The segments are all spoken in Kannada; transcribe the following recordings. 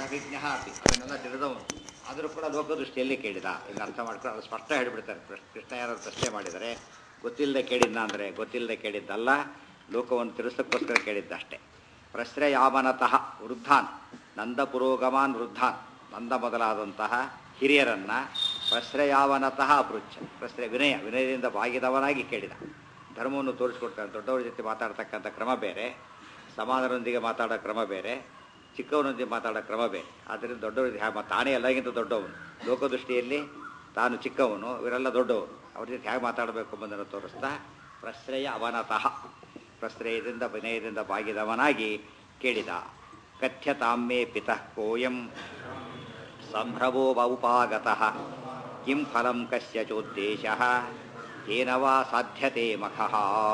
ಅಭಿಜ್ಞ ಅಪಿ ಅದನ್ನೆಲ್ಲ ತಿಳಿದವನು ಆದರೂ ಕೂಡ ಲೋಕದೃಷ್ಟಿಯಲ್ಲಿ ಕೇಳಿದ ಇನ್ನು ಅರ್ಥ ಮಾಡ್ಕೊಂಡು ಅದು ಸ್ಪಷ್ಟ ಹೇಳಿಬಿಡ್ತಾರೆ ಕೃಷ್ಣ ಕೃಷ್ಣ ಯಾರಾದ್ರು ಪ್ರಶ್ನೆ ಮಾಡಿದರೆ ಗೊತ್ತಿಲ್ಲದೆ ಕೇಳಿದ್ನ ಅಂದರೆ ಗೊತ್ತಿಲ್ಲದೆ ಕೇಳಿದ್ದಲ್ಲ ಲೋಕವನ್ನು ತಿಳಿಸೋಕ್ಕೋಸ್ಕರ ಕೇಳಿದ್ದಷ್ಟೇ ಪ್ರಶ್ರಯಾಮನತಃ ವೃದ್ಧಾನ್ ನಂದ ಪುರೋಗಮಾನ್ ವೃದ್ಧಾನ್ ನಂದ ಮೊದಲಾದಂತಹ ಹಿರಿಯರನ್ನ ಪ್ರಶ್ರಯಾವನತಃ ಅಪೃಚ್ಛ ಪ್ರಶ್ನೆ ವಿನಯ ವಿನಯದಿಂದ ಬಾಗಿದವನಾಗಿ ಕೇಳಿದ ಧರ್ಮವನ್ನು ತೋರಿಸ್ಕೊಡ್ತಾನೆ ದೊಡ್ಡವರ ಜೊತೆ ಮಾತಾಡ್ತಕ್ಕಂಥ ಕ್ರಮ ಬೇರೆ ಸಮಾನರೊಂದಿಗೆ ಮಾತಾಡೋ ಕ್ರಮ ಬೇರೆ ಚಿಕ್ಕವನೊಂದಿಗೆ ಮಾತಾಡೋ ಕ್ರಮ ಬೇರೆ ಆದ್ದರಿಂದ ದೊಡ್ಡವರಿಗೆ ಹ್ಯಾ ತಾನೇ ಎಲ್ಲರಿಗಿಂತ ದೊಡ್ಡವನು ಲೋಕದೃಷ್ಟಿಯಲ್ಲಿ ತಾನು ಚಿಕ್ಕವನು ಇವರೆಲ್ಲ ದೊಡ್ಡವರು ಅವ್ರ ಜೊತೆ ಹೇಗೆ ಮಾತಾಡಬೇಕು ಎಂಬುದನ್ನು ತೋರಿಸ್ತಾ ಪ್ರಶ್ರಯ ಅವನತಃ ಪ್ರಶ್ರಯದಿಂದ ವಿನಯದಿಂದ ಬಾಗಿದವನಾಗಿ ಕೇಳಿದ ಕಥ್ಯತಾಮೇ ಪಿತಃ ಕೋಯಂ ಸಂಭ್ರಮೋ ಉಪಾಗತಃ ಕಿಂ ಫಲಂ ಕಸ್ಯ ಚೋದ್ದೇಶ ತೇನ ವಾ ಸಾಧ್ಯತೆ ಮಖಃ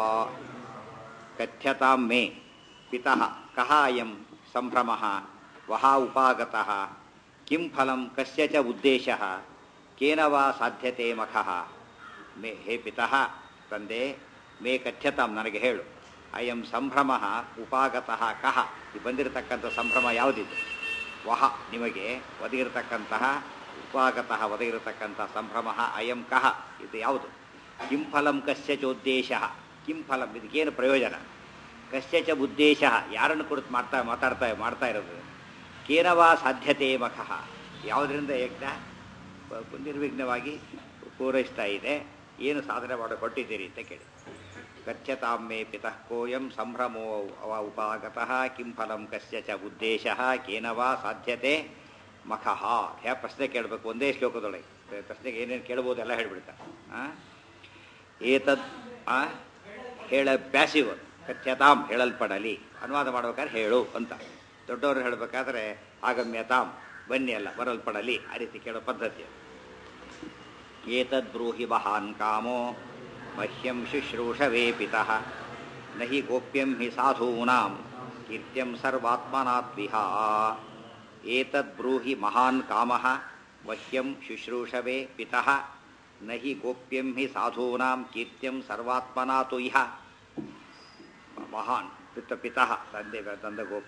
ಕಥ್ಯತಾಂ ಮೇ ಪಿತಃ ಕಃ ಅಯಂ ಸಂಭ್ರಮಃ ವಹ ಉಪಾಗತಃ ಕಿಂ ಫಲಂ ಕಸ್ಯ ಚ ಉದ್ದೇಶಃ ಕೇನ ವಾ ಸಾಧ್ಯತೆ ಮಖಃ ಮೇ ಹೇ ಪಿತಃ ತಂದೆ ಮೇ ಕಥ್ಯತಾಂ ನನಗೆ ಹೇಳು ಅಯಂ ಸಂಭ್ರಮ ಉಪಾಗತಃ ಕಹ ಈ ಬಂದಿರತಕ್ಕಂಥ ಸಂಭ್ರಮ ಯಾವುದಿದೆ ವಹ ನಿಮಗೆ ಒದಗಿರತಕ್ಕಂತಹ ಉಪಾಗತಃ ಒದಗಿರತಕ್ಕಂಥ ಸಂಭ್ರಮ ಅಯಂ ಕಹ ಇದು ಯಾವುದು ಕಿಂ ಫಲಂ ಕಸ್ಯ ಚೋದ್ದೇಶ ಕಿಂ ಫಲಂ ಇದಕ್ಕೇನು ಪ್ರಯೋಜನ ಕಸ್ಯ ಚ ಉದ್ದೇಶ ಯಾರನ್ನು ಕುರಿತು ಮಾಡ್ತಾ ಮಾತಾಡ್ತಾ ಮಾಡ್ತಾ ಇರೋದು ಕೇನವಾ ಸಾಧ್ಯತೆ ಮಖಃ ಯಾವುದರಿಂದ ಯಜ್ಞ ಪ- ನಿರ್ವಿಘ್ನವಾಗಿ ಪೂರೈಸ್ತಾ ಇದೆ ಏನು ಸಾಧನೆ ಮಾಡಿ ಕೊಟ್ಟಿದ್ದೀರಿ ಅಂತ ಕೇಳಿ ಗಚ್ಚತಾಮೇ ಪಿತಃ ಕೋಯಂ ಸಂಭ್ರಮೋ ಅವ ಉಪಾಗತಃ ಕಿಂ ಫಲಂ ಕಸ್ಯ ಚ ಉದ್ದೇಶ ಕೇನ ವಾ ಸಾಧ್ಯತೆ ಮಖಃ ಯಾವ ಪ್ರಶ್ನೆ ಕೇಳಬೇಕು ಒಂದೇ ಶ್ಲೋಕದೊಳಗೆ ಪ್ರ- ಪ್ರಶ್ನೆಗೆ ಏನೇನು ಕೇಳ್ಬೋದು ಎಲ್ಲ ಹೇಳ್ಬಿಡ್ತಾರೆ ಆ? ಏತದ್ ಆ? ಹೇಳ ಪ್ಯಾಸಿವ್ ಕಥ್ಯತಾಂ ಹೇಳಲ್ಪಡಲಿ ಅನುವಾದ ಮಾಡ್ಬೇಕಾದ್ರೆ ಹೇಳು ಅಂತ ದೊಡ್ಡವರು ಹೇಳಬೇಕಾದ್ರೆ ಆಗಮ್ಯತಾಂ ಬನ್ನಿ ಅಲ್ಲ ಬರಲ್ಪಡಲಿ ಆ ರೀತಿ ಕೇಳೋ ಪದ್ಧತಿ ಅದು. ಏತದ್ಬ್ರೂಹಿ ಮಹಾನ್ ಕಾಮೋ ಮಹ್ಯಂ ಶುಶ್ರೂಷವೇ ಪಿತಃ ನ ಹಿ ಗೋಪ್ಯಂ ಹಿ ಸಾಧೂನಾಂ ಕೀರ್ತ್ಯಂ ಸರ್ವಾತ್ಮನಾತ್ವಿಹ ಏತದ್ಬ್ರೂಹಿ ಮಹಾನ್ ಕಾಮಃ ಮಹ್ಯಂ ಶುಶ್ರೂಷವೇ ಪಿತಃ ನ ಹಿ ಗೋಪ್ಯಂ ಹಿ ಸಾಧೂನಾಂ ಕೀರ್ತ್ಯಂ ಸರ್ವಾತ್ಮನಾತು ಇಹ ಮಹಾನ್ ಪಿತ ಪಿತಃ ತಂದೆ ತಂದೆ ಗೋಪ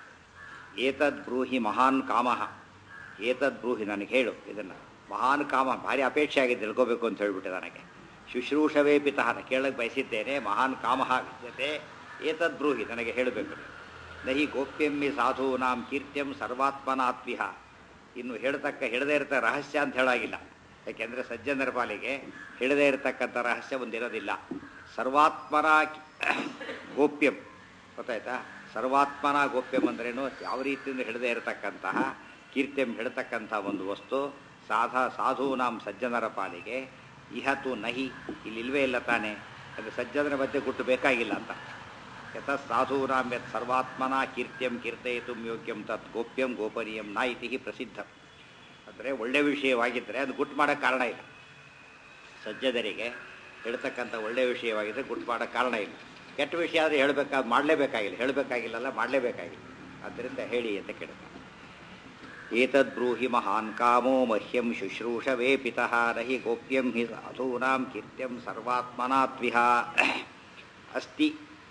ಏತದ್ ಬ್ರೂಹಿ ಮಹಾನ್ ಕಾಮಃ ಏತದ್ ಬ್ರೂಹಿ ನನಗೆ ಹೇಳು ಇದನ್ನು ಮಹಾನ್ ಕಾಮ ಭಾರಿ ಅಪೇಕ್ಷೆ ಆಗಿದೆ ತಿಳ್ಕೋಬೇಕು ಅಂತ ಹೇಳ್ಬಿಟ್ಟೆ ನನಗೆ ಶುಶ್ರೂಷವೇ ಪಿತಃ ನಾನು ಕೇಳಕ್ಕೆ ಬಯಸಿದ್ದೇನೆ ಮಹಾನ್ ಕಾಮಃ ವಿದ್ಯತೆ ಏತದ್ ಬ್ರೂಹಿ ನನಗೆ ಹೇಳಬೇಕು ನಹಿ ಗೋಪ್ಯಮ್ಮಿ ಸಾಧೂನಾಂ ಕೀರ್ತ್ಯಂ ಸರ್ವಾತ್ಮನಾತ್ವಿಹ ಇನ್ನು ಹೇಳ್ತಕ್ಕ ಹೇಳದೇ ಇರತ ರಹಸ್ಯ ಅಂತ ಹೇಳಾಗಿಲ್ಲ ಯಾಕೆಂದರೆ ಸಜ್ಜನರ ಪಾಲಿಗೆ ಹೇಳದೇ ಇರತಕ್ಕಂಥ ರಹಸ್ಯ ಒಂದಿರೋದಿಲ್ಲ ಸರ್ವಾತ್ಮನ ಗೋಪ್ಯಂ ಗೊತ್ತಾಯ್ತಾ ಸರ್ವಾತ್ಮನ ಗೋಪ್ಯಂ ಅಂದ್ರೇನು ಯಾವ ರೀತಿಯಿಂದ ಹಿಡದೇ ಇರತಕ್ಕಂತಹ ಕೀರ್ತಿಯಂ ಹಿಡತಕ್ಕಂಥ ಒಂದು ವಸ್ತು ಸಾಧ ಸಾಧೂನಾಂ ಸಜ್ಜನರ ಪಾಲಿಗೆ ಇಹತು ನಹಿ ಇಲ್ಲಿ ಇಲ್ವೇ ಇಲ್ಲ ತಾನೆ ಅದು ಸಜ್ಜನರ ಮಧ್ಯೆ ಗುಟ್ಟು ಬೇಕಾಗಿಲ್ಲ ಅಂತ ಯಥ ಸಾಧೂನಾಂ ಯತ್ ಸರ್ವಾತ್ಮನ ಕೀರ್ತ್ಯಂ ಕೀರ್ತಯಿತು ಯೋಗ್ಯಂ ತತ್ ಗೋಪ್ಯಂ ಗೋಪನೀಯಂ ನ ಇತಿ ಪ್ರಸಿದ್ಧ ಅಂದರೆ ಒಳ್ಳೆ ವಿಷಯವಾಗಿದ್ದರೆ ಅದು ಗುಟ್ಟು ಮಾಡೋಕ್ಕೆ ಕಾರಣ ಇಲ್ಲ ಸಜ್ಜನರಿಗೆ ಹೇಳ್ತಕ್ಕಂಥ ಒಳ್ಳೆಯ ವಿಷಯವಾಗಿದ್ದರೆ ಗುಟ್ಟು ಮಾಡೋಕ್ಕೆ ಕಾರಣ ಇಲ್ಲ ಕೆಟ್ಟ ವಿಷಯ ಆದರೆ ಹೇಳಬೇಕಾದ ಮಾಡಲೇಬೇಕಾಗಿಲ್ಲ ಹೇಳಬೇಕಾಗಿಲ್ಲಲ್ಲ ಮಾಡಲೇಬೇಕಾಗಿಲ್ಲ ಆದ್ದರಿಂದ ಹೇಳಿ ಅಂತ ಕೇಳ್ತಾರೆ ಏತದ್ಬ್ರೂಹಿ ಮಹಾನ್ ಕಾಮೋ ಮಹ್ಯಂ ಶುಶ್ರೂಷವೇ ಪಿತಃ ನಹಿ ಗೋಪ್ಯಂ ಹಿ ಸಾಧೂನಾಂ ಕೀರ್ತ್ಯಂ ಸರ್ವಾತ್ಮನಾತ್ವಿಹ ಅಸ್ತಿ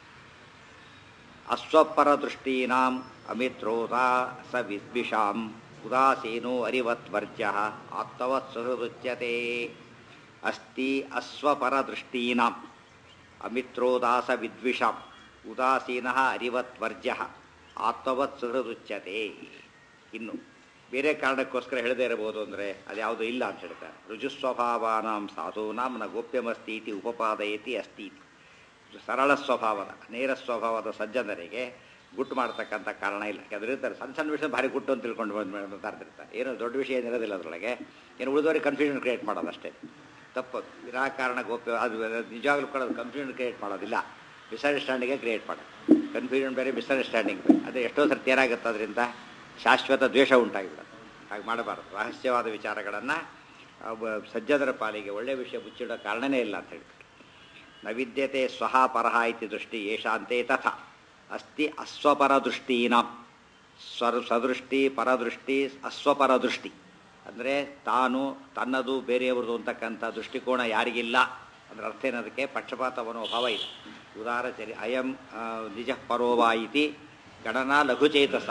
ಅಸ್ವಪರದೃಷ್ಟೀನಾಂ ಅಮಿತ್ರೋತಾ ಸ ವಿದ್ವಿಷಾಂ ಉದಾಸೀನೋ ಅರಿವತ್ವರ್ಜ್ಯ ಆಪ್ತವತ್ ಸುಹೃದುಚ್ಯತೆ ಅಸ್ತಿ ಅಸ್ವಪರದೃಷ್ಟೀನಾಂ ಅಮಿತ್ರೋದಾಸ ವಿದ್ವಿಷಾಂ ಉದಾಸೀನ ಅರಿವತ್ವರ್ಜ್ಯ ಆತ್ಮವತ್ ಸುಹೃದುಚ್ಯತೆ ಇನ್ನು ಬೇರೆ ಕಾರಣಕ್ಕೋಸ್ಕರ ಹೇಳದೇ ಇರಬಹುದು ಅಂದರೆ ಅದ್ಯಾವುದೂ ಇಲ್ಲ ಅಂತ ಹೇಳ್ತಾರೆ ರುಜುಸ್ವಭಾವಾನಾಂ ಸಾಧೂನಾಂ ನ ಗೋಪ್ಯಮಸ್ತಿ ಇತಿ ಉಪಪಾದಯತಿ ಅಸ್ತಿ ಇತಿ. ಸರಳ ಸ್ವಭಾವದ ನೇರ ಸ್ವಭಾವದ ಸಜ್ಜನರಿಗೆ ಗುಟ್ಟು ಮಾಡ್ತಕ್ಕಂಥ ಕಾರಣ ಇಲ್ಲ ಯಾಕಂದ್ರೆ ಇರ್ತಾರೆ ಸಣ್ಣ ಸಣ್ಣ ವಿಷಯ ಭಾರಿ ಗುಟ್ಟು ಅಂತ ತಿಳ್ಕೊಂಡು ಬಂದು ಮಾತಾಡ್ತಿರ್ತಾರೆ ಏನು ದೊಡ್ಡ ವಿಷಯ ಏನಿರೋದಿಲ್ಲ ಅದರೊಳಗೆ ಏನು ಉಳಿದವರಿಗೆ ಕನ್ಫ್ಯೂಷನ್ ಕ್ರಿಯೇಟ್ ಮಾಡೋದಷ್ಟೇ ತಪ್ಪು ವಿನಾಕಾರಣ ಗೋಪ್ಯ ಅದು ನಿಜವಾಗ್ಲೂ ಕೂಡ ಅದು ಕನ್ಫ್ಯೂಷನ್ ಕ್ರಿಯೇಟ್ ಮಾಡೋದಿಲ್ಲ ಮಿಸ್ಅಂಡರ್ಸ್ಟ್ಯಾಂಡಿಂಗೇ ಕ್ರಿಯೇಟ್ ಮಾಡೋದು ಕನ್ಫ್ಯೂಷನ್ ಬೇರೆ ಮಿಸ್ಅಂಡರ್ಸ್ಟ್ಯಾಂಡಿಂಗ್ ಬೇರೆ ಅದೇ ಎಷ್ಟೋ ಸರ್ತಿ ಏನಾಗುತ್ತೆ ಅದರಿಂದ ಶಾಶ್ವತ ದ್ವೇಷ ಉಂಟಾಗಿಬಿಡೋದು ಹಾಗೆ ಮಾಡಬಾರ್ದು ರಹಸ್ಯವಾದ ವಿಚಾರಗಳನ್ನು ಸಜ್ಜನರ ಪಾಲಿಗೆ ಒಳ್ಳೆಯ ವಿಷಯ ಮುಚ್ಚಿಡೋ ಕಾರಣನೇ ಇಲ್ಲ ಅಂತ ಹೇಳ್ಬಿಟ್ಟು ನ ವಿದ್ಯತೆ ಸ್ವಹ ಪರಹ ಇತಿ ದೃಷ್ಟಿ ಯೇಷಾಂತೆ ತಥಾ ಅಸ್ತಿ ಅಸ್ವಪರದೃಷ್ಟೀನಾಂ ಸ್ವರ್ ಸದೃಷ್ಟಿ ಪರದೃಷ್ಟಿ ಅಸ್ವಪರದೃಷ್ಟಿ ಅಂದರೆ ತಾನು ತನ್ನದು ಬೇರೆಯವ್ರದ್ದು ಅಂತಕ್ಕಂಥ ದೃಷ್ಟಿಕೋನ ಯಾರಿಗಿಲ್ಲ ಅದರ ಅರ್ಥ ಏನದಕ್ಕೆ ಪಕ್ಷಪಾತ ಮನೋಭಾವ ಇದೆ ಉದಾರ ಚರಿ ಅಯಂ ಆ, ನಿಜ ಪರೋವಾ ಇತಿ ಗಣನಾ ಲಘುಚೇತಸಾಂ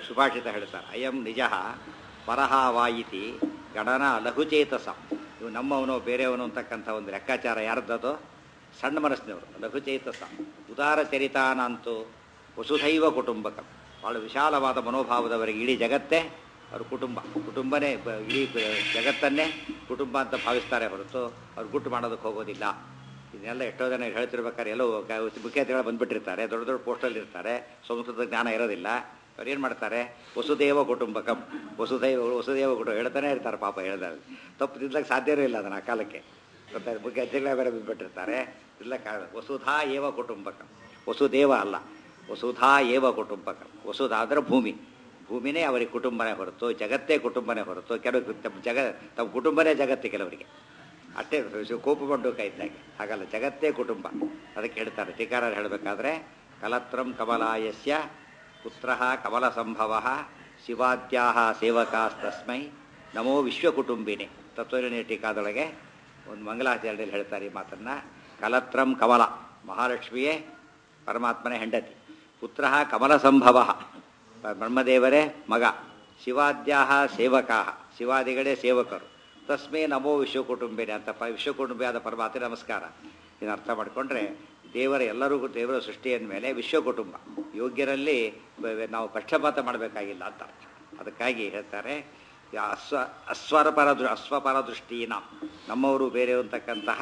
ಸುಭಾಷಿತ ಹೇಳ್ತಾರೆ ಅಯಂ ನಿಜ ಪರಹ ವಾಯಿತಿ ಗಣನ ಲಘುಚೇತಸ ಇವು ನಮ್ಮವನು ಬೇರೆಯವನು ಅಂತಕ್ಕಂಥ ಒಂದು ಲೆಕ್ಕಾಚಾರ ಯಾರ್ದದು ಸಣ್ಣ ಮನಸ್ಸಿನವರು ಲಘುಚೇತಸ ಉದಾರ ಚರಿತಾನಂತೂ ವಸುಧೈವ ಕುಟುಂಬಕ ಭಾಳ ವಿಶಾಲವಾದ ಮನೋಭಾವದವರಿಗೆ ಇಡೀ ಜಗತ್ತೇ ಅವ್ರ ಕುಟುಂಬ ಕುಟುಂಬನೇ ಬ- ಇಡೀ ಬ- ಜಗತ್ತನ್ನೇ ಕುಟುಂಬ ಅಂತ ಭಾವಿಸ್ತಾರೆ ಹೊರತು ಅವ್ರು ಗುಟ್ಟು ಮಾಡೋದಕ್ಕೆ ಹೋಗೋದಿಲ್ಲ ಇದನ್ನೆಲ್ಲ ಎಷ್ಟೋ ಜನ ಹೇಳ್ತಿರ್ಬೇಕಾದ್ರೆ ಎಲ್ಲೋ ಕ- ಮುಖ್ಯತೆಗಳು ಬಂದ್ಬಿಟ್ಟಿರ್ತಾರೆ ದೊಡ್ಡ ದೊಡ್ಡ ಪೋಸ್ಟಲ್ಲಿ ಇರ್ತಾರೆ ಸಂಸ್ಕೃತ ಜ್ಞಾನ ಇರೋದಿಲ್ಲ ಅವ್ರು ಏನು ಮಾಡ್ತಾರೆ ವಸುದೇವ ಕುಟುಂಬಕಂ ವಸುದೈವ ವಸುದೇವ ಕುಟುಂಬ ಹೇಳ್ತಾನೆ ಇರ್ತಾರೆ ಪಾಪ ಹೇಳ್ತಾರೆ ತಪ್ಪು ತಿದ್ದಕ್ಕೆ ಸಾಧ್ಯವೇ ಇಲ್ಲ ಅದನ್ನು ಆ ಕಾಲಕ್ಕೆ ಗೊತ್ತಾಯ್ತು ಮುಖ್ಯ ಅಜ್ಜಿಗಳೇ ಬೇರೆ ಬಿದ್ದುಬಿಟ್ಟಿರ್ತಾರೆ ತಿದ್ದಕ್ಕಾಗಲ್ಲ ವಸುಧಾ ಏವ ಕುಟುಂಬಕಂ ವಸುದೇವ ಅಲ್ಲ ವಸುಧಾ ಏವ ಕುಟುಂಬಕಂ ವಸುಧಾ ಅಂದರೆ ಭೂಮಿ ಭೂಮಿನೇ ಅವರಿಗೆ ಕುಟುಂಬನೇ ಹೊರತು ಜಗತ್ತೇ ಕುಟುಂಬನೇ ಹೊರತು ಕೆಲವು ತಮ್ಮ ಜಗ ತಮ್ಮ ಕುಟುಂಬನೇ ಜಗತ್ತು ಕೆಲವರಿಗೆ ಅಷ್ಟೇ ಕೋಪಗೊಂಡು ಇದ್ದಾಗೆ ಹಾಗಲ್ಲ ಜಗತ್ತೇ ಕುಟುಂಬ ಅದಕ್ಕೆ ಹೇಳ್ತಾರೆ ಟೀಕಾರ ಹೇಳಬೇಕಾದ್ರೆ ಕಲತ್ರಂ ಕಮಲಾಯಸ್ಯ ಪುತ್ರ ಕಮಲ ಸಂಭವ ಶಿವಾದ್ಯಾ ಸೇವಕಾಸ್ತಸ್ಮೈ ನಮೋ ವಿಶ್ವಕುಟುಂಬಿನಿ ತತ್ವನಿರ್ಣಯ ಟೀಕಾದೊಳಗೆ ಒಂದು ಮಂಗಲಾಚರಣೆಯಲ್ಲಿ ಹೇಳ್ತಾರೆ ಈ ಮಾತನ್ನ ಕಲತ್ರಂ ಕಮಲ ಮಹಾಲಕ್ಷ್ಮಿಯೇ ಪರಮಾತ್ಮನೇ ಹೆಂಡತಿ ಪುತ್ರ ಕಮಲ ಸಂಭವ ಬ್ರಹ್ಮದೇವರೇ ಮಗ ಶಿವಾದ್ಯಾ ಸೇವಕಾ ಶಿವಾದಿಗಳೇ ಸೇವಕರು ತಸ್ಮೇ ನಮೋ ವಿಶ್ವಕುಟುಂಬಿನಿ ಅಂತ ಪ ವಿಶ್ವಕುಟುಂಬಿಯಾದ ಪರಮಾತ್ಮ ನಮಸ್ಕಾರ ಇದನ್ನು ಅರ್ಥ ಮಾಡಿಕೊಂಡ್ರೆ ದೇವರ ಎಲ್ಲರಿಗೂ ದೇವರ ಸೃಷ್ಟಿಯ ಮೇಲೆ ವಿಶ್ವಕುಟುಂಬ ಯೋಗ್ಯರಲ್ಲಿ ಬ- ಬ- ನಾವು ಪಕ್ಷಪಾತ ಮಾಡಬೇಕಾಗಿಲ್ಲ ಅಂತ ಅರ್ಥ ಅದಕ್ಕಾಗಿ ಹೇಳ್ತಾರೆ ಈ ಅಸ್ವ ಅಸ್ವರಪರ ದೃ ಅಸ್ವಪರ ದೃಷ್ಟಿನ ನಮ್ಮವರು ಬೇರೆ ಅಂತಕ್ಕಂತಹ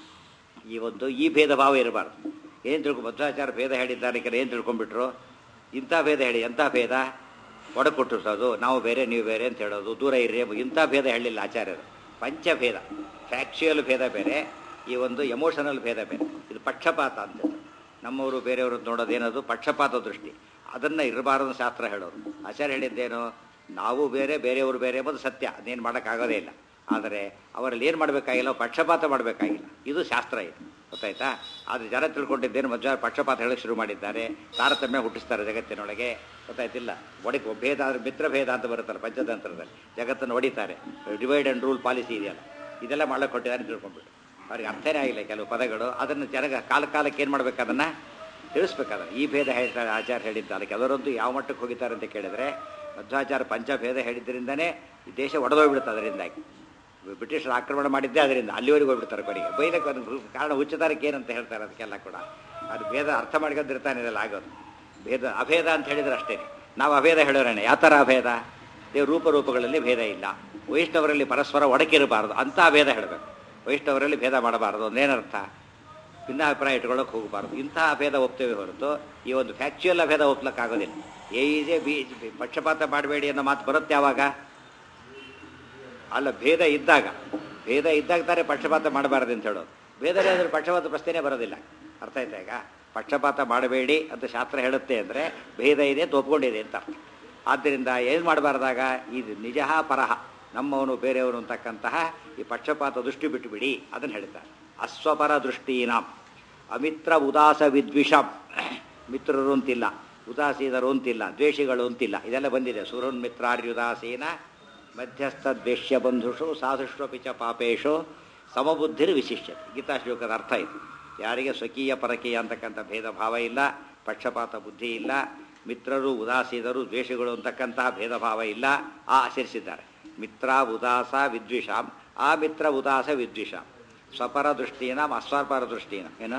ಈ ಒಂದು ಈ ಭೇದ ಭಾವ ಇರಬಾರ್ದು ಏನು ತಿಳ್ಕೊ ಮಧ್ವಾಚಾರ ಭೇದ ಹೇಳಿದ್ದಾರೆ ಕೆಲವು ಏನು ತಿಳ್ಕೊಂಡ್ಬಿಟ್ರು ಇಂಥ ಭೇದ ಹೇಳಿ ಎಂಥ ಭೇದ ಒಡಕೊಟ್ಟಿಸೋದು ನಾವು ಬೇರೆ ನೀವು ಬೇರೆ ಅಂತ ಹೇಳೋದು ದೂರ ಇರ್ರಿ ಇಂಥ ಭೇದ ಹೇಳಿಲ್ಲ ಆಚಾರ್ಯರು ಪಂಚಭೇದ ಫ್ಯಾಕ್ಚುಯಲ್ ಭೇದ ಬೇರೆ ಈ ಒಂದು ಎಮೋಷನಲ್ ಭೇದ ಬೇರೆ ಇದು ಪಕ್ಷಪಾತ ಅಂತ ನಮ್ಮವರು ಬೇರೆಯವರು ನೋಡೋದೇನದು ಪಕ್ಷಪಾತ ದೃಷ್ಟಿ ಅದನ್ನು ಇರಬಾರದು ಶಾಸ್ತ್ರ ಹೇಳೋರು ಆಚಾರ್ಯ ಹೇಳಿದ್ದೇನು ನಾವು ಬೇರೆ ಬೇರೆಯವರು ಬೇರೆ ಎಂಬುದು ಸತ್ಯ ಅದೇನು ಮಾಡೋಕ್ಕಾಗೋದೇ ಇಲ್ಲ ಆದರೆ ಅವರಲ್ಲಿ ಏನು ಮಾಡಬೇಕಾಗಿಲ್ಲ ಪಕ್ಷಪಾತ ಮಾಡಬೇಕಾಗಿಲ್ಲ ಇದು ಶಾಸ್ತ್ರ ಇದು ಗೊತ್ತಾಯ್ತಾ ಆದರೆ ಜನ ತಿಳ್ಕೊಂಡಿದ್ದೇನು ಮಧ್ಯ ಪಕ್ಷಪಾತ ಹೇಳಕ್ಕೆ ಶುರು ಮಾಡಿದ್ದಾರೆ ತಾರತಮ್ಯ ಹುಟ್ಟಿಸ್ತಾರೆ ಜಗತ್ತಿನೊಳಗೆ ಗೊತ್ತಾಯ್ತಿಲ್ಲ ಒಡಕ್ಕೆ ಭೇದ ಆದರೆ ಮಿತ್ರ ಭೇದ ಅಂತ ಬರುತ್ತಲ್ಲ ಪಂಚತಂತ್ರದಲ್ಲಿ ಜಗತ್ತನ್ನು ಹೊಡಿತಾರೆ ಡಿವೈಡ್ ಆ್ಯಂಡ್ ರೂಲ್ ಪಾಲಿಸಿ ಇದೆಯಲ್ಲ ಇದೆಲ್ಲ ಮಾಡಕ್ಕೆ ಕೊಟ್ಟಿದ್ದಾರೆ ತಿಳ್ಕೊಂಡ್ಬಿಟ್ಟು ಅವ್ರಿಗೆ ಅರ್ಥನೇ ಆಗಿಲ್ಲ ಕೆಲವು ಪದಗಳು ಅದನ್ನು ಜನಗ ಕಾಲ ಕಾಲಕ್ಕೆ ಏನು ಮಾಡ್ಬೇಕು ಅದನ್ನು ತಿಳಿಸ್ಬೇಕಾದ್ರೆ ಈ ಭೇದ ಹೇಳ್ತಾರೆ ಆಚಾರ ಹೇಳಿದ್ದಾರೆ ಕೆಲವರೊಂದು ಯಾವ ಮಟ್ಟಕ್ಕೆ ಹೋಗಿದ್ದಾರೆ ಅಂತ ಕೇಳಿದ್ರೆ ಮಧ್ವಾಚಾರ ಪಂಚಭೇದ ಹೇಳಿದ್ರಿಂದನೇ ಈ ದೇಶ ಒಡೆದೋಗ್ಬಿಡುತ್ತೆ ಅದರಿಂದಾಗಿ ಬ್ರಿಟಿಷರು ಆಕ್ರಮಣ ಮಾಡಿದ್ದೇ ಅದರಿಂದ ಅಲ್ಲಿವರೆಗೆ ಹೋಗ್ಬಿಡ್ತಾರೆ ಕೊನೆಗೆ ಬೈಲಕ್ಕೆ ಒಂದು ಕಾರಣ ಉಚ್ಚತಾರಕ್ಕೆ ಏನಂತ ಹೇಳ್ತಾರೆ ಅದಕ್ಕೆಲ್ಲ ಕೂಡ ಅದು ಭೇದ ಅರ್ಥ ಮಾಡ್ಕೊಂಡಿರ್ತಾನೆ ಇದೆಲ್ಲ ಆಗೋದು ಭೇದ ಅಭೇದ ಅಂತ ಹೇಳಿದ್ರೆ ಅಷ್ಟೇ ನಾವು ಅಭೇದ ಹೇಳೋಣ ಯಾವ ಥರ ಅಭೇದ ದೇವ್ರ ರೂಪಗಳಲ್ಲಿ ಭೇದ ಇಲ್ಲ ವೈಷ್ಣವರಲ್ಲಿ ಪರಸ್ಪರ ಒಡಕಿರಬಾರದು ಅಂತ ಭೇದ ಹೇಳಬೇಕು ವೈಷ್ಣವರಲ್ಲಿ ಭೇದ ಮಾಡಬಾರದು ಒಂದೇನರ್ಥ ಭಿನ್ನಾಭಿಪ್ರಾಯ ಇಟ್ಕೊಳ್ಳೋಕೆ ಹೋಗಬಾರ್ದು ಇಂತಹ ಭೇದ ಒಪ್ತೇವೆ ಹೊರತು ಈ ಒಂದು ಫ್ಯಾಕ್ಚುಯಲ್ ಅಭೇದ ಒಪ್ಲಕ್ಕಾಗೋದಿಲ್ಲ ಎ ಈಜೆ ಬಿ ಪಕ್ಷಪಾತ ಮಾಡಬೇಡಿ ಅನ್ನೋ ಮಾತು ಬರುತ್ತೆ ಯಾವಾಗ ಅಲ್ಲ ಭೇದ ಇದ್ದಾಗ ಭೇದ ಇದ್ದಾಗ ತಾನೇ ಪಕ್ಷಪಾತ ಮಾಡಬಾರದು ಅಂತ ಹೇಳೋದು ಭೇದನೇ ಅಂದ್ರೆ ಪಕ್ಷಪಾತ ಪ್ರಶ್ನೆನೇ ಬರೋದಿಲ್ಲ ಅರ್ಥ ಆಯ್ತಾ ಈಗ ಪಕ್ಷಪಾತ ಮಾಡಬೇಡಿ ಅಂತ ಶಾಸ್ತ್ರ ಹೇಳುತ್ತೆ ಅಂದರೆ ಭೇದ ಇದೆ ಅಂತ ಒಪ್ಕೊಂಡಿದೆ ಅಂತ ಅರ್ಥ ಆದ್ದರಿಂದ ಏನು ಮಾಡಬಾರ್ದಾಗ ಇದು ನಿಜ ಪರಹ ನಮ್ಮವನು ಬೇರೆಯವನು ಅಂತಕ್ಕಂತಹ ಈ ಪಕ್ಷಪಾತ ದೃಷ್ಟಿ ಬಿಟ್ಟುಬಿಡಿ ಅದನ್ನು ಹೇಳ್ತಾರೆ ಅಸ್ವಪರ ದೃಷ್ಟೀನಾಂ ಅಮಿತ್ರ ಉದಾಸ ವಿದ್ವಿಷಂ ಮಿತ್ರರು ಅಂತಿಲ್ಲ ಉದಾಸೀನರು ಅಂತಿಲ್ಲ ದ್ವೇಷಿಗಳು ಅಂತಿಲ್ಲ ಇದೆಲ್ಲ ಬಂದಿದೆ ಸುರನ್ ಮಿತ್ರಾರ್ಯುದಾಸೀನ ಮಧ್ಯಸ್ಥ ದ್ವೇಷ್ಯ ಬಂಧುಷು ಸಾಧುಷ್ವಪಿ ಚ ಪಾಪೇಶು ಸಮಬುದ್ಧಿರ್ ವಿಶಿಷ್ಯತೆ ಗೀತಾ ಶ್ಲೋಕದ ಅರ್ಥ ಇದು ಯಾರಿಗೆ ಸ್ವಕೀಯ ಪರಕೀಯ ಅಂತಕ್ಕಂಥ ಭೇದ ಭಾವ ಇಲ್ಲ ಪಕ್ಷಪಾತ ಬುದ್ಧಿ ಇಲ್ಲ ಮಿತ್ರರು ಉದಾಸೀನರು ದ್ವೇಷಗಳು ಅಂತಕ್ಕಂತಹ ಭೇದ ಭಾವ ಇಲ್ಲ ಆ ಆಚರಿಸಿದ್ದಾರೆ ಮಿತ್ರ ಉದಾಸ ವಿದ್ವಿಷಾಂ ಆ ಮಿತ್ರ ಉದಾಸ ವಿದ್ವಿಷಾಂ ಸ್ವಪರ ದೃಷ್ಟಿನ ಅಸ್ವಪರ ದೃಷ್ಟಿನ ಏನು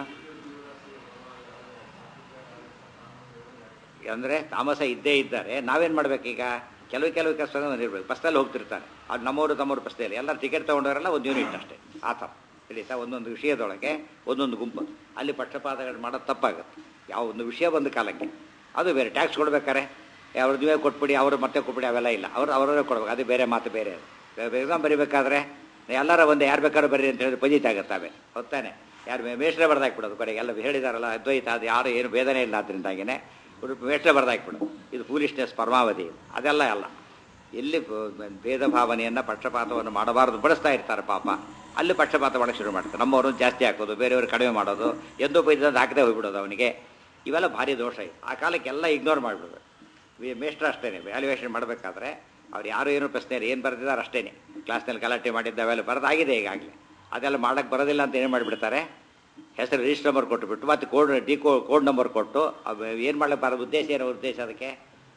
ಅಂದರೆ ತಾಮಸ ಇದ್ದೇ ಇದ್ದಾರೆ ನಾವೇನು ಮಾಡ್ಬೇಕೀಗ ಕೆಲವು ಕೆಲವು ಕೆಲಸ ಇರಬೇಕು ಬಸ್ಸಲ್ಲಿ ಹೋಗ್ತಿರ್ತಾರೆ ಅದು ನಮ್ಮವರು ತಮ್ಮವರು ಬಸ್ಸಲ್ಲಿ ಎಲ್ಲ ಟಿಕೆಟ್ ತೊಗೊಂಡವರೆಲ್ಲ ಒಂದು ಯೂನಿಟ್ ಅಷ್ಟೇ ಆ ಥರ ತಿಳಿತಾ ಒಂದೊಂದು ವಿಷಯದೊಳಗೆ ಒಂದೊಂದು ಗುಂಪು ಅಲ್ಲಿ ಪಕ್ಷಪಾತಗಳು ಮಾಡೋದು ತಪ್ಪಾಗುತ್ತೆ ಯಾವ ಒಂದು ವಿಷಯ ಬಂದ ಕಾಲಕ್ಕೆ ಅದು ಬೇರೆ ಟ್ಯಾಕ್ಸ್ ಕೊಡ್ಬೇಕಾರೆ ಅವ್ರ ನೀವೇ ಕೊಟ್ಬಿಡಿ ಅವರು ಮತ್ತೆ ಕೊಟ್ಬಿಡಿ ಅವೆಲ್ಲ ಇಲ್ಲ ಅವರು ಅವರವರೇ ಕೊಡ್ಬೇಕು ಅದು ಬೇರೆ ಮಾತು ಬೇರೆ ಅದು ಎಕ್ಸಾಮ್ ಬರಿಬೇಕಾದ್ರೆ ಎಲ್ಲರ ಒಂದು ಯಾರು ಬೇಕಾದ್ರೂ ಬರ್ರಿ ಅಂತ ಹೇಳಿದ್ರೆ ಪಂಜಿತ ಆಗುತ್ತೆ ಆಮೇಲೆ ಹೊತ್ತಾನೆ ಯಾರು ಮೇಷ್ಟ್ರೆ ಬರ್ದಾಕ್ಬಿಡೋದು ಕಡೆಗೆ ಎಲ್ಲ ಹೇಳಿದಾರಲ್ಲ ಅದ್ವೈತ ಅದು ಯಾರು ಏನು ಭೇದನೆ ಇಲ್ಲ ಅದರಿಂದಾಗಿನೇ ಮೇಷ್ಟ್ರೆ ಬರ್ದಾಕ್ಬಿಡೋದು ಇದು ಫೂಲಿಶ್ನೆಸ್ ಪರಮಾವಧಿ ಅದೆಲ್ಲ ಅಲ್ಲ ಎಲ್ಲಿ ಭೇದ ಭಾವನೆಯನ್ನು ಪಕ್ಷಪಾತವನ್ನು ಮಾಡಬಾರದು ಬಳಸ್ತಾ ಇರ್ತಾರೆ ಪಾಪ ಅಲ್ಲಿ ಪಕ್ಷಪಾತ ಮಾಡೋಕ್ಕೆ ಶುರು ಮಾಡ್ತಾರೆ ನಮ್ಮವರು ಜಾಸ್ತಿ ಹಾಕೋದು ಬೇರೆಯವರು ಕಡಿಮೆ ಮಾಡೋದು ಎಂದೋ ಬೈದಂದು ಹಾಕದೆ ಹೋಗ್ಬಿಡೋದು ಅವನಿಗೆ ಇವೆಲ್ಲ ಭಾರಿ ದೋಷ ಇದೆ ಆ ಕಾಲಕ್ಕೆಲ್ಲ ಇಗ್ನೋರ್ ಮಾಡಿಬಿಡೋದು ಮೇಷ್ಟ್ರ ಅಷ್ಟೇ ವ್ಯಾಲ್ಯೂಯೇಷನ್ ಮಾಡಬೇಕಾದ್ರೆ ಅವ್ರು ಯಾರು ಏನು ಪ್ರಶ್ನೆ ಏನು ಬರೆದಿದ್ದಾರೆ ಅಷ್ಟೇ ಕ್ಲಾಸ್ನಲ್ಲಿ ಗಲಾಟೆ ಮಾಡಿದ್ದ ಅವೆಲ್ಲ ಬರೋದಾಗಿದೆ ಈಗಾಗಲೇ ಅದೆಲ್ಲ ಮಾಡೋಕ್ಕೆ ಬರೋದಿಲ್ಲ ಅಂತ ಏನು ಮಾಡಿಬಿಡ್ತಾರೆ ಹೆಸರು ರಿಜಿಸ್ಟರ್ ನಂಬರ್ ಕೊಟ್ಟುಬಿಟ್ಟು ಮತ್ತೆ code decode code number ಕೊಟ್ಟು ಏನು ಮಾಡ್ಲಿಕ್ಕೆ ಬರೋದು ಉದ್ದೇಶ ಏನೋ ಉದ್ದೇಶ ಅದಕ್ಕೆ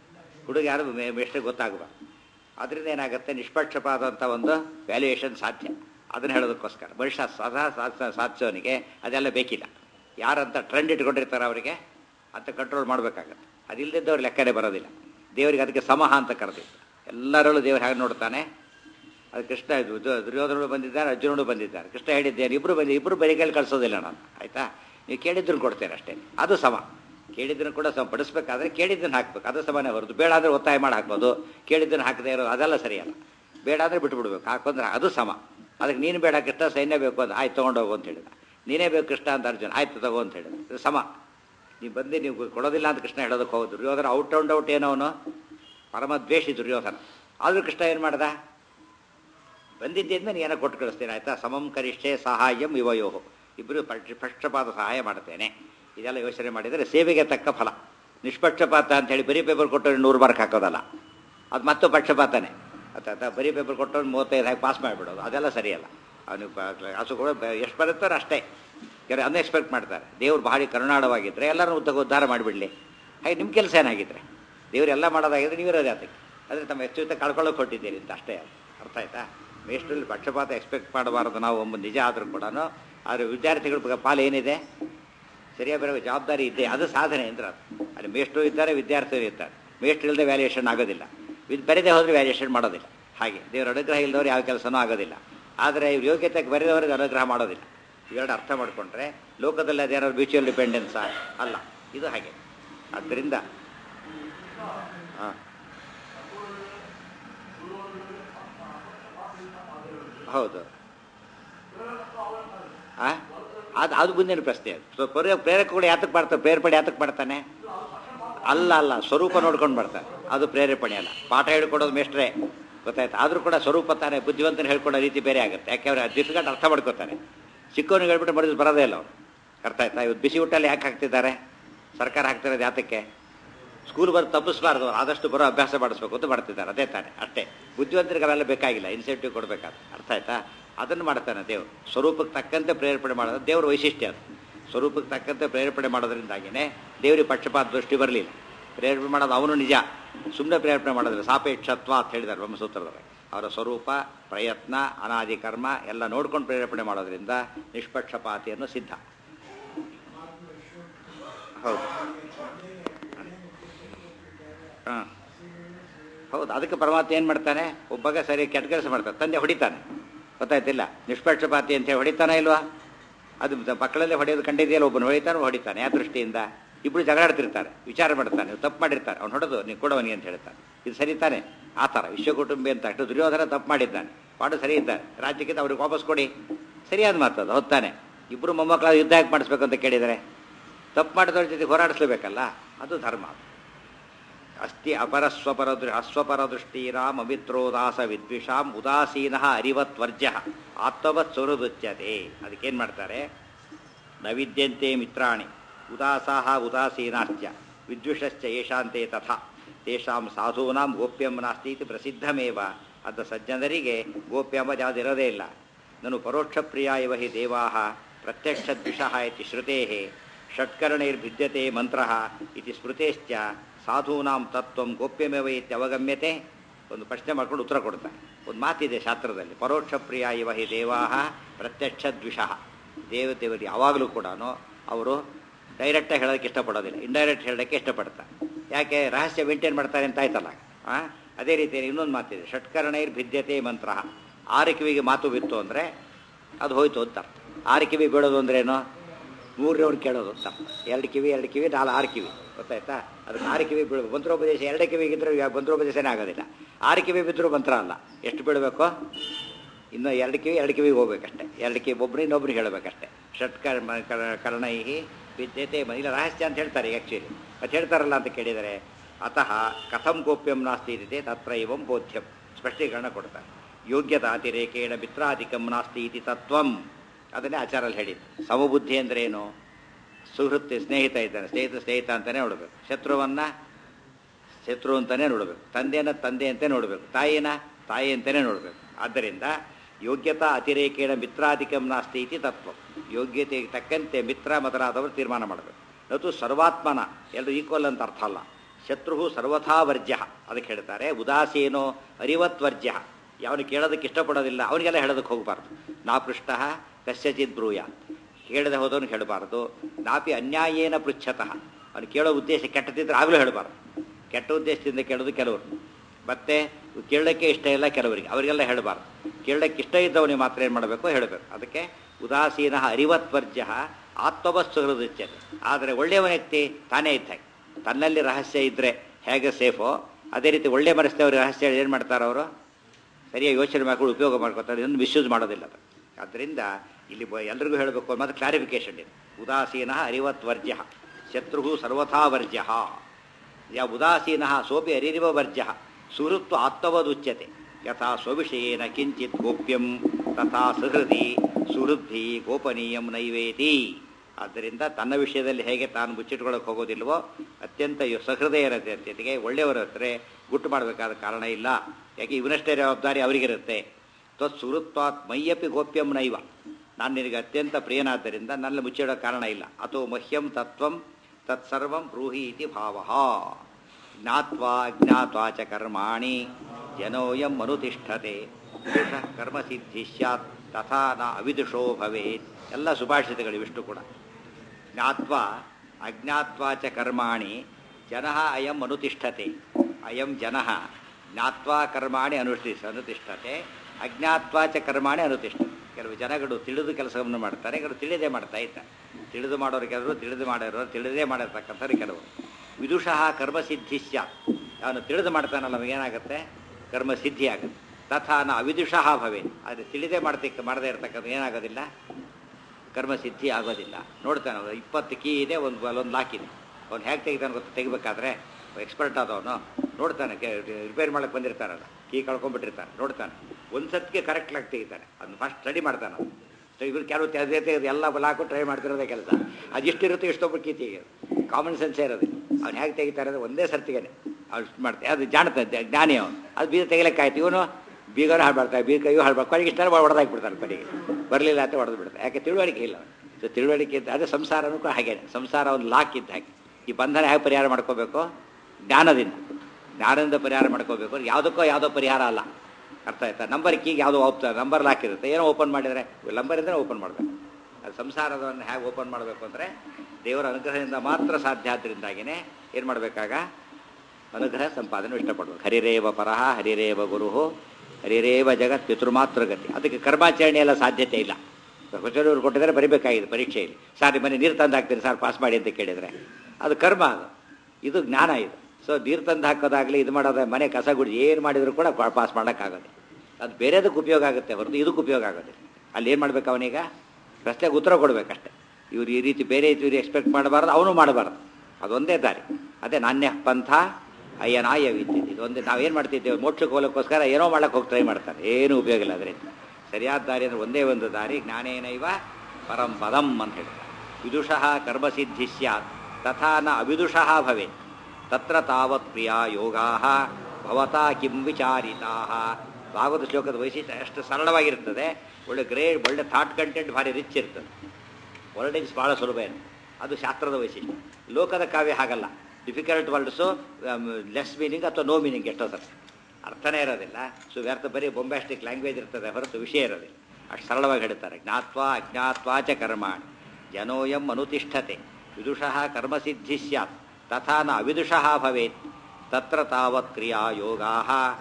ಹುಡುಗ ಯಾರು ಮೇಷ್ಟ್ರಿಗೆ ಗೊತ್ತಾಗಬಾರ್ದು ಅದರಿಂದ ಏನಾಗುತ್ತೆ ನಿಷ್ಪಕ್ಷಪಾತ ಅಂತ ಒಂದು ವ್ಯಾಲ್ಯೂಯೇಷನ್ ಸಾಧ್ಯ ಅದನ್ನು ಹೇಳೋದಕ್ಕೋಸ್ಕರ ಮನುಷ್ಯ ಸದಾ ಸಾಧಿಸ ಸಾಧಿಸೋನಿಗೆ ಅದೆಲ್ಲ ಬೇಕಿಲ್ಲ ಯಾರಂತ ಟ್ರೆಂಡ್ ಇಟ್ಕೊಂಡಿರ್ತಾರೆ ಅವರಿಗೆ ಅಂತ ಕಂಟ್ರೋಲ್ ಮಾಡಬೇಕಾಗತ್ತೆ ಅದಿಲ್ಲದಿದ್ದವ್ರು ಲೆಕ್ಕನೇ ಬರೋದಿಲ್ಲ ದೇವರಿಗೆ ಅದಕ್ಕೆ ಸಮಹ ಅಂತ ಕರೆದಿತ್ತು ಎಲ್ಲರಲ್ಲೂ ದೇವರು ಹೇಗೆ ನೋಡ್ತಾನೆ ಅದು ಕೃಷ್ಣ ಇದು ದು- ದುರ್ಯೋಧನರು ಬಂದಿದ್ದಾರೆ ಅರ್ಜುನನು ಬಂದಿದ್ದಾರೆ ಕೃಷ್ಣ ಹೇಳಿದ್ದೇನೆ ಇಬ್ಬರು ಬಂದು ಇಬ್ಬರು ಬರಿಗೈಲಿ ಕಳಿಸೋದಿಲ್ಲ ನಾನು ಆಯಿತಾ ನೀವು ಕೇಳಿದ್ದನ್ನು ಕೊಡ್ತೇನೆ ಅಷ್ಟೇ ಅದು ಸಮ ಕೇಳಿದ್ದನ್ನು ಕೂಡ ಸಮ ಪಡಿಸ್ಬೇಕಾದ್ರೆ ಕೇಳಿದ್ದನ್ನು ಹಾಕ್ಬೇಕು ಅದು ಸಮಾನೇ ಹೊರತು ಬೇಡ ಅಂದರೆ ಒತ್ತಾಯ ಮಾಡಿ ಹಾಕ್ಬೋದು ಕೇಳಿದ್ದನ್ನು ಹಾಕದೇ ಇರೋದು ಅದೆಲ್ಲ ಸರಿಯಲ್ಲ ಬೇಡ ಅಂದರೆ ಬಿಟ್ಬಿಡ್ಬೇಕು ಹಾಕೊಂಡ್ರೆ ಅದು ಸಮ ಅದಕ್ಕೆ ನೀನು ಬೇಡ ಕೃಷ್ಣ ಸೈನ್ಯ ಬೇಕು ಅಂತ ಆಯ್ತು ತೊಗೊಂಡೋಗು ಅಂತ ಹೇಳಿದ ನೀನೇ ಬೇಕು ಕೃಷ್ಣ ಅಂತ ಅರ್ಜುನ ಆಯ್ತು ತಗೋ ಅಂತ ಹೇಳಿದ ಇದು ಸಮ ನೀವು ಬಂದು ನೀವು ಕೊಡೋದಿಲ್ಲ ಅಂತ ಕೃಷ್ಣ ಹೇಳೋದಕ್ಕೆ ಹೋಗೋದು ದುರ್ಯೋಧನ ಔಟ್ ಔಟ್ ಔಟ್ ಏನೋ ಅವನು ಪರಮದ್ವೇಷಿ ದುರ್ಯೋಧನ ಆದರೂ ಕೃಷ್ಣ ಏನು ಮಾಡ್ದ ಬಂದಿದ್ದೇದ್ಮೇಲೆ ಏನೋ ಕೊಟ್ಟು ಕಳಿಸ್ತೇನೆ ಆಯ್ತಾ ಸಮಂ ಕರಿಷ್ಠೆ ಸಹಾಯಂ ಇವಯೋಹು ಇಬ್ಬರು ಪಕ್ಷ ಪಕ್ಷಪಾತ ಸಹಾಯ ಮಾಡ್ತೇನೆ ಇದೆಲ್ಲ ಯೋಚನೆ ಮಾಡಿದರೆ ಸೇವೆಗೆ ತಕ್ಕ ಫಲ ನಿಷ್ಪಕ್ಷಪಾತ ಅಂತ ಹೇಳಿ ಬರೀ ಪೇಪರ್ ಕೊಟ್ಟವ್ರು ನೂರು ಮಾರ್ಕ್ ಹಾಕೋದಲ್ಲ ಅದು ಮತ್ತು ಪಕ್ಷಪಾತನೇ ಅಥವಾ ಬರೀ ಪೇಪರ್ ಕೊಟ್ಟವ್ರು ಮೂವತ್ತೈದು ಹಾಕಿ ಪಾಸ್ ಮಾಡಿಬಿಡೋದು ಅದೆಲ್ಲ ಸರಿಯಲ್ಲ ಅವನಿಗೆ ಕಾಸು ಕೂಡ ಎಷ್ಟು ಬರುತ್ತಾರೋ ಅಷ್ಟೇ ಯಾರು ಅನ್ಎಕ್ಸ್ಪೆಕ್ಟ್ ಮಾಡ್ತಾರೆ ದೇವ್ರು ಭಾರಿ ಕರುಣಾಳವಾಗಿದ್ದರೆ ಎಲ್ಲರೂ ಉದ್ದ ಉದ್ಧಾರ ಮಾಡಿಬಿಡಲಿ ಹಾಗೆ ನಿಮ್ಮ ಕೆಲಸ ಏನಾಗಿದ್ರೆ ದೇವ್ರು ಎಲ್ಲ ಮಾಡೋದಾಗಿದ್ರೆ ನೀವಿರೋದೇ ಅದಕ್ಕೆ ಆದರೆ ತಮ್ಮ ಹೆಚ್ಚು ಕಳ್ಕೊಳ್ಳೋಕೆ ಕೊಟ್ಟಿದ್ದೀರಿ ಅಂತ ಅಷ್ಟೇ ಅದು. ಅರ್ಥ ಆಯ್ತಾ ಮೇಷ್ಟ್ರಲ್ಲಿ ಪಕ್ಷಪಾತ ಎಕ್ಸ್ಪೆಕ್ಟ್ ಮಾಡಬಾರದು ನಾವು ಒಬ್ಬ ನಿಜ ಆದರೂ ಕೂಡ ಆದರೆ ವಿದ್ಯಾರ್ಥಿಗಳ ಬಗ್ಗೆ ಪಾಲು ಏನಿದೆ ಸರಿಯಾಗಿ ಬರೋ ಜವಾಬ್ದಾರಿ ಇದೆ ಅದು ಸಾಧನೆ ಅಂದ್ರೆ ಅದು ಅಲ್ಲಿ ಮೇಷ್ಟ್ರು ಇದ್ದಾರೆ ವಿದ್ಯಾರ್ಥಿಗಳು ಇರ್ತಾರೆ ಮೇಷ್ಟ್ರು ಇಲ್ಲದೆ ವ್ಯಾಲ್ಯೂಯೇಷನ್ ಆಗೋದಿಲ್ಲ ವಿದ್ ಬರೆದೇ ಹೋದರೆ ವ್ಯಾಲ್ಯೂಯೇಷನ್ ಮಾಡೋದಿಲ್ಲ ಹಾಗೆ ದೇವರ ಅನುಗ್ರಹ ಇಲ್ಲದವ್ರು ಯಾವ ಕೆಲಸನೂ ಆಗೋದಿಲ್ಲ ಆದರೆ ಇವ್ರ ಯೋಗ್ಯತೆಗೆ ಬರೆದವರಿಗೆ ಅನುಗ್ರಹ ಮಾಡೋದಿಲ್ಲ ಇವೆರಡು ಅರ್ಥ ಮಾಡಿಕೊಂಡ್ರೆ ಲೋಕದಲ್ಲಿ ಅದೇನಾದ್ರು ಮ್ಯೂಚುವಲ್ ಡಿಪೆಂಡೆನ್ಸಾ ಅಲ್ಲ ಇದು ಹಾಗೆ ಆದ್ದರಿಂದ ಹಾಂ ಹೌದು ಆ? ಅದು ಅದು ಮುಂದಿನ ಪ್ರಶ್ನೆ ಅದು ಸೊ ಪ್ರೇರ ಪ್ರೇರಕಗಳು ಯಾತಕ್ಕೆ ಮಾಡ್ತಾರೆ ಪ್ರೇರೇಪಣೆ ಯಾತಕ್ಕೆ ಮಾಡ್ತಾನೆ ಅಲ್ಲ ಅಲ್ಲ ಸ್ವರೂಪ ನೋಡ್ಕೊಂಡು ಬರ್ತಾನೆ ಅದು ಪ್ರೇರೇಪಣೆ ಅಲ್ಲ ಪಾಠ ಹೇಳ್ಕೊಡೋದು ಮೇಷ್ಟ್ರೆ ಗೊತ್ತಾಯ್ತು ಆದರೂ ಕೂಡ ಸ್ವರೂಪ ತಾನೇ ಬುದ್ಧಿವಂತನ ಹೇಳ್ಕೊಡೋ ರೀತಿ ಬೇರೆ ಆಗುತ್ತೆ ಯಾಕೆ ಅವ್ರು ದಿಟ್ಗಟ್ಟು ಅರ್ಥ ಮಾಡ್ಕೋತಾರೆ ಚಿಕ್ಕವನಿಗೆ ಹೇಳ್ಬಿಟ್ಟು ಬರೋದು ಬರೋದೇ ಇಲ್ಲ ಅವ್ರು ಅರ್ಥ ಆಯ್ತಾ ಇವತ್ತು ಬಿಸಿ ಊಟಲ್ಲಿ ಯಾಕೆ ಹಾಕ್ತಿದ್ದಾರೆ ಸರ್ಕಾರ ಹಾಕ್ತಿರೋದು ಯಾತಕ್ಕೆ ಸ್ಕೂಲ್ ಬರೋದು ತಪ್ಪಿಸ್ಬಾರ್ದು ಆದಷ್ಟು ಬರೋ ಅಭ್ಯಾಸ ಮಾಡಿಸ್ಬೇಕು ಅಂತ ಮಾಡ್ತಿದ್ದಾರೆ ಅದೇ ತಾನೇ ಅಷ್ಟೇ ಬುದ್ಧಿವಂತರಿಗೆ ಅವೆಲ್ಲ ಬೇಕಾಗಿಲ್ಲ ಇನ್ಸೆಂಟಿವ್ ಕೊಡಬೇಕಾದ ಅರ್ಥ ಆಯ್ತಾ ಅದನ್ನು ಮಾಡ್ತಾನೆ ದೇವರು ಸ್ವರೂಪಕ್ಕೆ ತಕ್ಕಂತೆ ಪ್ರೇರೇಪಣೆ ಮಾಡೋದು ದೇವ್ರ ವೈಶಿಷ್ಟ್ಯ ಅದು ಸ್ವರೂಪಕ್ಕೆ ತಕ್ಕಂತೆ ಪ್ರೇರೇಪಣೆ ಮಾಡೋದ್ರಿಂದಾಗಿಯೇ ದೇವರಿಗೆ ಪಕ್ಷಪಾತ ದೃಷ್ಟಿ ಬರಲಿಲ್ಲ ಪ್ರೇರೇಪಣೆ ಮಾಡೋದು ಅವನು ನಿಜ ಸುಮ್ಮನೆ ಪ್ರೇರೇಪಣೆ ಮಾಡೋದಿಲ್ಲ ಸಾಪೇಕ್ಷತ್ವ ಅಂತ ಹೇಳಿದ್ದಾರೆ ಬ್ರಹ್ಮಸೂತ್ರದಲ್ಲಿ ಅವರ ಸ್ವರೂಪ ಪ್ರಯತ್ನ ಅನಾದಿ ಕರ್ಮ ಎಲ್ಲ ನೋಡ್ಕೊಂಡು ಪ್ರೇರೇಪಣೆ ಮಾಡೋದ್ರಿಂದ ನಿಷ್ಪಕ್ಷಪಾತಿಯನ್ನು ಸಿದ್ಧ ಹೌದು ಹಾಂ ಹೌದು ಅದಕ್ಕೆ ಪರಮಾತ್ಮ ಏನು ಮಾಡ್ತಾನೆ ಒಬ್ಬಗ ಸರಿ ಕೆಟ್ಟ ಕೆಲಸ ಮಾಡ್ತಾನೆ ತಂದೆ ಹೊಡಿತಾನೆ ಗೊತ್ತಾಯ್ತಿಲ್ಲ ನಿಷ್ಪಕ್ಷಪಾತಿ ಅಂತ ಹೇಳಿ ಹೊಡಿತಾನೆ ಇಲ್ವಾ ಅದು ಮಕ್ಕಳಲ್ಲೇ ಹೊಡೆಯೋದು ಕಂಡಿದೆಯಲ್ಲ ಒಬ್ಬನು ಹೊಡಿತಾನೆ ಹೊಡಿತಾನೆ ಯಾವ ದೃಷ್ಟಿಯಿಂದ ಇಬ್ಬರು ಜಗಳಾಡ್ತಿರ್ತಾರೆ ವಿಚಾರ ಮಾಡ್ತಾನೆ ನೀವು ತಪ್ಪು ಮಾಡಿರ್ತಾರೆ ಅವ್ನು ಹೊಡೆದು ನೀವು ಕೊಡವನಿ ಅಂತ ಹೇಳ್ತಾನೆ ಇದು ಸರಿ ತಾನೆ ಆ ಥರ ವಿಶ್ವಕುಟುಂಬಿ ಅಂತ ಅಷ್ಟು ದುರ್ಯೋಧನ ತಪ್ಪು ಮಾಡಿದ್ದಾನೆ ಪಾಡು ಸರಿ ಇದ್ದಾರೆ ರಾಜ್ಯಕ್ಕಿಂತ ಅವ್ರಿಗೆ ವಾಪಸ್ ಕೊಡಿ ಸರಿಯಾದ ಮಾತದು ಹೊತ್ತಾನೆ ಇಬ್ಬರು ಮೊಮ್ಮಕ್ಕಳ ಯುದ್ಧ ಯಾಕೆ ಮಾಡಿಸ್ಬೇಕು ಅಂತ ಕೇಳಿದರೆ ತಪ್ಪು ಮಾಡಿದವ್ರ ಜೊತೆ ಹೋರಾಡಿಸ್ಲೇಬೇಕಲ್ಲ ಅದು ಧರ್ಮ ಅಸ್ತಿ ಅಪರಸ್ವಪರ ದೃ ಅಸ್ವಪರ ದೃಷ್ಟಿರಾಮ ಮಿತ್ರೋದಾಸ ವಿದ್ವಿಷಾಂ ಉದಾಸೀನ ಅರಿವತ್ವರ್ಜ ಆತ್ಮವತ್ ಸ್ವರುದುಚ್ಯತೆ ಅದಕ್ಕೇನು ಮಾಡ್ತಾರೆ ನ ವಿದ್ಯಂತೆ ಮಿತ್ರಾಣಿ ಉದಾಸಾಹ ಉದಾಸೀನಾಶ್ಚ ವಿದ್ವಿಷಶ್ಚ ಯೇಷಾಂತೆ ತಥಾ ತೇಷಾಂ ಸಾಧೂನಾಂ ಗೋಪ್ಯಂ ನಾಸ್ತಿ ಇತಿ ಪ್ರಸಿದ್ಧಮೇವ ಅದ ಸಜ್ಜನರಿಗೆ ಗೋಪ್ಯ ಎಂಬ ಯಾವುದಿರೋದೇ ಇಲ್ಲ ನನು ಪರೋಕ್ಷ ಪ್ರಿಯ ಇವ ಹಿ ದೇವಾ ಪ್ರತ್ಯಕ್ಷ ದ್ವಿಷಃ ಇತಿ ಶ್ರುತೇ ಷಟ್ಕರಣೈರ್ಭಿದ್ಯತೆ ಮಂತ್ರ ಇತಿ ಸ್ಮೃತೇಶ್ಚ ಸಾಧೂನಾಂ ತತ್ವಂ ಗೋಪ್ಯಮೇವ ಇತ್ಯವಗಮ್ಯತೆ ಒಂದು ಪ್ರಶ್ನೆ ಮಾಡ್ಕೊಂಡು ಉತ್ತರ ಕೊಡ್ತಾರೆ ಒಂದು ಮಾತಿದೆ ಶಾಸ್ತ್ರದಲ್ಲಿ ಪರೋಕ್ಷ ಪ್ರಿಯ ಇವ ಹಿ ದೇವಾ ಪ್ರತ್ಯಕ್ಷ ದ್ವಿಷಃ ದೇವತೆಯವರು ಯಾವಾಗಲೂ ಕೂಡ ಅವರು ಡೈರೆಕ್ಟಾಗಿ ಹೇಳೋದಕ್ಕೆ ಇಷ್ಟಪಡೋದಿಲ್ಲ ಇಂಡೈರೆಕ್ಟ್ ಹೇಳೋಕ್ಕೆ ಇಷ್ಟಪಡ್ತಾರೆ ಯಾಕೆ ರಹಸ್ಯ ಮೇಂಟೈನ್ ಮಾಡ್ತಾರೆ ಅಂತ ಆಯ್ತಲ್ಲ ಆ? ಅದೇ ರೀತಿ ಇನ್ನೊಂದು ಮಾತಿದೆ ಷಟ್ಕರಣೈರ್ ಭಿದ್ಯತೆ ಮಂತ್ರ ಆರು ಕಿವಿಗೆ ಮಾತು ಬಿತ್ತು ಅಂದರೆ ಅದು ಹೋಯ್ತು ಅಂತ ಅರ್ಥ. ಆರು ಕಿವಿ ಬೀಳೋದು ಅಂದ್ರೇನು ಮೂರನೇವ್ರು ಕೇಳೋದು ಅಂತ ಎರಡು ಕಿವಿ ಎರಡು ಕಿವಿ ನಾಲ್ಕು ಆರು ಕಿವಿ ಗೊತ್ತಾಯ್ತಾ ಅದಕ್ಕೆ ಆರು ಕಿವಿ ಬೀಳಬೇಕು ಮಂತ್ರೋಪದೇಶ ಎರಡೇ ಕಿವಿಗಿದ್ರೆ ಯಾ- ಮಂತ್ರೋಪದೇಶನೇ ಆಗೋದಿಲ್ಲ ಆರು ಕಿವಿ ಬಿದ್ದರೂ ಮಂತ್ರ ಅಲ್ಲ ಎಷ್ಟು ಬೀಳಬೇಕು ಇನ್ನು ಎರಡು ಕಿವಿ ಎರಡು ಕಿವಿಗೆ ಹೋಗ್ಬೇಕಷ್ಟೆ ಎರಡು ಕಿವಿ ಒಬ್ಬರು ಇನ್ನೊಬ್ರಿಗೆ ಹೇಳಬೇಕಷ್ಟೆ ಷಟ್ಕರ್ ಕರ್ಣೈ ವಿದ್ಯತೆ ಮ- ಇಲ್ಲ ರಹಸ್ಯ ಅಂತ ಹೇಳ್ತಾರೆ ಆ್ಯಕ್ಚುಲಿ ಅದು ಹೇಳ್ತಾರಲ್ಲ ಅಂತ ಕೇಳಿದರೆ ಅತಃ ಕಥಂ ಗೋಪ್ಯಂ ನಾಸ್ತಿ ಇದೆ ತತ್ರ ಇವಂ ಬೋಧ್ಯಂ ಸ್ಪಷ್ಟೀಕರಣ ಕೊಡ್ತಾರೆ ಯೋಗ್ಯತಾ ಅತಿರೇಕೇಣ ಮಿತ್ರಾಧಿಕಂ ನಾಸ್ತಿ ಇತಿ ತತ್ವಂ ಅದನ್ನೇ ಆಚಾರಲ್ಲಿ ಹೇಳಿದ್ದು ಸಮಬುದ್ಧಿ ಅಂದ್ರೆ ಏನು ಸುಹೃತ್ ಸ್ನೇಹಿತ ಇದ್ದಾನೆ ಸ್ನೇಹಿತ ಸ್ನೇಹಿತ ಅಂತಲೇ ನೋಡಬೇಕು ಶತ್ರುವನ್ನ ಶತ್ರು ಅಂತಲೇ ನೋಡಬೇಕು ತಂದೆನ ತಂದೆ ಅಂತ ನೋಡಬೇಕು ತಾಯಿನ ತಾಯಿ ಅಂತಲೇ ನೋಡಬೇಕು ಆದ್ದರಿಂದ ಯೋಗ್ಯತಾ ಅತಿರೇಕೇಣ ಮಿತ್ರಾಧಿಕಂ ನಾಸ್ತಿ ಇತಿ ತತ್ವ ಯೋಗ್ಯತೆಗೆ ತಕ್ಕಂತೆ ಮಿತ್ರ ಮೊದಲಾದವರು ತೀರ್ಮಾನ ಮಾಡಬೇಕು ನತು ಸರ್ವಾತ್ಮನ ಎಲ್ಲರೂ ಈಕ್ವಲ್ ಅಂತ ಅರ್ಥ ಅಲ್ಲ ಶತ್ರು ಸರ್ವಥಾ ವರ್ಜ್ಯ ಅದಕ್ಕೆ ಹೇಳ್ತಾರೆ ಉದಾಸೀನೋ ಅರಿವತ್ವರ್ಜ್ಯ ಯಾವನು ಕೇಳೋದಕ್ಕೆ ಇಷ್ಟಪಡೋದಿಲ್ಲ ಅವನಿಗೆಲ್ಲ ಹೇಳೋದಕ್ಕೆ ಹೋಗಬಾರ್ದು ನಾ ಪೃಷ್ಟ ಕಸ್ಯಚಿತ್ ಬ್ರೂಯ ಕೇಳದೆ ಹೋದವನು ಹೇಳಬಾರ್ದು ನಾಪಿ ಅನ್ಯಾಯೇನ ಪೃಚ್ಛತಃ ಅವನು ಕೇಳೋ ಉದ್ದೇಶ ಕೆಟ್ಟದಿದ್ರೆ ಆಗಲೂ ಹೇಳಬಾರ್ದು ಕೆಟ್ಟ ಉದ್ದೇಶದಿಂದ ಕೇಳೋದು ಕೆಲವರು ಮತ್ತೆ ಕೇಳೋಕ್ಕೆ ಇಷ್ಟ ಇಲ್ಲ ಕೆಲವರಿಗೆ ಅವರಿಗೆಲ್ಲ ಹೇಳಬಾರ್ದು ಕೇಳೋಕ್ಕೆ ಇಷ್ಟ ಇದ್ದವನಿಗೆ ಮಾತ್ರ ಏನು ಮಾಡಬೇಕು ಹೇಳಬೇಕು ಅದಕ್ಕೆ ಉದಾಸೀನ ಅರಿವತ್ವರ್ಜ್ಯ ಆತ್ಮವಸ್ತು ಹೃದಯಚ್ಯತೆ ಆದರೆ ಒಳ್ಳೆಯ ವ್ಯಕ್ತಿ ತಾನೇ ಇದ್ದ ಹಾಗೆ ತನ್ನಲ್ಲಿ ರಹಸ್ಯ ಇದ್ದರೆ ಹೇಗೆ ಸೇಫೋ ಅದೇ ರೀತಿ ಒಳ್ಳೆ ಮನಸ್ಸಿನವ್ರ ರಹಸ್ಯ ಏನು ಮಾಡ್ತಾರೆ ಅವರು ಸರಿಯಾಗಿ ಯೋಚನೆ ಮಾಡ್ಕೊಂಡು ಉಪಯೋಗ ಮಾಡ್ಕೊತಾರೆ ಇದನ್ನು ಮಿಸ್ಯೂಸ್ ಮಾಡೋದಿಲ್ಲ ಅದು ಆದ್ದರಿಂದ ಇಲ್ಲಿ ಬ- ಎಲ್ರಿಗೂ ಹೇಳಬೇಕು ಮತ್ತು ಕ್ಲಾರಿಫಿಕೇಶನ್ ಇದೆ ಉದಾಸೀನ ಅರಿವತ್ವರ್ಜ್ಯ ಶತ್ರು ಸರ್ವಥಾ ವರ್ಜ್ಯ ಯ ಉದಾಸೀನ ಸೋಪಿ ಅರಿರಿವ ವರ್ಜ್ಯ ಸುಹೃತ್ವ ಆತ್ಮವದುಚ್ಯತೆ ಯಥಾ ಸ್ವವಿಷಯೇನ ಕಿಂಚಿತ್ ಗೋಪ್ಯಂ ತಥಾ ಸುಹೃದಿ ಸುಹೃದ್ಧಿ ಗೋಪನೀಯಂ ನೈವೇತಿ ಆದ್ದರಿಂದ ತನ್ನ ವಿಷಯದಲ್ಲಿ ಹೇಗೆ ತಾನು ಮುಚ್ಚಿಟ್ಕೊಳ್ಳೋಕೆ ಹೋಗೋದಿಲ್ವೋ ಅತ್ಯಂತ ಯು- ಸಹೃದಯರ ಜೊತೆಗೆ ಒಳ್ಳೆಯವರ ಹತ್ರ ಗುಟ್ಟು ಮಾಡಬೇಕಾದ ಕಾರಣ ಇಲ್ಲ ಯಾಕೆ ಇವನಷ್ಟೇ ಜವಾಬ್ದಾರಿ ಅವರಿಗಿರುತ್ತೆ ತ್ವತ್ ಸುಹೃತ್ವಾತ್ ಮಯ್ಯಪಿ ಗೋಪ್ಯಂ ನೈವ ನಾನು ನಿನಗೆ ಅತ್ಯಂತ ಪ್ರಿಯನಾದ್ದರಿಂದ ನನ್ನ ಮುಚ್ಚಿಡೋ ಕಾರಣ ಇಲ್ಲ ಅಥೋ ಮಹ್ಯಂ ತತ್ವಂ ತತ್ಸರ್ವಂ ಬ್ರೂಹಿ ಇತಿ ಭಾವ ಜ್ಞಾತ್ವಾ ಜ್ಞಾತ್ವಾ ಚ ಕರ್ಮಾಣಿ ಜನೋಯಂ ಅನುತಿಷ್ಠತೆ ವಿದುಷಃ ಕರ್ಮಸಿದ್ಧಿ ಸ್ಯಾತ್ ತಥಾ ನ ಅವಿದುಷೋ ಭವೇತ್ ಎಲ್ಲ ಸುಭಾಷಿತಗಳಿವಿಷ್ಟು ಕೂಡ ಜ್ಞಾತ್ವಾ ಅಜ್ಞಾತ್ವಾ ಚ ಕರ್ಮಾಣಿ ಜನ ಅಯಂ ಅನುತಿಷ್ಠತೆ ಅಯಂ ಜನ ಜ್ಞಾತ್ವಾ ಕರ್ಮಾಣಿ ಅನುಷ್ಠಿಸ ಅನುತಿಷ್ಠತೆ ಅಜ್ಞಾತ್ವಾ ಚ ಕರ್ಮಾಣಿ ಅನುತಿಷ್ಠತೆ ಕೆಲವು ಜನಗಳು ತಿಳಿದು ಕೆಲಸವನ್ನು ಮಾಡ್ತಾರೆ ಕೆಲವು ತಿಳಿದೇ ಮಾಡ್ತಾ ಇದ್ದಾರೆ ತಿಳಿದು ಮಾಡೋರು ಕೆಲವರು ತಿಳಿದು ಮಾಡೋರು ತಿಳಿದೇ ಮಾಡಿರ್ತಕ್ಕಂಥವ್ರು ಕೆಲವರು ವಿದುಷಃ ಕರ್ಮಸಿದ್ಧಿ ಸ್ಯಾತ್ ಅವನು ತಿಳಿದು ಮಾಡ್ತಾನಲ್ಲ ನಮಗೇನಾಗುತ್ತೆ ಕರ್ಮಸಿದ್ಧಿ ಆಗುತ್ತೆ ತಥಾ ನ ಅವಿದುಷಃ ಭವೆ ಆದರೆ ತಿಳಿದೇ ಮಾಡ್ತಿಕ್ಕ ಮಾಡದೇ ಇರ್ತಕ್ಕಂಥ ಏನಾಗೋದಿಲ್ಲ ಕರ್ಮಸಿದ್ಧಿ ಆಗೋದಿಲ್ಲ ನೋಡ್ತಾನೆ ಅವನು ಇಪ್ಪತ್ತು ಕೀ ಇದೆ ಒಂದು ಒಂದು ಲಾಕ್ ಇದೆ ಅವ್ನು ಹೇಗೆ ತೆಗಿತಾನೆ ಗೊತ್ತಾ ತೆಗಿಬೇಕಾದ್ರೆ ಎಕ್ಸ್ಪರ್ಟ್ ಆದವನು ನೋಡ್ತಾನೆ ರಿಪೇರ್ ಮಾಡಕ್ಕೆ ಬಂದಿರ್ತಾರಲ್ಲ ಕೀ ಕಳ್ಕೊಂಡ್ಬಿಟ್ಟಿರ್ತಾನೆ ನೋಡ್ತಾನೆ ಒಂದು ಸತಿಗೆ ಕರೆಕ್ಟ್ ಲಾಕ್ ತೆಗಿತಾನೆ ಅದನ್ನ ಫಸ್ಟ್ ಸ್ಟಡಿ ಮಾಡ್ತಾನೆ ಅವನು ಸೊ ಇವ್ರು ಕೆಲವು ತೆಗೆದೇ ತೆಗೆದು ಎಲ್ಲ ಲಾಕು ಟ್ರೈ ಮಾಡ್ತಿರೋದೇ ಕೆಲಸ ಅದಿಷ್ಟಿರುತ್ತೆ ಎಷ್ಟೊಬ್ಬರು ಕೀ ತೆಗೆಯೋದು ಕಾಮನ್ ಸೆನ್ಸೇ ಇರೋದಿಲ್ಲ ಅವ್ನು ಹೇಗೆ ತೆಗಿತಾರೆ ಅಂದರೆ ಒಂದೇ ಸರ್ತಿಗೆ ಅವ್ನು ಇಷ್ಟು ಮಾಡ್ತಾರೆ ಅದು ಜಾಣತ ಜ್ಞಾನಿ ಅವನು ಅದು ಬೀಗ ತೆಗಿಲಿಕ್ಕಾಯ್ತು ಇವನು ಬೀಗನೂ ಹಾಳ್ಬಾರ್ತಾರೆ ಬೀಗ ಕೈಯೂ ಹಾಳ್ಬಾರ್ದು ಕೊನೆಗೆ ಇಷ್ಟ ಹೊಡೆದಾಕ್ಬಿಡ್ತಾನೆ ಕೊನೆಗೆ ಬರಲಿಲ್ಲ ಅಂತ ಹೊಡೆದು ಬಿಡ್ತಾರೆ ಯಾಕೆ ತಿಳುವಳಿಕೆ ಇಲ್ಲ ಅವನು ಸೊ ತಿಳುವಳಿಕೆ ಇದ್ದ ಅದೇ ಸಂಸಾರನೂ ಕೂಡ ಹಾಗೆ ಸಂಸಾರ ಒಂದು ಲಾಕ್ ಇದ್ದ ಹಾಗೆ ಈ ಬಂಧನ ಹೇಗೆ ಪರಿಹಾರ ಮಾಡ್ಕೋಬೇಕು ಜ್ಞಾನದಿಂದ ಜ್ಞಾನದಿಂದ ಪರಿಹಾರ ಮಾಡ್ಕೋಬೇಕು ಯಾವುದಕ್ಕೋ ಯಾವುದೋ ಪರಿಹಾರ ಅಲ್ಲ ಅರ್ಥ ಆಯ್ತಾ ನಂಬರ್ ಕೀಗೆ ಯಾವುದೋ ಓಪ್ತಾರೆ ನಂಬರ್ ಲಾಕ್ ಇರುತ್ತೆ ಏನೋ ಓಪನ್ ಮಾಡಿದರೆ ನಂಬರ್ ಇದ್ದರೆ ಓಪನ್ ಮಾಡಬೇಕು ಅದು ಸಂಸಾರವನ್ನು ಹೇಗೆ ಓಪನ್ ಮಾಡಬೇಕು ಅಂದರೆ ದೇವರ ಅನುಗ್ರಹದಿಂದ ಮಾತ್ರ ಸಾಧ್ಯ ಆದ್ದರಿಂದಾಗಿನೇ ಏನು ಮಾಡಬೇಕಾಗ ಅನುಗ್ರಹ ಸಂಪಾದನೆ ಇಷ್ಟಪಡಬೇಕು ಹರಿರೇವ ಪರಹ ಹರಿರೇವ ಗುರು ಹರಿರೇವ ಜಗತ್ ಪಿತೃಮಾತೃಗತಿ ಅದಕ್ಕೆ ಕರ್ಮಾಚರಣೆ ಎಲ್ಲ ಸಾಧ್ಯತೆ ಇಲ್ಲ ಪ್ರೊಫೆಸರ್ ಕೊಟ್ಟಿದ್ದಾರೆ ಬರಿಬೇಕಾಗಿದೆ ಪರೀಕ್ಷೆಯಲ್ಲಿ ಸರ್ ಮನೆ ನೀರು ತಂದು ಹಾಕ್ತೀನಿ ಸರ್ ಪಾಸ್ ಮಾಡಿ ಅಂತ ಕೇಳಿದರೆ ಅದು ಕರ್ಮ ಅದು ಇದು ಜ್ಞಾನ ಇದು ಸೊ ನೀರು ತಂದು ಹಾಕೋದಾಗಲಿ ಇದು ಮಾಡೋದು ಮನೆ ಕಸ ಗುಡಿ ಏನು ಮಾಡಿದರೂ ಕೂಡ ಪಾಸ್ ಮಾಡೋಕ್ಕಾಗೋದು ಅದು ಬೇರೆದಕ್ಕೆ ಉಪಯೋಗ ಆಗುತ್ತೆ ಹೊರತು ಇದಕ್ಕೆ ಉಪಯೋಗ ಆಗೋದಿಲ್ಲ ಅಲ್ಲಿ ಏನು ಮಾಡ್ಬೇಕು ಅವನೀಗ ಪ್ರಶ್ನೆಗೆ ಉತ್ತರ ಕೊಡಬೇಕಷ್ಟೆ ಇವ್ರು ಈ ರೀತಿ ಬೇರೆ ಇವ್ರು ಎಕ್ಸ್ಪೆಕ್ಟ್ ಮಾಡಬಾರ್ದು ಅವನು ಮಾಡಬಾರ್ದು ಅದೊಂದೇ ದಾರಿ ಅದೇ ನಾಣ್ಯ ಪಂಥ ಅಯ್ಯನಾಯ ವಿದ್ಯೆ ಇದೊಂದೇ ನಾವೇನು ಮಾಡ್ತಿದ್ದೇವೆ ಮೋಕ್ಷಕ್ಕೆ ಹೋಗಲಿಕ್ಕೋಸ್ಕರ ಏನೋ ಮಾಡಕ್ಕೆ ಹೋಗಿ ಟ್ರೈ ಮಾಡ್ತಾರೆ ಏನೂ ಉಪಯೋಗ ಇಲ್ಲ ಅದರಿಂದ ಸರಿಯಾದ ದಾರಿ ಅಂದರೆ ಒಂದೇ ಒಂದು ದಾರಿ ಜ್ಞಾನೇನೈವ ಪರಂ ಪದಂ ಅಂತ ಹೇಳ್ತಾರೆ ವಿದುಷಃ ಕರ್ಮಸಿದ್ಧಿ ಸ್ಯಾತ್ ತಥಾ ನ ಅವಿದುಷಃ ಭವೇತ್ ತತ್ರ ತಾವತ್ ಪ್ರಿಯಾ ಯೋಗಾ ಭವತಾ ಕಿಂ ವಿಚಾರಿತಾ ಭಾಗವತ ಶ್ಲೋಕದ ವೈಶಿಷ್ಟ್ಯ ಅಷ್ಟು ಸರಳವಾಗಿರ್ತದೆ ಒಳ್ಳೆ ಗ್ರೇಟ್ ಒಳ್ಳೆ ಥಾಟ್ ಕಂಟೆಂಟ್ ಭಾರಿ ರಿಚ್ ಇರ್ತದೆ ವರ್ಡಿಂಗ್ಸ್ ಭಾಳ ಸುಲಭ ಏನು ಅದು ಶಾಸ್ತ್ರದ ವೈಶಿಷ್ಟ್ಯ ಲೋಕದ ಕಾವ್ಯ ಹಾಗಲ್ಲ ಡಿಫಿಕಲ್ಟ್ ವರ್ಡ್ಸು ಲೆಸ್ ಮೀನಿಂಗ್ ಅಥವಾ ನೋ ಮೀನಿಂಗ್ ಎಷ್ಟೋ ಸರ್ ಅರ್ಥನೇ ಇರೋದಿಲ್ಲ ಸೊ ವ್ಯರ್ಥ ಬರೀ ಬೊಂಬಾಸ್ಟಿಕ್ ಲ್ಯಾಂಗ್ವೇಜ್ ಇರ್ತದೆ ಹೊರತು ವಿಷಯ ಇರೋದಿಲ್ಲ ಅಷ್ಟು ಸರಳವಾಗಿ ಹೇಳ್ತಾರೆ ಜ್ಞಾತ್ವಾ ಅಜ್ಞಾತ್ವಾ ಚ ಕರ್ಮಾಣಿ ಜನೋಯಂ ಅನುತಿಷ್ಠತೆ ವಿದುಷಃ ಕರ್ಮಸಿದ್ಧಿ ಸ್ಯಾತ್ ತಥಾ ನ ಅವಿದುಷಃ ಭವೇತ್ ತತ್ರ ತಾವತ್ ಕ್ರಿಯಾ ಯೋಗಾ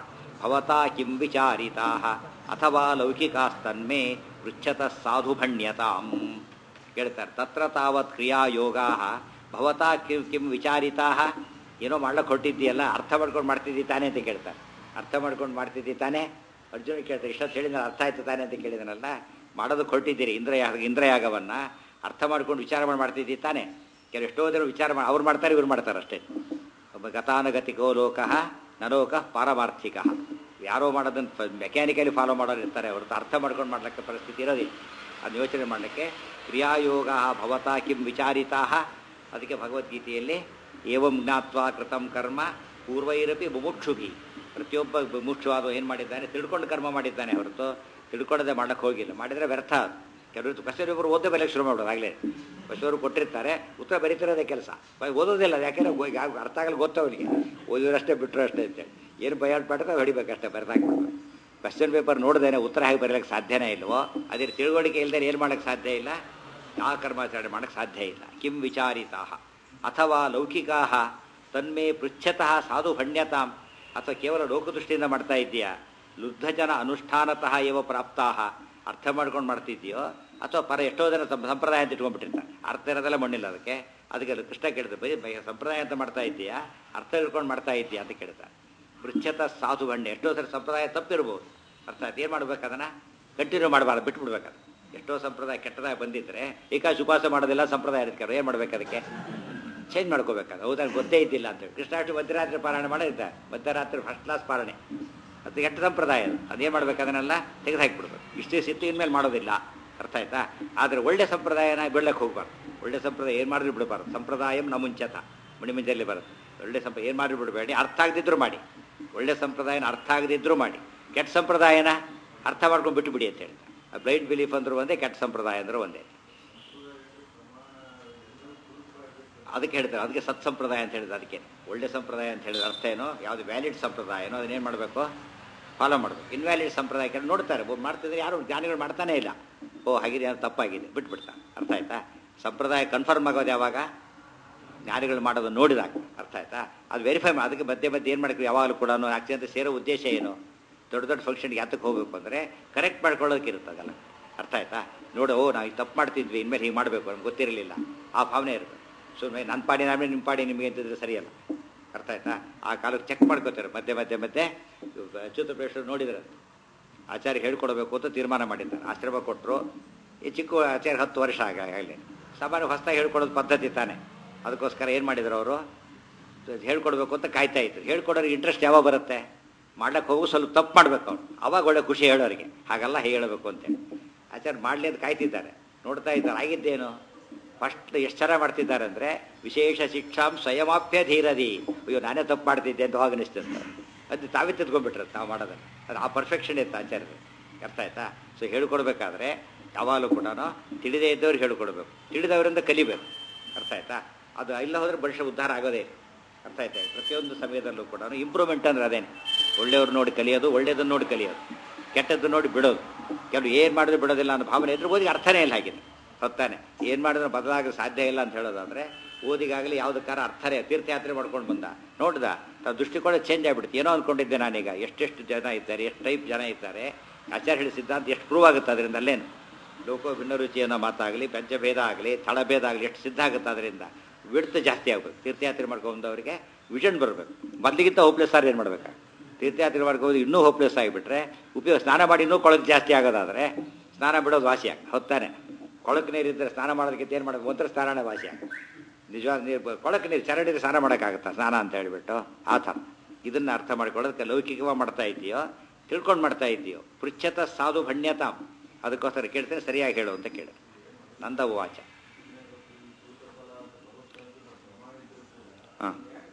ಭವತಾ ಕಿಂ ವಿಚಾರಿತಾ ಅಥವಾ ಲೌಕಿಕಾಸ್ತನ್ಮೇ ಪೃಚ್ಛತಃ ಸಾಧು ಭಣ್ಯತಾಂ ಕೇಳ್ತಾರೆ ತತ್ರ ತಾವತ್ ಕ್ರಿಯಾ ಯೋಗಾ ಭವತಾ ಕಿಂ ಕಿಂ ವಿಚಾರಿತಾ ಏನೋ ಮಾಡ್ಲಕ್ಕೆ ಹೊಟ್ಟಿದ್ದೀಯಲ್ಲ ಅರ್ಥ ಮಾಡ್ಕೊಂಡು ಮಾಡ್ತಿದ್ದಿ ತಾನೇ ಅಂತ ಕೇಳ್ತಾರೆ ಅರ್ಥ ಮಾಡ್ಕೊಂಡು ಮಾಡ್ತಿದ್ದಿ ತಾನೇ ಅರ್ಜುನ ಕೇಳ್ತಾರೆ ಇಷ್ಟೊತ್ತು ಹೇಳಿದ್ರೆ ಅರ್ಥ ಆಯ್ತು ತಾನೇ ಅಂತ ಕೇಳಿದನಲ್ಲ ಮಾಡೋದಕ್ಕೆ ಹೊರಟಿದ್ದೀರಿ ಇಂದ್ರಯಾಗ ಇಂದ್ರಯಾಗವನ್ನ ಅರ್ಥ ಮಾಡ್ಕೊಂಡು ವಿಚಾರ ಮಾಡಿ ಮಾಡ್ತಿದ್ದಿ ತಾನೇ ಕೆಲವು ಎಷ್ಟೋ ಜನ ವಿಚಾರ ಮಾಡಿ ಅವ್ರು ಮಾಡ್ತಾರೆ ಇವ್ರು ಮಾಡ್ತಾರೆ ಅಷ್ಟೇ ಒಬ್ಬ ಗತಾನುಗತಿಕೋ ಲೋಕ ನಲೋಕ ಪಾರಮಾರ್ಥಿಕ ಯಾರೋ ಮಾಡೋದನ್ನು ಮೆಕ್ಯಾನಿಕಲಿ ಫಾಲೋ ಮಾಡೋರು ಇರ್ತಾರೆ ಹೊರತು ಅರ್ಥ ಮಾಡ್ಕೊಂಡು ಮಾಡ್ಲಿಕ್ಕೆ ಪರಿಸ್ಥಿತಿ ಇರೋದಿಲ್ಲ ಅದನ್ನ ಯೋಚನೆ ಮಾಡಲಿಕ್ಕೆ ಕ್ರಿಯಾಯೋಗ ಭವತಾ ಕಿಂ ವಿಚಾರಿತಾ ಅದಕ್ಕೆ ಭಗವದ್ಗೀತೆಯಲ್ಲಿ ಏವಂ ಜ್ಞಾತ್ವಾ ಕೃತಂ ಕರ್ಮ ಪೂರ್ವೈರಪಿ ಮುಮುಕ್ಷುಭಿ ಪ್ರತಿಯೊಬ್ಬ ಮುಮುಕ್ಷುವಾದ ಏನು ಮಾಡಿದ್ದಾನೆ ತಿಳ್ಕೊಂಡು ಕರ್ಮ ಮಾಡಿದ್ದಾನೆ ಹೊರತು ತಿಳ್ಕೊಳ್ಳದೆ ಮಾಡಕ್ಕೆ ಹೋಗಿಲ್ಲ ಮಾಡಿದರೆ ವ್ಯರ್ಥ ಅದು ಕೆಲವರು ಕಷ್ಟೊಬ್ಬರು ಓದೇ ಬೆಲೆ ಶುರು ಮಾಡೋದು ಆಗಲೇ ಬಸವರು ಕೊಟ್ಟಿರ್ತಾರೆ ಉತ್ತರ ಬರೀತಿರೋದೇ ಕೆಲಸ ಓದೋದಿಲ್ಲ ಯಾಕೆಂದ್ರೆ ಗೊ- ಈಗ ಅರ್ಥ ಆಗಲ್ಲ ಗೊತ್ತು ಅವನಿಗೆ ಓದಿದ್ರಷ್ಟೇ ಬಿಟ್ಟರು ಅಷ್ಟೇ ಅಂತೇಳಿ ಏನು ಬಯಾಡ್ ಪಾಠದ ಹೊಡಿಬೇಕಷ್ಟೇ ಬರೆದಾಕ್ಬಿಡ್ಬೇಕು ಕ್ವಶನ್ ಪೇಪರ್ ನೋಡ್ದೇನೆ ಉತ್ತರ ಹೇಗೆ ಬರೀಲಿಕ್ಕೆ ಸಾಧ್ಯನೇ ಇಲ್ವೋ ಅದೇ ತಿಳುವಳಿಕೆ ಇಲ್ಲದೆ ಏನು ಮಾಡೋಕ್ಕೆ ಸಾಧ್ಯ ಇಲ್ಲ ಯಾವ ಕರ್ಮಾಚರಣೆ ಮಾಡೋಕ್ಕೆ ಸಾಧ್ಯ ಇಲ್ಲ ಕಿಂ ವಿಚಾರಿತಾ ಅಥವಾ ಲೌಕಿಕಾ ತನ್ಮೇ ಪೃಚ್ಛತಃ ಸಾಧು ಭಣ್ಯತಾಂ ಅಥವಾ ಕೇವಲ ಲೋಕದೃಷ್ಟಿಯಿಂದ ಮಾಡ್ತಾ ಇದ್ದೀಯಾ ಲುಬ್ಧಜನ ಅನುಷ್ಠಾನತಃ ಇವ ಪ್ರಾಪ್ತಾಹ ಅರ್ಥ ಮಾಡ್ಕೊಂಡು ಮಾಡ್ತಿದ್ದೀಯೋ ಅಥವಾ ಪರ ಎಷ್ಟೋ ಜನ ಸಂ- ಸಂಪ್ರದಾಯ ಅಂತ ಇಟ್ಕೊಂಡ್ಬಿಟ್ಟಿರ್ತಾರೆ ಅರ್ಥ ಇರೋದೆಲ್ಲ ಮಣ್ಣಿಲ್ಲ ಅದಕ್ಕೆ ಅದಕ್ಕೆ ಅದು ಕೃಷ್ಣ ಕೇಳಿದ್ರೆ ಬರೀ ಬೈ- ಸಂಪ್ರದಾಯ ಅಂತ ಮಾಡ್ತಾ ಇದ್ದೀಯಾ ಅರ್ಥ ಇಟ್ಕೊಂಡು ಮಾಡ್ತಾ ಇದ್ದೀಯಾ ಅಂತ ಕೇಳ್ತಾರೆ ಪೃಚ್ಛತ ಸಾಧು ಭಂಡೆ ಎಷ್ಟೋ ಸರಿ ಸಂಪ್ರದಾಯ ತಪ್ಪಿರ್ಬೋದು ಅರ್ಥಾತ್ ಏನು ಮಾಡ್ಬೇಕು ಅದನ್ನು ಕಂಟಿನ್ಯೂ ಮಾಡಬಾರ್ದು ಬಿಟ್ಬಿಡ್ಬೇಕು ಎಷ್ಟೋ ಸಂಪ್ರದಾಯ ಕೆಟ್ಟದಾಗಿ ಬಂದಿದ್ರೆ ಏಕಾಶ ಉಪವಾಸ ಮಾಡೋದಿಲ್ಲ ಸಂಪ್ರದಾಯ ಇರ್ತಾರೆ ಏನು ಮಾಡ್ಬೇಕು ಅದಕ್ಕೆ ಚೇಂಜ್ ಮಾಡ್ಕೋಬೇಕಾದ್ರೆ ಹೌದಾ ಗೊತ್ತೇ ಇದ್ದಿಲ್ಲ ಅಂತೇಳಿ ಕೃಷ್ಣಾಷ್ಟಮಿ ಮಧ್ಯರಾತ್ರಿ ಪಾರಾಯಣ ಮಾಡಿರ್ತಾರೆ ಮಧ್ಯರಾತ್ರಿ ಫಸ್ಟ್ ಕ್ಲಾಸ್ ಪಾರಣೆ ಅದು ಕೆಟ್ಟ ಸಂಪ್ರದಾಯ ಅದು ಅದೇನು ಮಾಡ್ಬೇಕು ಅದನ್ನೆಲ್ಲ ತೆಗೆದು ಹಾಕಿಬಿಡ್ಬೇಕು ಇಷ್ಟೇ ಸಿಟ್ಟು ಇನ್ಮೇಲೆ ಮಾಡೋದಿಲ್ಲ ಅರ್ಥ ಆಯ್ತಾ ಆದರೆ ಒಳ್ಳೆ ಸಂಪ್ರದಾಯನ ಬಿಡ್ಲಕ್ಕೆ ಹೋಗ್ಬಾರ್ದು ಒಳ್ಳೆ ಸಂಪ್ರದಾಯ ಏನು ಮಾಡಿದ್ರು ಬಿಡಬಾರ್ದು ಸಂಪ್ರದಾಯಂ ನ ಮುಂಚತ ಮಣಿಮಂಜಲ್ಲಿ ಬರುತ್ತೆ ಒಳ್ಳೆ ಸಂಪ್ರ ಏನು ಮಾಡಿದ್ರು ಬಿಡಬೇಡಿ ಅರ್ಥ ಆಗದಿದ್ರು ಮಾಡಿ ಒಳ್ಳೆ ಸಂಪ್ರದಾಯನ ಅರ್ಥ ಆಗದಿದ್ರು ಮಾಡಿ ಕೆಟ್ಟ ಸಂಪ್ರದಾಯನ ಅರ್ಥ ಮಾಡ್ಕೊಂಡು ಬಿಟ್ಟು ಬಿಡಿ ಅಂತ ಹೇಳ್ತಾರೆ ಬ್ಲೈಂಡ್ ಬಿಲೀಫ್ ಅಂದ್ರೂ ಒಂದೇ ಕೆಟ್ಟ ಸಂಪ್ರದಾಯ ಅಂದ್ರೂ ಒಂದೇ ಅದಕ್ಕೆ ಹೇಳ್ತಾರೆ ಅದಕ್ಕೆ ಸತ್ ಸಂಪ್ರದಾಯ ಅಂತ ಹೇಳಿದ್ರೆ ಅದಕ್ಕೆ ಒಳ್ಳೆ ಸಂಪ್ರದಾಯ ಅಂತ ಹೇಳಿದ್ರೆ ಅರ್ಥ ಏನೋ ಯಾವುದು ವ್ಯಾಲಿಡ್ ಸಂಪ್ರದಾಯ ಏನೋ ಅದನ್ನೇನು ಮಾಡಬೇಕು ಫಾಲೋ ಮಾಡಬೇಕು ಇನ್ವ್ಯಾಲಿಡ್ ಸಂಪ್ರದಾಯಕ್ಕೆ ನೋಡ್ತಾರೆ ಒಬ್ಬ ಮಾಡ್ತಿದ್ರೆ ಯಾರು ಜ್ಞಾನಿಗಳು ಮಾಡ್ತಾನೇ ಇಲ್ಲ ಓ ಹಾಗಿದೆ ಅದು ತಪ್ಪಾಗಿದೆ ಬಿಟ್ಬಿಡ್ತಾರೆ ಅರ್ಥ ಆಯ್ತಾ ಸಂಪ್ರದಾಯ ಕನ್ಫರ್ಮ್ ಆಗೋದು ಯಾವಾಗ ಜ್ಞಾನಿಗಳು ಮಾಡೋದು ನೋಡಿದಾಗ ಅರ್ಥ ಆಯ್ತಾ ಅದು ವೆರಿಫೈ ಮಾಡಿ ಅದಕ್ಕೆ ಮಧ್ಯೆ ಮಧ್ಯೆ ಏನು ಮಾಡಬೇಕು ಯಾವಾಗಲೂ ಕೂಡ ಆಕ್ಚುಲಿ ಅಂತ ಸೇರೋ ಉದ್ದೇಶ ಏನು ದೊಡ್ಡ ದೊಡ್ಡ ಫಂಕ್ಷನ್ಗೆ ಯಾತಕ್ಕೆ ಹೋಗಬೇಕು ಅಂದರೆ ಕರೆಕ್ಟ್ ಮಾಡ್ಕೊಳ್ಳೋದಕ್ಕೆ ಇರುತ್ತದಲ್ಲ ಅರ್ಥ ಆಯ್ತಾ ನೋಡು ಓ ನಾವು ತಪ್ಪು ಮಾಡ್ತಿದ್ವಿ ಇನ್ಮೇಲೆ ಹೀಗೆ ಮಾಡಬೇಕು ನಮ್ಗೆ ಗೊತ್ತಿರಲಿಲ್ಲ ಆ ಭಾವನೆ ಇರುತ್ತೆ ಸುಮ್ಮನೆ ನನ್ನ ಪಾಡಿ ನಾವೇ ನಿಮ್ಮ ಪಾಡಿ ನಿಮಗೆ ಅಂತಿದ್ರೆ ಸರಿಯಲ್ಲ ಅರ್ಥ ಆಯ್ತಾ ಆ ಕಾಲಕ್ಕೆ ಚೆಕ್ ಮಾಡ್ಕೋತಾರೆ ಮಧ್ಯೆ ಮಧ್ಯೆ ಮಧ್ಯೆ ಅಚ್ಯುತ ಪ್ರೇಷರು ನೋಡಿದ್ರೆ ಆಚಾರ್ಯ ಹೇಳ್ಕೊಡ್ಬೇಕು ಅಂತ ತೀರ್ಮಾನ ಮಾಡಿದ್ದಾರೆ ಆಶ್ರಮ ಕೊಟ್ಟರು ಈ ಚಿಕ್ಕ ಆಚಾರ್ಯ ಹತ್ತು ವರ್ಷ ಆಗಲಿ ಸಾಮಾನ್ಯ ಹೊಸದಾಗಿ ಹೇಳ್ಕೊಡೋದು ಪದ್ಧತಿ ತಾನೆ ಅದಕ್ಕೋಸ್ಕರ ಏನು ಮಾಡಿದ್ರು ಅವರು ಹೇಳ್ಕೊಡ್ಬೇಕು ಅಂತ ಕಾಯ್ತಾ ಇದ್ರು ಹೇಳ್ಕೊಡೋರಿಗೆ ಇಂಟ್ರೆಸ್ಟ್ ಯಾವಾಗ ಬರುತ್ತೆ ಮಾಡ್ಲಿಕ್ಕೆ ಹೋಗು ಸ್ವಲ್ಪ ತಪ್ಪು ಮಾಡ್ಬೇಕು ಅವ್ರು ಅವಾಗ ಒಳ್ಳೆ ಖುಷಿ ಹೇಳೋರಿಗೆ ಹಾಗಲ್ಲ ಹೇಳಬೇಕು ಅಂತೇಳಿ ಆಚಾರ್ಯ ಮಾಡಲಿ ಅಂತ ಕಾಯ್ತಿದ್ದಾರೆ ನೋಡ್ತಾ ಇದ್ದಾರೆ ಆಗಿದ್ದೇನು ಫಸ್ಟ್ ಎಷ್ಟು ಚೆನ್ನಾಗಿ ಮಾಡ್ತಿದ್ದಾರೆ ಅಂದರೆ ವಿಶೇಷ ಶಿಕ್ಷಾಂ ಸ್ವಯಮಾಪ್ಯ ಧೀರದಿ ಅಯ್ಯೋ ನಾನೇ ತಪ್ಪು ಮಾಡ್ತಿದ್ದೆ ಅಂತ ಅವಾಗ ಅನಿಸ್ತಂತ ಅದು ತಾವೇ ತಿದ್ಕೊಂಡ್ಬಿಟ್ರೆ ತಾವು ಮಾಡೋದನ್ನು ಅದು ಆ ಪರ್ಫೆಕ್ಷನ್ ಇತ್ತು ಆಚಾರ್ಯರು ಅರ್ಥ ಆಯ್ತಾ ಸೊ ಹೇಳ್ಕೊಡ್ಬೇಕಾದ್ರೆ ಯಾವಾಗಲೂ ಕೂಡ ತಿಳಿದೇ ಇದ್ದವ್ರಿಗೆ ಹೇಳ್ಕೊಡ್ಬೇಕು ತಿಳಿದವರಿಂದ ಕಲಿಬೇಕು ಅರ್ಥ ಆಯ್ತಾ ಅದು ಇಲ್ಲ ಹೋದ್ರೆ ಭವಿಷ್ಯ ಉದ್ಧಾರ ಆಗೋದೇ ಇಲ್ಲ. ಅರ್ಥ ಆಯ್ತಾ ಪ್ರತಿಯೊಂದು ಸಮಯದಲ್ಲೂ ಕೂಡ ಇಂಪ್ರೂವ್ಮೆಂಟ್ ಅಂದ್ರೆ ಅದೇನೆ ಒಳ್ಳೆಯವ್ರು ನೋಡಿ ಕಲಿಯೋದು ಒಳ್ಳೆಯದನ್ನು ನೋಡಿ ಕಲಿಯೋದು ಕೆಟ್ಟದ್ದು ನೋಡಿ ಬಿಡೋದು ಕೆಲವು ಏನು ಮಾಡಿದ್ರು ಬಿಡೋದಿಲ್ಲ ಅನ್ನೋ ಭಾವನೆ ಇದ್ರೆ ಓದಿಗೆ ಅರ್ಥನೇ ಇಲ್ಲ ಹಾಗಿದೆ ಹೊತ್ತಾನೆ ಏನು ಮಾಡಿದ್ರೆ ಬದಲಾಗಲು ಸಾಧ್ಯ ಇಲ್ಲ ಅಂತ ಹೇಳೋದಾದ್ರೆ ಓದಿಗಾಗಲಿ ಯಾವುದಕ್ಕಾರ ಅರ್ಥನೇ ತೀರ್ಥಯಾತ್ರೆ ಮಾಡ್ಕೊಂಡು ಬಂದ ನೋಡ್ದ ತಾವು ದೃಷ್ಟಿಕೋನ ಚೇಂಜ್ ಆಗ್ಬಿಡುತ್ತೆ ಏನೋ ಅಂದ್ಕೊಂಡಿದ್ದೆ ನಾನೀಗ ಎಷ್ಟೆಷ್ಟು ಜನ ಇದ್ದಾರೆ ಎಷ್ಟು ಟೈಪ್ ಜನ ಇದ್ದಾರೆ ಆಚಾರ್ಯ ಹೇಳಿ ಸಿದ್ಧಾಂತ ಎಷ್ಟು ಪ್ರೂವ್ ಆಗುತ್ತೆ ಅದರಿಂದ ಅಲ್ಲೇನು ಲೋಕೋ ಭಿನ್ನರುಚಿ ಅನ್ನೋ ಮಾತಾಗಲಿ ಪಂಚಭೇದ ಆಗಲಿ ತಳಭೇದ ಆಗಲಿ ಎಷ್ಟು ಸಿದ್ಧ ಆಗುತ್ತೆ ಅದರಿಂದ ವಿಡ್ತು ಜಾಸ್ತಿ ಆಗ್ಬೇಕು ತೀರ್ಥಯಾತ್ರೆ ಮಾಡ್ಕೊಂಡವರಿಗೆ ವಿಷನ್ ಬರಬೇಕು ಮೊದಲಿಗಿಂತ ಹೋಪ್ಲೆಸ್ ಆದ್ರೆ ಏನು ಮಾಡ್ಬೇಕು ತೀರ್ಥಯಾತ್ರೆ ಮಾಡ್ಕೋದು ಇನ್ನೂ ಹೋಪ್ಲೆಸ್ ಆಗಿಬಿಟ್ರೆ ಉಪಯೋಗ ಸ್ನಾನ ಮಾಡಿ ಇನ್ನೂ ಕೊಳಕು ಜಾಸ್ತಿ ಆಗೋದಾದರೆ ಸ್ನಾನ ಬಿಡೋದು ವಾಸಿ ಆಗ ಹೊತ್ತಾನೆ ಕೊಳಕು ನೀರಿದ್ದರೆ ಸ್ನಾನ ಮಾಡೋದಕ್ಕಿಂತ ಏನು ಮಾಡೋದು ಒಂಥರ ಸ್ನಾನನೇ ವಾಸಿ ಆಗ ನಿಜವಾದ ನೀರು ಕೊಳಕು ನೀರು ಚರಂಡಿದ್ರೆ ಸ್ನಾನ ಮಾಡೋಕ್ಕಾಗತ್ತಾ ಸ್ನಾನ ಅಂತ ಹೇಳಿಬಿಟ್ಟು ಆ ಥರ ಇದನ್ನು ಅರ್ಥ ಮಾಡ್ಕೊಳ್ಳೋದಕ್ಕೆ ಲೌಕಿಕವಾಗಿ ಮಾಡ್ತಾ ಇದೆಯೋ ತಿಳ್ಕೊಂಡು ಮಾಡ್ತಾ ಇದೆಯೋ ಪೃಚ್ಛತ ಸಾಧು ಭಣ್ಯತಾಂ ಅದಕ್ಕೋಸ್ಕರ ಕೇಳ್ತೇನೆ ಸರಿಯಾಗಿ ಹೇಳು ಅಂತ ಕೇಳಿ ನಂದ ವಾಚ ಹಾಂ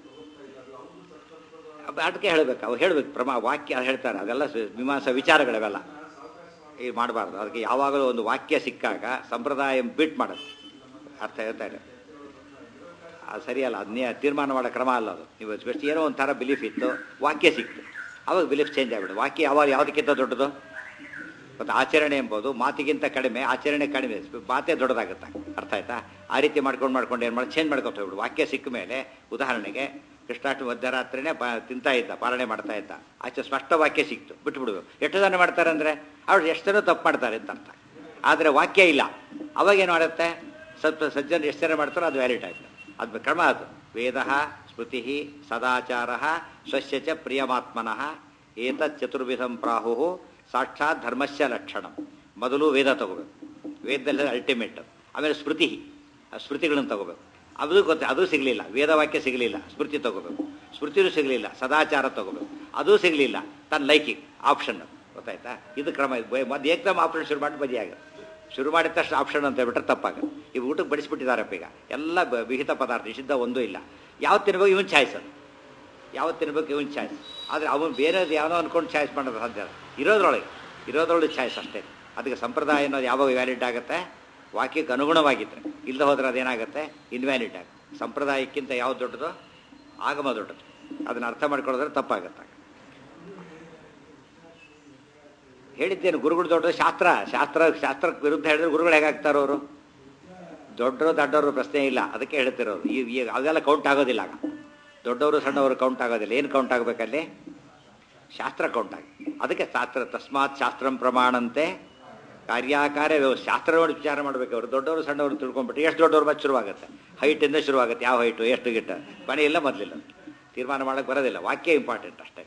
ಅದಕ್ಕೆ ಹೇಳಬೇಕು ಅವ್ರು ಹೇಳಬೇಕು ಪ್ರಮಾ ವಾಕ್ಯ ಹೇಳ್ತಾರೆ ಅದೆಲ್ಲ ಸ- ಮೀಮಾಂಸಾ ವಿಚಾರಗಳವೆಲ್ಲ ಈ ಮಾಡಬಾರ್ದು ಅದಕ್ಕೆ ಯಾವಾಗಲೂ ಒಂದು ವಾಕ್ಯ ಸಿಕ್ಕಾಗ ಸಂಪ್ರದಾಯ ಬಿಟ್ ಮಾಡೋದು ಅರ್ಥ ಹೇಳ್ತಾರೆ ಅದು ಸರಿಯಲ್ಲ ಅದನ್ನೇ ತೀರ್ಮಾನ ಮಾಡೋ ಕ್ರಮ ಅಲ್ಲ ಅದು ನೀವು ಜಸ್ಟ್ ಏನೋ ಒಂಥರ ಬಿಲೀಫ್ ಇತ್ತು ವಾಕ್ಯ ಸಿಕ್ತು ಅವಾಗ ಬಿಲೀಫ್ ಚೇಂಜ್ ಆಗಿಬಿಡು ವಾಕ್ಯ ಯಾವಾಗ ಯಾವುದಕ್ಕಿಂತ ದೊಡ್ಡದು ಮತ್ತು ಆಚರಣೆ ಎಂಬುದು ಮಾತಿಗಿಂತ ಕಡಿಮೆ ಆಚರಣೆ ಕಡಿಮೆ ಮಾತೇ ದೊಡ್ಡದಾಗುತ್ತೆ ಅರ್ಥ ಆಯ್ತಾ ಆ ರೀತಿ ಮಾಡ್ಕೊಂಡು ಮಾಡ್ಕೊಂಡು ಏನು ಮಾಡಿ ಚೇಂಜ್ ಮಾಡ್ಕೊತ ಹೋಗ್ಬಿಡು ವಾಕ್ಯ ಸಿಕ್ಕ ಮೇಲೆ ಉದಾಹರಣೆಗೆ ಕೃಷ್ಣಾಷ್ಟಮಿ ಮಧ್ಯರಾತ್ರಿನೇ ಪಾ ತಿಂತಾ ಇದ್ದ ಪಾಲನೆ ಮಾಡ್ತಾ ಇದ್ದ ಆಚೆ ಸ್ಪಷ್ಟ ವಾಕ್ಯ ಸಿಕ್ತು ಬಿಟ್ಟು ಬಿಡ್ಬೇಕು ಎಷ್ಟು ಜನ ಮಾಡ್ತಾರೆ ಅಂದರೆ ಅವ್ರು ಎಷ್ಟು ಜನ ತಪ್ಪು ಮಾಡ್ತಾರೆ ಅಂತ ಅರ್ಥ ಆದರೆ ವಾಕ್ಯ ಇಲ್ಲ ಅವಾಗ ಏನು ಮಾಡುತ್ತೆ ಸ್ವಲ್ಪ ಸಜ್ಜನ ಎಷ್ಟು ಜನ ಮಾಡ್ತಾರೋ ಅದು ವ್ಯಾಲಿಡ್ ಆಯ್ತು ಅದು ಕ್ರಮ ಅದು ವೇದ ಸ್ಮೃತಿ ಸದಾಚಾರ ಸ್ವಸ್ಯ ಚ ಪ್ರಿಯಮಾತ್ಮನಃ ಏತತ್ ಚತುರ್ವಿಧಂ ಪ್ರಾಹು ಸಾಕ್ಷಾತ್ ಧರ್ಮಸ್ಯ ಲಕ್ಷಣ ಮೊದಲು ವೇದ ತಗೋಬೇಕು ವೇದದಲ್ಲಿ ಅಲ್ಟಿಮೇಟ್ ಆಮೇಲೆ ಸ್ಮೃತಿ ಆ ಸ್ಮೃತಿಗಳನ್ನು ತಗೋಬೇಕು ಅದು ಗೊತ್ತ ಅದು ಸಿಗಲಿಲ್ಲ ವೇದವಾಕ್ಯ ಸಿಗಲಿಲ್ಲ ಸ್ಮೃತಿ ತಗೋಬೇಕು ಸ್ಮೃತಿನೂ ಸಿಗಲಿಲ್ಲ ಸದಾಚಾರ ತಗೋಬೇಕು ಅದೂ ಸಿಗಲಿಲ್ಲ ತನ್ನ ಲೈಕಿಂಗ್ ಆಪ್ಷನ್ ಗೊತ್ತಾಯ್ತಾ ಇದು ಕ್ರಮ ಇದು ಮೊದಲು ಏಕದಮ್ ಆಪ್ಷನ್ ಶುರು ಮಾಡಿ ಬದಿ ಆಗುತ್ತೆ ಶುರು ಮಾಡಿದ ತಕ್ಷಣ ಆಪ್ಷನ್ ಅಂತ ಹೇಳ್ಬಿಟ್ರೆ ತಪ್ಪಾಗುತ್ತೆ ಈಗ ಊಟಕ್ಕೆ ಬಡಿಸ್ಬಿಟ್ಟಿದ್ದಾರಪ್ಪ ಈಗ ಎಲ್ಲ ಬ- ವಿಹಿತ ಪದಾರ್ಥ ನಿಷಿದ್ಧ ಒಂದೂ ಇಲ್ಲ ಯಾವತ್ತು ತಿನ್ಬೇಕು ಇವನ್ ಚಾಯ್ಸ್ ಅದು ಯಾವತ್ತು ತಿನ್ಬೇಕು ಇವನ್ ಚಾಯ್ಸ್ ಆದರೆ ಅವನು ಬೇರೆದು ಯಾವನೋ ಅನ್ಕೊಂಡು ಚಾಯ್ಸ್ ಮಾಡೋದು ಸಾಧ್ಯ ಇಲ್ಲ. ಇರೋದ್ರೊಳಗೆ ಇರೋದ್ರೊಳಗೆ ಚಾಯ್ಸ್ ಅಷ್ಟೇ ಅದಕ್ಕೆ ಸಂಪ್ರದಾಯ ಅನ್ನೋದು ಯಾವಾಗ ವ್ಯಾಲಿಡ್ ಆಗುತ್ತೆ ವಾಕ್ಯಕ್ಕೆ ಅನುಗುಣವಾಗಿದ್ದರೆ ಇಲ್ಲದೆ ಹೋದ್ರೆ ಅದೇನಾಗುತ್ತೆ ಇನ್ವ್ಯಾಲಿಡ್ ಆಗುತ್ತೆ ಸಂಪ್ರದಾಯಕ್ಕಿಂತ ಯಾವ್ದು ದೊಡ್ಡದು ಆಗಮ ದೊಡ್ಡದು ಅದನ್ನ ಅರ್ಥ ಮಾಡ್ಕೊಳ್ಳೋದ್ರೆ ತಪ್ಪಾಗುತ್ತೆ ಹೇಳಿದ್ದೇನು ಗುರುಗಳು ದೊಡ್ಡದು ಶಾಸ್ತ್ರ ಶಾಸ್ತ್ರ ಶಾಸ್ತ್ರಕ್ಕೆ ವಿರುದ್ಧ ಹೇಳಿದ್ರೆ ಗುರುಗಳು ಹೇಗಾಗ್ತಾರೋ ಅವರು ದೊಡ್ಡರು ದೊಡ್ಡವರು ಪ್ರಶ್ನೆ ಇಲ್ಲ ಅದಕ್ಕೆ ಹೇಳ್ತಿರೋದು ಈ ಈಗ ಅದೆಲ್ಲ ಕೌಂಟ್ ಆಗೋದಿಲ್ಲ ಆಗ ದೊಡ್ಡವರು ಸಣ್ಣವರು ಕೌಂಟ್ ಆಗೋದಿಲ್ಲ ಏನು ಕೌಂಟ್ ಆಗಬೇಕಲ್ಲಿ ಶಾಸ್ತ್ರ ಕೌಂಟ್ ಆಗಿ ಅದಕ್ಕೆ ಶಾಸ್ತ್ರ ತಸ್ಮಾತ್ ಶಾಸ್ತ್ರಂ ಪ್ರಮಾಣಂತೆ ಕಾರ್ಯಾಕಾರ್ಯ ವ್ಯವಸ್ಥೆ ಶಾಸ್ತ್ರ ನೋಡಿ ವಿಚಾರ ಮಾಡಬೇಕು ಅವರು ದೊಡ್ಡವರು ಸಣ್ಣವರು ತಿಳ್ಕೊಂಡ್ಬಿಟ್ಟು ಎಷ್ಟು ದೊಡ್ಡವ್ರು ಮತ್ತೆ ಶುರುವಾಗುತ್ತೆ ಹೈಟಿಂದ ಶುರುವಾಗುತ್ತೆ ಯಾವ ಹೈಟು ಎಷ್ಟು ಗಿಟ್ಟ ಮನೆ ಇಲ್ಲ ಮೊದಲಿಲ್ಲ ತೀರ್ಮಾನ ಮಾಡೋಕ್ಕೆ ಬರೋದಿಲ್ಲ ವಾಕ್ಯ ಇಂಪಾರ್ಟೆಂಟ್ ಅಷ್ಟೇ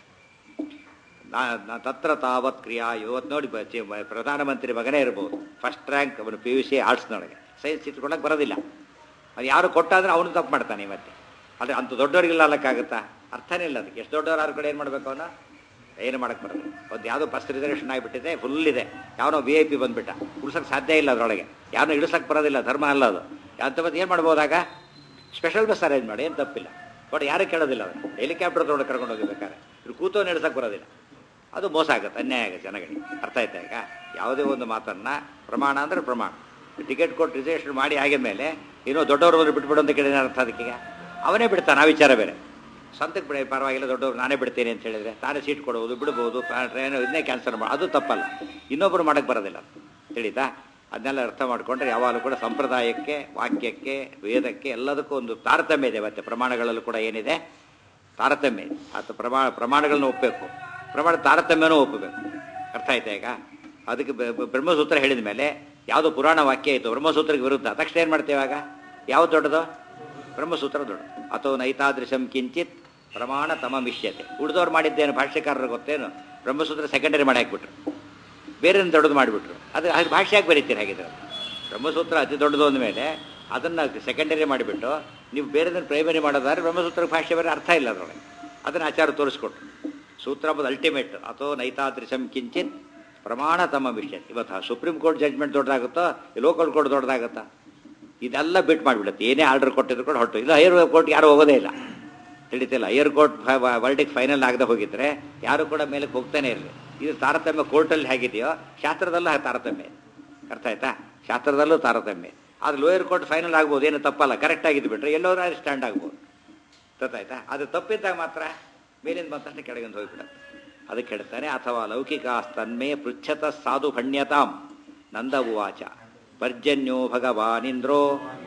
ನಾ ನಾ- ತತ್ರ ತಾವತ್ ಕ್ರಿಯಾ ಇವತ್ತು ನೋಡಿ ಬ- ಚಿ- ಮ- ಪ್ರಧಾನಮಂತ್ರಿ ಮಗನೇ ಇರ್ಬೋದು ಫಸ್ಟ್ ರ್ಯಾಂಕ್ ಅವನು ಪಿ ಯು ಸಿ ಆರ್ಟ್ಸ್ನೊಳಗೆ ಸೈನ್ಸ್ ಇಟ್ಕೊಳಕ್ಕೆ ಬರೋದಿಲ್ಲ ಅದು ಯಾರು ಕೊಟ್ಟಾದ್ರೆ ಅವನು ತಪ್ಪು ಮಾಡ್ತಾನೆ ಮತ್ತೆ ಆದರೆ ಅಂಥ ದೊಡ್ಡವರಿಗೆಲ್ಲ ಅಲ್ಲಕ್ಕಾಗುತ್ತಾ ಅರ್ಥನೇ ಇಲ್ಲ ಅದಕ್ಕೆ ಎಷ್ಟು ದೊಡ್ಡವ್ರು ಆದ ಕಡೆ ಏನು ಮಾಡಬೇಕು ಅವನು ಏನು ಮಾಡಕ್ಕೆ ಬರೋದು ಒಂದು ಯಾವುದೋ ಬಸ್ ರಿಸರ್ವೇಷನ್ ಆಗಿಬಿಟ್ಟಿದೆ ಫುಲ್ ಇದೆ ಯಾವನೋ ವಿ ಐ ಪಿ ಬಂದ್ಬಿಟ್ಟ ಉಳ್ಸಕ್ಕೆ ಸಾಧ್ಯ ಇಲ್ಲ ಅದರೊಳಗೆ ಯಾವನೋ ಇಳಿಸಕ್ಕೆ ಬರೋದಿಲ್ಲ ಧರ್ಮ ಅಲ್ಲ ಅದು ಅಂತ ಮತ್ತೆ ಏನು ಮಾಡ್ಬೋದಾಗ ಸ್ಪೆಷಲ್ ಬಸ್ ಅರೇಂಜ್ ಮಾಡಿ ಏನು ತಪ್ಪಿಲ್ಲ ಬಟ್ ಯಾರು ಕೇಳೋದಿಲ್ಲ ಅವನು ಹೆಲಿಕಾಪ್ಟರ್ ತೊಗೊಂಡು ಕರ್ಕೊಂಡು ಹೋಗಿಬೇಕಾರೆ ಇವ್ರು ಕೂತೋ ನಡೆಸಕ್ಕೆ ಬರೋದಿಲ್ಲ ಅದು ಮೋಸ ಆಗುತ್ತೆ ಅನ್ಯಾಯ ಆಗುತ್ತೆ ಜನಗಳಿಗೆ ಅರ್ಥ ಆಯ್ತಾ ಈಗ ಯಾವುದೇ ಒಂದು ಮಾತನ್ನ ಪ್ರಮಾಣ ಅಂದ್ರೆ ಪ್ರಮಾಣ ಟಿಕೆಟ್ ಕೊಟ್ಟು ರಿಸರ್ವೇಷನ್ ಮಾಡಿ ಆಗಿದ ಮೇಲೆ ಏನೋ ದೊಡ್ಡವರು ಬಂದು ಬಿಟ್ಬಿಡು ಅಂತ ಕೇಳಿದ್ರೆ ಅರ್ಥ ಅದಕ್ಕೀಗ ಅವನೇ ಬಿಡ್ತಾನೆ ಆ ವಿಚಾರ ಬೇರೆ ಸ್ವಂತಕ್ಕೆ ಬಿಡಿ ಪರವಾಗಿಲ್ಲ ದೊಡ್ಡವ್ರು ನಾನೇ ಬಿಡ್ತೇನೆ ಅಂತ ಹೇಳಿದ್ರೆ ತಾನೇ ಸೀಟ್ ಕೊಡುವುದು ಬಿಡ್ಬೋದು ಟ್ರೈನ್ ಇದನ್ನೇ ಕ್ಯಾನ್ಸಲ್ ಮಾಡಿ ಅದು ತಪ್ಪಲ್ಲ ಇನ್ನೊಬ್ಬರು ಮಾಡಕ್ಕೆ ಬರೋದಿಲ್ಲ ತಿಳಿತಾ ಅದನ್ನೆಲ್ಲ ಅರ್ಥ ಮಾಡಿಕೊಂಡ್ರೆ ಯಾವಾಗಲೂ ಕೂಡ ಸಂಪ್ರದಾಯಕ್ಕೆ ವಾಕ್ಯಕ್ಕೆ ವೇದಕ್ಕೆ ಎಲ್ಲದಕ್ಕೂ ಒಂದು ತಾರತಮ್ಯ ಇದೆ ಮತ್ತೆ ಪ್ರಮಾಣಗಳಲ್ಲೂ ಕೂಡ ಏನಿದೆ ತಾರತಮ್ಯ ಇದೆ ಅಥವಾ ಪ್ರಮಾಣ ಪ್ರಮಾಣಗಳನ್ನ ಒಪ್ಪಬೇಕು ಪ್ರಮಾಣ ತಾರತಮ್ಯನೂ ಒಪ್ಪಬೇಕು ಅರ್ಥ ಆಯ್ತಾ ಈಗ ಅದಕ್ಕೆ ಬ- ಬ- ಬ್ರಹ್ಮಸೂತ್ರ ಹೇಳಿದ ಮೇಲೆ ಯಾವುದೋ ಪುರಾಣ ವಾಕ್ಯ ಇತ್ತು ಬ್ರಹ್ಮಸೂತ್ರಕ್ಕೆ ವಿರುದ್ಧ ತಕ್ಷಣ ಏನು ಮಾಡ್ತೇವೆ ಆಗ ಯಾವ್ದು ದೊಡ್ಡದು ಬ್ರಹ್ಮಸೂತ್ರ ದೊಡ್ಡದು ಅಥವಾ ನೈತಾದೃಶಂ ಕಿಂಚಿತ್ ಪ್ರಮಾಣ ತಮ ಮಿಷ್ಯತೆ ಉಳಿದವ್ರು ಮಾಡಿದ್ದೇನು ಭಾಷ್ಯಕಾರರು ಗೊತ್ತೇನು ಬ್ರಹ್ಮಸೂತ್ರ ಸೆಕೆಂಡರಿ ಮಾಡಿ ಹಾಕ್ಬಿಟ್ರು ಬೇರೆ ದೊಡ್ಡದು ಮಾಡಿಬಿಟ್ರು ಅದು ಹಾಗೆ ಭಾಷೆಯಾಗಿ ಬರೀತೀರಿ ಹಾಗಿದ್ರೆ ಬ್ರಹ್ಮಸೂತ್ರ ಅತಿ ದೊಡ್ಡದು ಅಂದಮೇಲೆ ಅದನ್ನು ಸೆಕೆಂಡರಿ ಮಾಡಿಬಿಟ್ಟು ನೀವು ಬೇರೆದನ್ನು ಪ್ರೈಮರಿ ಮಾಡೋದಾದ್ರೆ ಬ್ರಹ್ಮಸೂತ್ರ ಭಾಷೆ ಬೇರೆ ಅರ್ಥ ಇಲ್ಲ ಅದರೊಳಗೆ ಅದನ್ನು ಆಚಾರ ತೋರಿಸ್ಕೊಟ್ರು ಸೂತ್ರ ಅಲ್ಟಿಮೇಟ್ ಅಥವಾ ನೈತಾದೃಶಂ ಕಿಂಚಿತ್ ಪ್ರಮಾಣ ತಮ್ಮ ವಿಷಯ ಇವತ್ತು ಸುಪ್ರೀಂ ಕೋರ್ಟ್ ಜಡ್ಜ್ಮೆಂಟ್ ದೊಡ್ಡದಾಗುತ್ತೋ ಲೋಕಲ್ ಕೋರ್ಟ್ ದೊಡ್ಡದಾಗುತ್ತಾ ಇದೆಲ್ಲ ಬಿಟ್ ಮಾಡಿಬಿಡುತ್ತೆ ಏನೇ ಆರ್ಡರ್ ಕೊಟ್ಟಿದ್ರು ಕೂಡ ಹೊರಟು ಇಲ್ಲ ಹೈಯರ್ ಕೋರ್ಟ್ ಯಾರು ಹೋಗೋದೇ ಇಲ್ಲ ತಿಳಿತಿಲ್ಲ ಹೈಯರ್ ಕೋರ್ಟ್ ವರ್ಡಿಗೆ ಫೈನಲ್ ಆಗದೆ ಹೋಗಿದ್ರೆ ಯಾರು ಕೂಡ ಮೇಲೆ ಹೋಗ್ತಾನೆ ಇರಲಿ ಇದು ತಾರತಮ್ಯ ಕೋರ್ಟಲ್ಲಿ ಹೇಗಿದೆಯೋ ಶಾಸ್ತ್ರದಲ್ಲೂ ಹಾಗೆ ತಾರತಮ್ಯ ಇದೆ. ಅರ್ಥ ಆಯ್ತಾ ಶಾಸ್ತ್ರದಲ್ಲೂ ತಾರತಮ್ಯ ಆದ್ರೆ ಲೋಯರ್ ಕೋರ್ಟ್ ಫೈನಲ್ ಆಗ್ಬೋದು ಏನು ತಪ್ಪಲ್ಲ ಕರೆಕ್ಟ್ ಆಗಿದ್ದು ಬಿಟ್ರೆ ಎಲ್ಲೋರು ಅಲ್ಲಿ ಸ್ಟ್ಯಾಂಡ್ ಆಗ್ಬೋದು ಗೊತ್ತಾಯ್ತಾ ಅದು ತಪ್ಪಿದ್ದಾಗ ಮಾತ್ರ ಮೇಲಿಂದ ಬಂತಷ್ಟೇ ಕೆಳಗಿಂದ ಹೋಗ್ಬಿಡುತ್ತೆ ಅದಕ್ಕೆ ಹೇಳ್ತಾನೆ ಅಥವಾ ಲೌಕಿಕಾಸ್ತನ್ಮೇ ಪೃಚ್ಛತ ಸಾಧು ಭಣ್ಯತಾಂ ನಂದ ಉವಾಚ ಪರ್ಜನ್ಯೋ ಭಗವಾನಿಂದ್ರೋ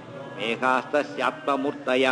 ಮೇಘಾಸ್ತಸ್ಯಾತ್ಮಮೂರ್ತಯ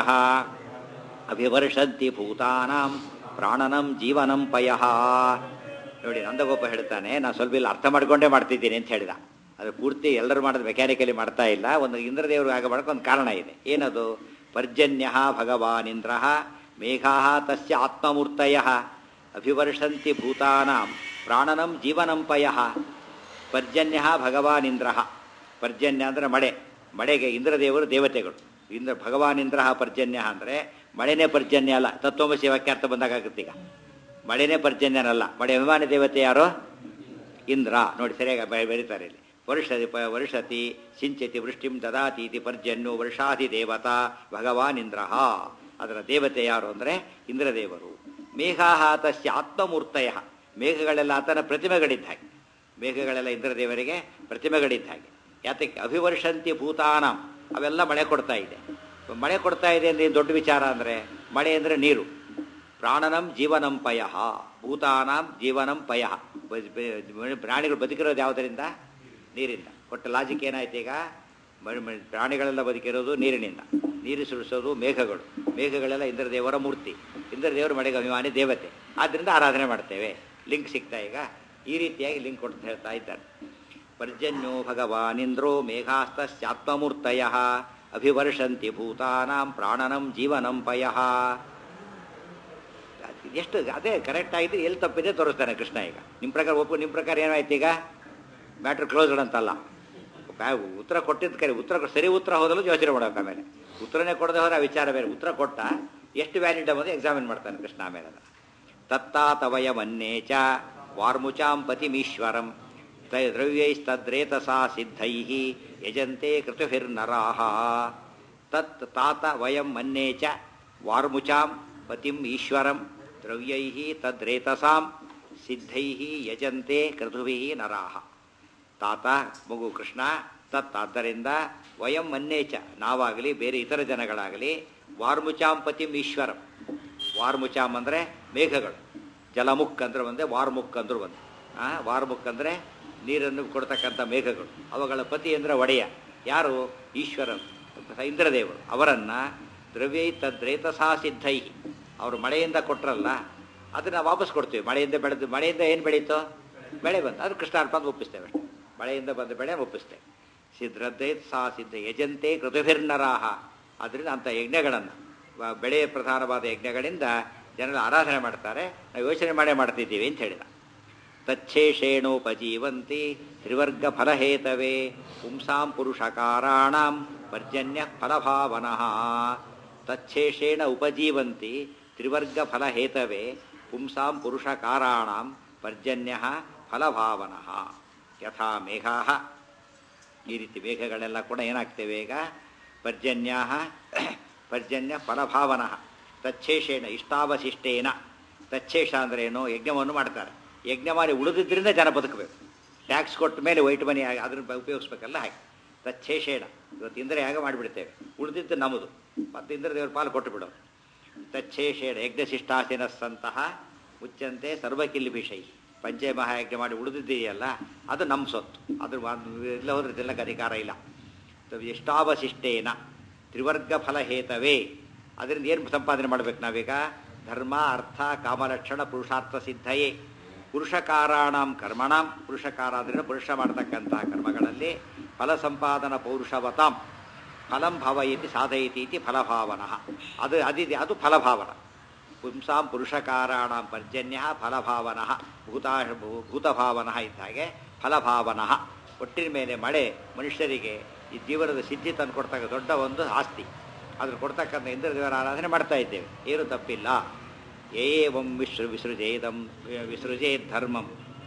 ಅಭಿವರ್ಷಂತಿ ಭೂತಾನಾಂ ಪ್ರಾಣನಂ ಜೀವನಂ ಪಯಃ ನೋಡಿ ನಂದಗೋಪ ಹೇಳ್ತಾನೆ ನಾನು ಸ್ವಲ್ಪ ಇಲ್ಲಿ ಅರ್ಥ ಮಾಡ್ಕೊಂಡೇ ಮಾಡ್ತಿದ್ದೀನಿ ಅಂತ ಹೇಳಿದ ಅದು ಪೂರ್ತಿ ಎಲ್ಲರೂ ಮಾಡೋದು ಮೆಕ್ಯಾನಿಕಲಿ ಮಾಡ್ತಾ ಇಲ್ಲ ಒಂದು ಇಂದ್ರದೇವರು ಆಗ ಮಾಡೋಕೆ ಒಂದು ಕಾರಣ ಇದೆ ಏನದು ಪರ್ಜನ್ಯ ಭಗವಾನಿಂದ್ರ ಮೇಘಾ ತಸ್ಯ ಆತ್ಮಮೂರ್ತಯ ಅಭಿವರ್ಷಂತಿ ಭೂತಾನಾಂ ಪ್ರಾಣನಂ ಜೀವನಂ ಪಯಃ ಪರ್ಜನ್ಯ ಭಗವಾನಿಂದ್ರ ಪರ್ಜನ್ಯ ಅಂದರೆ ಮಳೆ ಮಳೆಗೆ ಇಂದ್ರದೇವರು ದೇವತೆಗಳು ಇಂದ್ರ ಭಗವಾನಿಂದ್ರ ಪರ್ಜನ್ಯ ಅಂದರೆ ಮಳೆನೇ ಪರ್ಜನ್ಯ ಅಲ್ಲ ತತ್ವಮಸಿ ವಾಕ್ಯಾರ್ಥ ಬಂದಾಗುತ್ತೆ ಈಗ ಮಳೆನೇ ಪರ್ಜನ್ಯನಲ್ಲ ಮಳೆ ಅಭಿಮಾನಿ ದೇವತೆ ಯಾರು ಇಂದ್ರ ನೋಡಿ ಸರಿಯಾಗಿ ಬೆ- ಬೆರೀತಾರೆ ಇಲ್ಲಿ ವರ್ಷತಿ ಪ ವರ್ಷತಿ ಸಿಂಚತಿ ವೃಷ್ಟಿಂ ದದಾತಿ ಇತಿ ಪರ್ಜನ್ಯು ವರ್ಷಾಧಿ ದೇವತಾ ಭಗವಾನ್ ಇಂದ್ರ ಅದರ ದೇವತೆ ಯಾರು ಅಂದರೆ ಇಂದ್ರದೇವರು ಮೇಘಾಹ ತಸ್ಯ ಆತ್ಮಮೂರ್ತಯ ಮೇಘಗಳೆಲ್ಲ ಆತನ ಪ್ರತಿಮೆಗಳಿದ್ದ ಹಾಗೆ ಮೇಘಗಳೆಲ್ಲ ಇಂದ್ರದೇವರಿಗೆ ಪ್ರತಿಮೆಗಳಿದ್ದ ಹಾಗೆ ಯಾತಕ್ಕೆ ಅಭಿವರ್ಷಂತಿ ಭೂತಾನಾಂ ಅವೆಲ್ಲ ಮಳೆ ಕೊಡ್ತಾ ಇದೆ ಮಳೆ ಕೊಡ್ತಾ ಇದೆ ಅಂದ್ರೆ ಏನ್ ದೊಡ್ಡ ವಿಚಾರ ಅಂದರೆ ಮಳೆ ಅಂದರೆ ನೀರು ಪ್ರಾಣನಂ ಜೀವನಂ ಪಯ ಭೂತಾನಾಂ ಜೀವನಂ ಪಯ ಪ್ರಾಣಿಗಳು ಬದುಕಿರೋದು ಯಾವುದರಿಂದ ನೀರಿಂದ ಒಟ್ಟು ಲಾಜಿಕ್ ಏನಾಯ್ತು ಈಗ ಮ- ಮ- ಪ್ರಾಣಿಗಳೆಲ್ಲ ಬದುಕಿರೋದು ನೀರಿನಿಂದ ನೀರು ಸುರಿಸೋದು ಮೇಘಗಳು ಮೇಘಗಳೆಲ್ಲ ಇಂದ್ರದೇವರ ಮೂರ್ತಿ ಇಂದ್ರದೇವರು ಮಳೆಗೆ ಅಭಿಮಾನಿ ದೇವತೆ ಆದ್ದರಿಂದ ಆರಾಧನೆ ಮಾಡ್ತೇವೆ ಲಿಂಕ್ ಸಿಗ್ತಾ ಈಗ ಈ ರೀತಿಯಾಗಿ ಲಿಂಕ್ ಕೊಡ್ತಾ ಹೇಳ್ತಾ ಇದ್ದಾರೆ ಪರ್ಜನ್ಯೋ ಭಗವಾನಿಂದ್ರೋ ಮೇಘಾಸ್ತಸ್ಯಾತ್ಮಮೂರ್ತಯ ಅಭಿವರ್ಷಂತಿ ಭೂತಾನಾಂ ಪ್ರಾಣನಂ ಜೀವನಂ ಪಯಃ ಎಷ್ಟು ಅದೇ ಕರೆಕ್ಟ್ ಆಗಿದ್ರೆ ಎಲ್ಲಿ ತಪ್ಪಿದೆ ತೋರಿಸ್ತಾನೆ ಕೃಷ್ಣ ಈಗ ನಿಮ್ಮ ಪ್ರಕಾರ ಒಪ್ಪು ನಿಮ್ಮ ಪ್ರಕಾರ ಏನಾಯ್ತು ಈಗ ಮ್ಯಾಟ್ರ್ ಕ್ಲೋಸ್ಡ್ ಅಂತಲ್ಲ ಬ್ಯಾ- ಉತ್ತರ ಕೊಟ್ಟಿದ್ದ ಕರೆ ಉತ್ತರ ಕೊಟ್ಟು ಸರಿ ಉತ್ತರ ಹೋದಲ್ಲೂ ಯೋಚನೆ ಮಾಡೋಕೆ ಆಮೇಲೆ ಉತ್ತರನೇ ಕೊಡದೆ ಹೋದ್ರೆ ಆ ವಿಚಾರ ಬೇರೆ ಉತ್ತರ ಕೊಟ್ಟ ಎಷ್ಟು ವ್ಯಾಲಿಡ್ ಅನ್ನೋದು ಎಕ್ಸಾಮಿನ್ ಮಾಡ್ತಾನೆ ಕೃಷ್ಣ ಆಮೇಲೆ ಅದನ್ನ ತತ್ತಾತವಯ ಮನ್ನೇ ಚ ವಾರ್ಮುಚಾಂ ಪತಿಮೀಶ್ವರಂ ತ- ದ್ರವ್ಯೈಸ್ತದ್ರೇತಸಾ ಸಿದ್ಧೈ ಯಜಂತೆ ಕೃತುಭಿರ್ನರಾಹ ತತ್ ತಾತ ವಯಂ ಮನ್ನೇ ಚ ವಾರ್ಮುಚಾಂ ಪತಿಂ ಈಶ್ವರಂ ದ್ರವ್ಯೈ ತದ್ರೇತಸಾಂ ಸಿದ್ಧೈ ಯಜಂತೆ ಕೃತುಭಿ ನರಾಹ ತಾತ ಮಗು ಕೃಷ್ಣ ತತ್ ಆದ್ದರಿಂದ ವಯಂ ಮನ್ನೇಚ ನಾವಾಗಲಿ ಬೇರೆ ಇತರ ಜನಗಳಾಗಲಿ ವಾರ್ಮುಚಾಂಪತಿಂ ಈಶ್ವರಂ ವಾರ್ಮುಚಾಮ್ ಅಂದರೆ ಮೇಘಗಳು ಜಲಮುಖ್ ಅಂದ್ರೆ ಒಂದೇ ವಾರ್ಮುಖ್ ಅಂದ್ರು ಒಂದು ಆ ವಾರ್ಮುಖ್ ಅಂದರೆ ನೀರನ್ನು ಕೊಡ್ತಕ್ಕಂಥ ಮೇಘಗಳು ಅವುಗಳ ಪತಿ ಅಂದರೆ ಒಡೆಯ ಯಾರು ಈಶ್ವರನ್ ಇಂದ್ರದೇವರು ಅವರನ್ನು ದ್ರವ್ಯೈ ತದ್ರೇತಸಾ ಸಿದ್ಧೈ ಅವರು ಮಳೆಯಿಂದ ಕೊಟ್ರಲ್ಲ ಅದನ್ನು ವಾಪಸ್ ಕೊಡ್ತೀವಿ ಮಳೆಯಿಂದ ಬೆಳೆದು ಮಳೆಯಿಂದ ಏನು ಬೆಳೀತು ಬೆಳೆ ಬಂತು ಅದು ಕೃಷ್ಣಾರ್ಪ ಅಂತ ಒಪ್ಪಿಸ್ತೇವೆ ಅಷ್ಟೇ ಮಳೆಯಿಂದ ಬಂದ ಬೆಳೆ ಒಪ್ಪಿಸ್ತೇವೆ ಸಿದ್ಧದ್ದೇ ಸಾ ಸಿದ್ಧ ಯಜಂತೆ ಕೃತುಭಿರ್ನರಾಹ ಅದರಿಂದ ಅಂಥ ಯಜ್ಞಗಳನ್ನು ವ- ಬೆಳೆ ಪ್ರಧಾನವಾದ ಯಜ್ಞಗಳಿಂದ ಜನರು ಆರಾಧನೆ ಮಾಡ್ತಾರೆ ನಾವು ಯೋಚನೆ ಮಾಡೇ ಮಾಡ್ತಿದ್ದೀವಿ ಅಂತ ಹೇಳಿದ ತಚ್ಛೇಷೇಣೋಪಜೀವಂತಿ ತ್ರಿವರ್ಗ ಫಲಹೇತವೇ ಪುಂಸಾಂ ಪುರುಷಕಾರಾಣಾಂ ಪರ್ಜನ್ಯ ಫಲಭಾವನಃ ತಚ್ಛೇಷೇಣ ಉಪಜೀವಂತಿ ತ್ರಿವರ್ಗ ಫಲಹೇತವೇ ಪುಂಸಾಂ ಪುರುಷಕಾರಾಣಾಂ ಪರ್ಜನ್ಯ ಫಲಭಾವನಃ ಯಥಾ ಮೇಘಾ ಈ ರೀತಿ ಮೇಘಗಳೆಲ್ಲ ಕೂಡ ಏನಾಗ್ತೇವೆ ಈಗ ಪರ್ಜನ್ಯ ಪರ್ಜನ್ಯ ಫಲಭಾವನ ತಚ್ಛೇಷೇಣ ಇಷ್ಟಾವಶಿಷ್ಟೇನ ತಚ್ಛೇಷ ಅಂದ್ರೆ ಏನು ಯಜ್ಞವನ್ನು ಮಾಡ್ತಾರೆ ಯಜ್ಞ ಮಾಡಿ ಉಳಿದಿದ್ದರಿಂದ ಜನ ಬದುಕಬೇಕು ಟ್ಯಾಕ್ಸ್ ಕೊಟ್ಟ ಮೇಲೆ ವೈಟ್ ಮನಿ ಆಗಿ ಅದನ್ನು ಉಪಯೋಗಿಸ್ಬೇಕಲ್ಲ ಹಾಗೆ ತಚ್ಛೇಷೇಣ ಇವತ್ತು ಇಂದ್ರೆ ಯಾಗ ಮಾಡಿಬಿಡ್ತೇವೆ ಉಳಿದಿದ್ದು ನಮ್ಮದು ಮತ್ತು ಇಂದ್ರ ದೇವರ ಪಾಲು ಕೊಟ್ಟು ಬಿಡೋರು ತಚ್ಛೇಷೇಣ ಯಜ್ಞಶಿಷ್ಟಾಸಿನ ಸಂತಹ ಮುಚ್ಚಂತೆ ಸರ್ವಕಿಲ್ಬಿಷೈ ಪಂಚೆ ಮಹಾಯಜ್ಞ ಮಾಡಿ ಉಳಿದಿದೆಯಲ್ಲ ಅದು ನಮ್ಮ ಸೊತ್ತು ಅದ್ರ ಎಲ್ಲ ಹೋದ್ರೆ ತಿನ್ನಕ್ಕೆ ಅಧಿಕಾರ ಇಲ್ಲ ಎಷ್ಟಾವಶಿಷ್ಟೇನ ತ್ರಿವರ್ಗ ಫಲಹೇತವೇ ಅದರಿಂದ ಏನು ಸಂಪಾದನೆ ಮಾಡ್ಬೇಕು ನಾವೀಗ ಧರ್ಮ ಅರ್ಥ ಕಾಮಲಕ್ಷಣ ಪುರುಷಾರ್ಥ ಸಿದ್ಧಯೇ ಪುರುಷಕಾರಾಣಾಂ ಕರ್ಮಣಾಂ ಪುರುಷಕಾರ ಅಂದರೆ ಪುರುಷ ಮಾಡತಕ್ಕಂಥ ಕರ್ಮಗಳಲ್ಲಿ ಫಲ ಸಂಪಾದನ ಪೌರುಷವತಾಂ ಫಲಂ ಭವಯತಿ ಸಾಧಯತಿ ಇತಿ ಫಲಭಾವನಃ ಅದು ಅದಿದೆ ಅದು ಫಲಭಾವನ ಪುಂಸಾಂ ಪುರುಷಕಾರಾಣಾಂ ಪರ್ಜನ್ಯ ಫಲಭಾವನಃ ಭೂತಾ ಭೂತಭಾವನಃ ಇದ್ದ ಹಾಗೆ ಫಲಭಾವನಃ ಒಟ್ಟಿನ ಮೇಲೆ ಮಳೆ ಮನುಷ್ಯರಿಗೆ ಈ ಜೀವನದ ಸಿದ್ಧಿ ತಂದು ಕೊಡ್ತಕ್ಕ ದೊಡ್ಡ ಒಂದು ಆಸ್ತಿ ಅದ್ರ ಕೊಡ್ತಕ್ಕಂಥ ಇಂದ್ರದೇವರ ಆರಾಧನೆ ಮಾಡ್ತಾ ಇದ್ದೇವೆ ಏನು ತಪ್ಪಿಲ್ಲ ಏವಂ ವಿಸೃ ವಿಸೃಜೇದಂ ವಿಸೃಜೇದ್ ಧರ್ಮಂ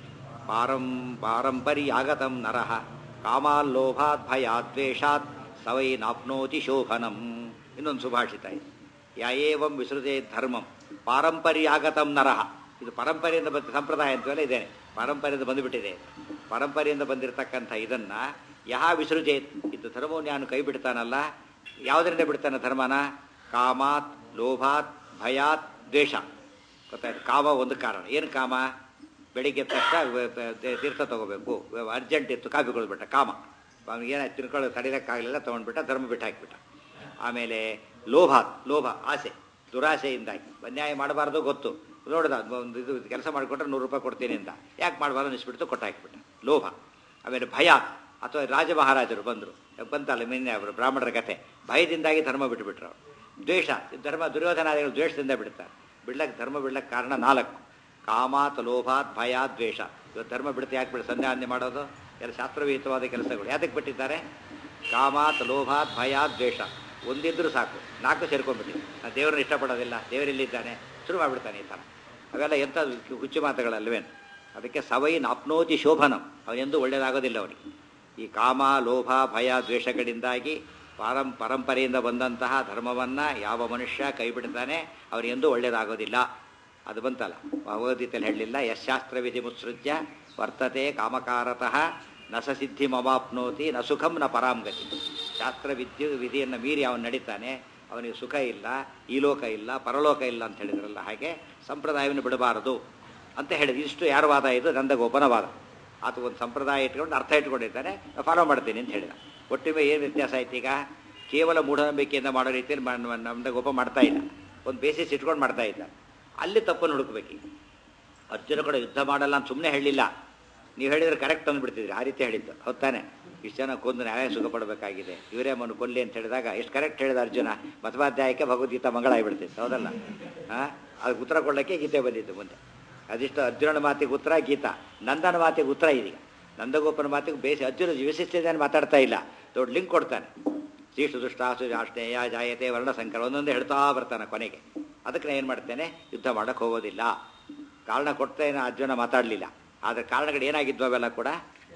ಪಾರಂ ಪಾರಂಪರ್ಯಾಗತಂ ನರಃ ಕಾಮಾಲ್ಲೋಭಾತ್ ಭಯಾದ್ವೇಷಾತ್ ಸವೈ ನಾಪ್ನೋತಿ ಶೋಭನಂ ಇನ್ನೊಂದು ಸುಭಾಷಿತ ಇದೆ ಯಾಯೇವಂ ವಿಸೃಜೇ ಧರ್ಮಂ ಪಾರಂಪರ್ಯಾಗತಂ ನರಃ ಇದು ಪರಂಪರೆಯಿಂದ ಬಂದ ಸಂಪ್ರದಾಯ ಅಂತವೆಲ್ಲ ಇದೆ ಪರಂಪರೆಯಿಂದ ಬಂದುಬಿಟ್ಟಿದೆ ಪರಂಪರೆಯಿಂದ ಬಂದಿರತಕ್ಕಂಥ ಇದನ್ನ ಯಹ ವಿಸೃಜೇತ್ ಇದು ಧರ್ಮವನ್ನು ಯಾನು ಕೈ ಬಿಡ್ತಾನಲ್ಲ ಯಾವುದರಿಂದ ಬಿಡ್ತಾನೆ ಧರ್ಮನ ಕಾಮಾತ್ ಲೋಭಾತ್ ಭಯಾತ್ ದ್ವೇಷ ಗೊತ್ತಾಯ್ತು ಕಾಮ ಒಂದು ಕಾರಣ ಏನು ಕಾಮ ಬೆಳಿಗ್ಗೆ ಎದ್ದ ತಕ್ಷಣ ವ- ವ- ತೀ- ತೀರ್ಥ ತಗೋಬೇಕು ಅರ್ಜೆಂಟ್ ಇತ್ತು ಕಾಫಿ ಕುಡಿದ್ಬಿಟ್ಟ ಕಾಮ ಅವ್ನಿಗೆ ಏನಾಯ್ತು ತಿನ್ಕೊಳ್ಳೋ ತಡಿಲಿಕ್ಕಾಗಲಿಲ್ಲ ತೊಗೊಂಡ್ಬಿಟ್ಟ ಧರ್ಮ ಬಿಟ್ಟು ಹಾಕಿಬಿಟ್ಟ ಆಮೇಲೆ ಲೋಭ ಲೋಭ ಆಸೆ ದುರಾಸೆಯಿಂದಾಗಿ ಅನ್ಯಾಯ ಮಾಡಬಾರ್ದು ಗೊತ್ತು ನೋಡ್ದ ಒಂದು ಇದು ಕೆಲಸ ಮಾಡಿಕೊಟ್ರೆ ನೂರು ರೂಪಾಯಿ ಕೊಡ್ತೀನಿ ಅಂತ ಯಾಕೆ ಮಾಡಬಾರ್ದು ಅನಿಸ್ಬಿಡ್ತು ಕೊಟ್ಟು ಹಾಕಿಬಿಟ್ಟ ಲೋಭ ಆಮೇಲೆ ಭಯ ಅಥವಾ ರಾಜ ಮಹಾರಾಜರು ಬಂದರು ಬಂತಲ್ಲ ನಿನ್ನೆ ಅವರು ಬ್ರಾಹ್ಮಣರ ಕಥೆ ಭಯದಿಂದಾಗಿ ಧರ್ಮ ಬಿಟ್ಟುಬಿಟ್ರು ಅವರು ದ್ವೇಷ ಧರ್ಮ ದುರ್ಯೋಧನಾದಿಗಳು ದ್ವೇಷದಿಂದ ಬಿಡ್ತಾರೆ ಬಿಡ್ಲಕ್ಕೆ ಧರ್ಮ ಬಿಡ್ಲಕ್ಕೆ ಕಾರಣ ನಾಲ್ಕು ಕಾಮಾತ್ ಲೋಭಾತ್ ಭಯ ದ್ವೇಷ ಇವತ್ತು ಧರ್ಮ ಬಿಡುತ್ತೆ ಯಾಕೆ ಬಿಡು ಸಂಧ್ಯಾವಂದನೆ ಮಾಡೋದು ಎಲ್ಲ ಶಾಸ್ತ್ರವಿಹಿತವಾದ ಕೆಲಸಗಳು ಯಾತಕ್ಕೆ ಬಿಟ್ಟಿದ್ದಾರೆ ಕಾಮಾತ್ ಲೋಭಾತ್ ಭಯ ದ್ವೇಷ ಒಂದಿದ್ರೂ ಸಾಕು ನಾಲ್ಕು ಸೇರ್ಕೊಂಡ್ಬಿಟ್ಟು ನಾನು ದೇವರನ್ನ ಇಷ್ಟಪಡೋದಿಲ್ಲ ದೇವರೆಲ್ಲಿದ್ದಾನೆ ಶುರು ಮಾಡಿಬಿಡ್ತಾನೆ ಈ ಥರ ಅವೆಲ್ಲ ಎಂಥ ಹುಚ್ಚು ಮಾತುಗಳಲ್ವೇನು ಅದಕ್ಕೆ ಸವೈ ನಾಪ್ನೋತಿ ಶೋಭನಂ ಅವನೆಂದೂ ಒಳ್ಳೆಯದಾಗೋದಿಲ್ಲ ಅವನಿಗೆ ಈ ಕಾಮ ಲೋಭ ಭಯ ದ್ವೇಷಗಳಿಂದಾಗಿ ಪಾರಂ ಪರಂಪರೆಯಿಂದ ಬಂದಂತಹ ಧರ್ಮವನ್ನು ಯಾವ ಮನುಷ್ಯ ಕೈ ಬಿಡ್ತಾನೆ ಅವನಿಗೆಂದೂ ಒಳ್ಳೆಯದಾಗೋದಿಲ್ಲ ಅದು ಬಂತಲ್ಲ ಭಗವದ್ಗೀತೆಯಲ್ಲಿ ಹೇಳಲಿಲ್ಲ ಯಶಾಸ್ತ್ರ ವಿಧಿ ಮುತ್ಸೃಜ್ಯ ವರ್ತತೆ ಕಾಮಕಾರತಃ ನ ಸ ಸಿದ್ಧಿ ಮವಾಪ್ನೋತಿ ನ ಸುಖಂ ನ ಪರಾಂಗತಿ ಶಾಸ್ತ್ರ ವಿದ್ಯು ವಿಧಿಯನ್ನು ಮೀರಿ ಅವನು ನಡೀತಾನೆ ಅವನಿಗೆ ಸುಖ ಇಲ್ಲ ಈ ಲೋಕ ಇಲ್ಲ ಪರಲೋಕ ಇಲ್ಲ ಅಂತ ಹೇಳಿದ್ರಲ್ಲ ಹಾಗೆ ಸಂಪ್ರದಾಯವನ್ನು ಬಿಡಬಾರದು ಅಂತ ಹೇಳಿದ್ರು ಇಷ್ಟು ಯಾರ ವಾದ ಇದು ನಂದಗೋಪನ ವಾದ ಆತ ಒಂದು ಸಂಪ್ರದಾಯ ಇಟ್ಕೊಂಡು ಅರ್ಥ ಇಟ್ಕೊಂಡಿದ್ದಾನೆ ಫಾಲೋ ಮಾಡ್ತೀನಿ ಅಂತ ಹೇಳಿದ ಒಟ್ಟಿಗೆ ಏನು ವ್ಯತ್ಯಾಸ ಆಯ್ತು ಈಗ ಕೇವಲ ಮೂಢನಂಬಿಕೆಯಿಂದ ಮಾಡೋ ರೀತಿಯಲ್ಲಿ ಮ- ನಂದಗೋಪ ಮಾಡ್ತಾ ಇಲ್ಲ ಒಂದು ಬೇಸಿಸ್ ಇಟ್ಕೊಂಡು ಮಾಡ್ತಾ ಇದ್ದ ಅಲ್ಲಿ ತಪ್ಪನ್ನು ಹುಡುಕ್ಬೇಕು ಅರ್ಜುನ ಕೂಡ ಯುದ್ಧ ಮಾಡಲ್ಲ ಅಂತ ಸುಮ್ಮನೆ ಹೇಳಿಲ್ಲ ನೀವು ಹೇಳಿದ್ರೆ ಕರೆಕ್ಟ್ ಅಂದ್ಬಿಡ್ತಿದ್ರಿ ಆ ರೀತಿ ಹೇಳಿದ್ದು ಹೊತ್ತಾನೆ ಇಷ್ಟು ಜನ ಕೊಂದು ನ್ಯಾಯ ಸುಖ ಪಡಬೇಕಾಗಿದೆ ಇವರೇ ಮನು ಕೊಲ್ಲಿ ಅಂತ ಹೇಳಿದಾಗ ಎಷ್ಟು ಕರೆಕ್ಟ್ ಹೇಳಿದ ಅರ್ಜುನ ಮಧ್ವಾಧ್ಯಾಯಕ್ಕೆ ಭಗವದ್ಗೀತಾ ಮಂಗಳ ಆಗಿಬಿಡ್ತಿತ್ತು ಹೌದಲ್ಲ ಹಾಂ ಅದಕ್ಕೆ ಉತ್ತರ ಕೊಡಲಿಕ್ಕೆ ಗೀತೆ ಬಂದಿತ್ತು ಮುಂದೆ ಅದಿಷ್ಟು ಅರ್ಜುನನ ಮಾತಿಗೆ ಉತ್ತರ ಗೀತಾ ನಂದನ ಮಾತಿಗೆ ಉತ್ತರ ಇದೀಗ ನಂದಗೋಪನ ಮಾತಿಗೆ ಬೇಸಿ ಅರ್ಜುನ ವಿಶಿಷ್ಟತೆಯನ್ನು ಮಾತಾಡ್ತಾ ಇಲ್ಲ ದೊಡ್ಡ ಲಿಂಕ್ ಕೊಡ್ತಾನೆ ಶ್ರೀಷ್ಟು ದುಷ್ಟಾಸು ಜಾಷ್ಟೇಯ ಜಾಯತೆ ವರ್ಣ ಸಂಕರ ಒಂದೊಂದೇ ಹೇಳ್ತಾ ಬರ್ತಾನೆ ಕೊನೆಗೆ ಅದಕ್ಕೆ ನಾನು ಏನು ಮಾಡ್ತೇನೆ ಯುದ್ಧ ಮಾಡಕ್ಕೆ ಹೋಗೋದಿಲ್ಲ ಕಾರಣ ಕೊಡ್ತೇನೆ ಅರ್ಜುನ ಮಾತಾಡಲಿಲ್ಲ ಆದರೆ ಕಾರಣಗಳು ಏನಾಗಿದ್ವು ಅವೆಲ್ಲ ಕೂಡ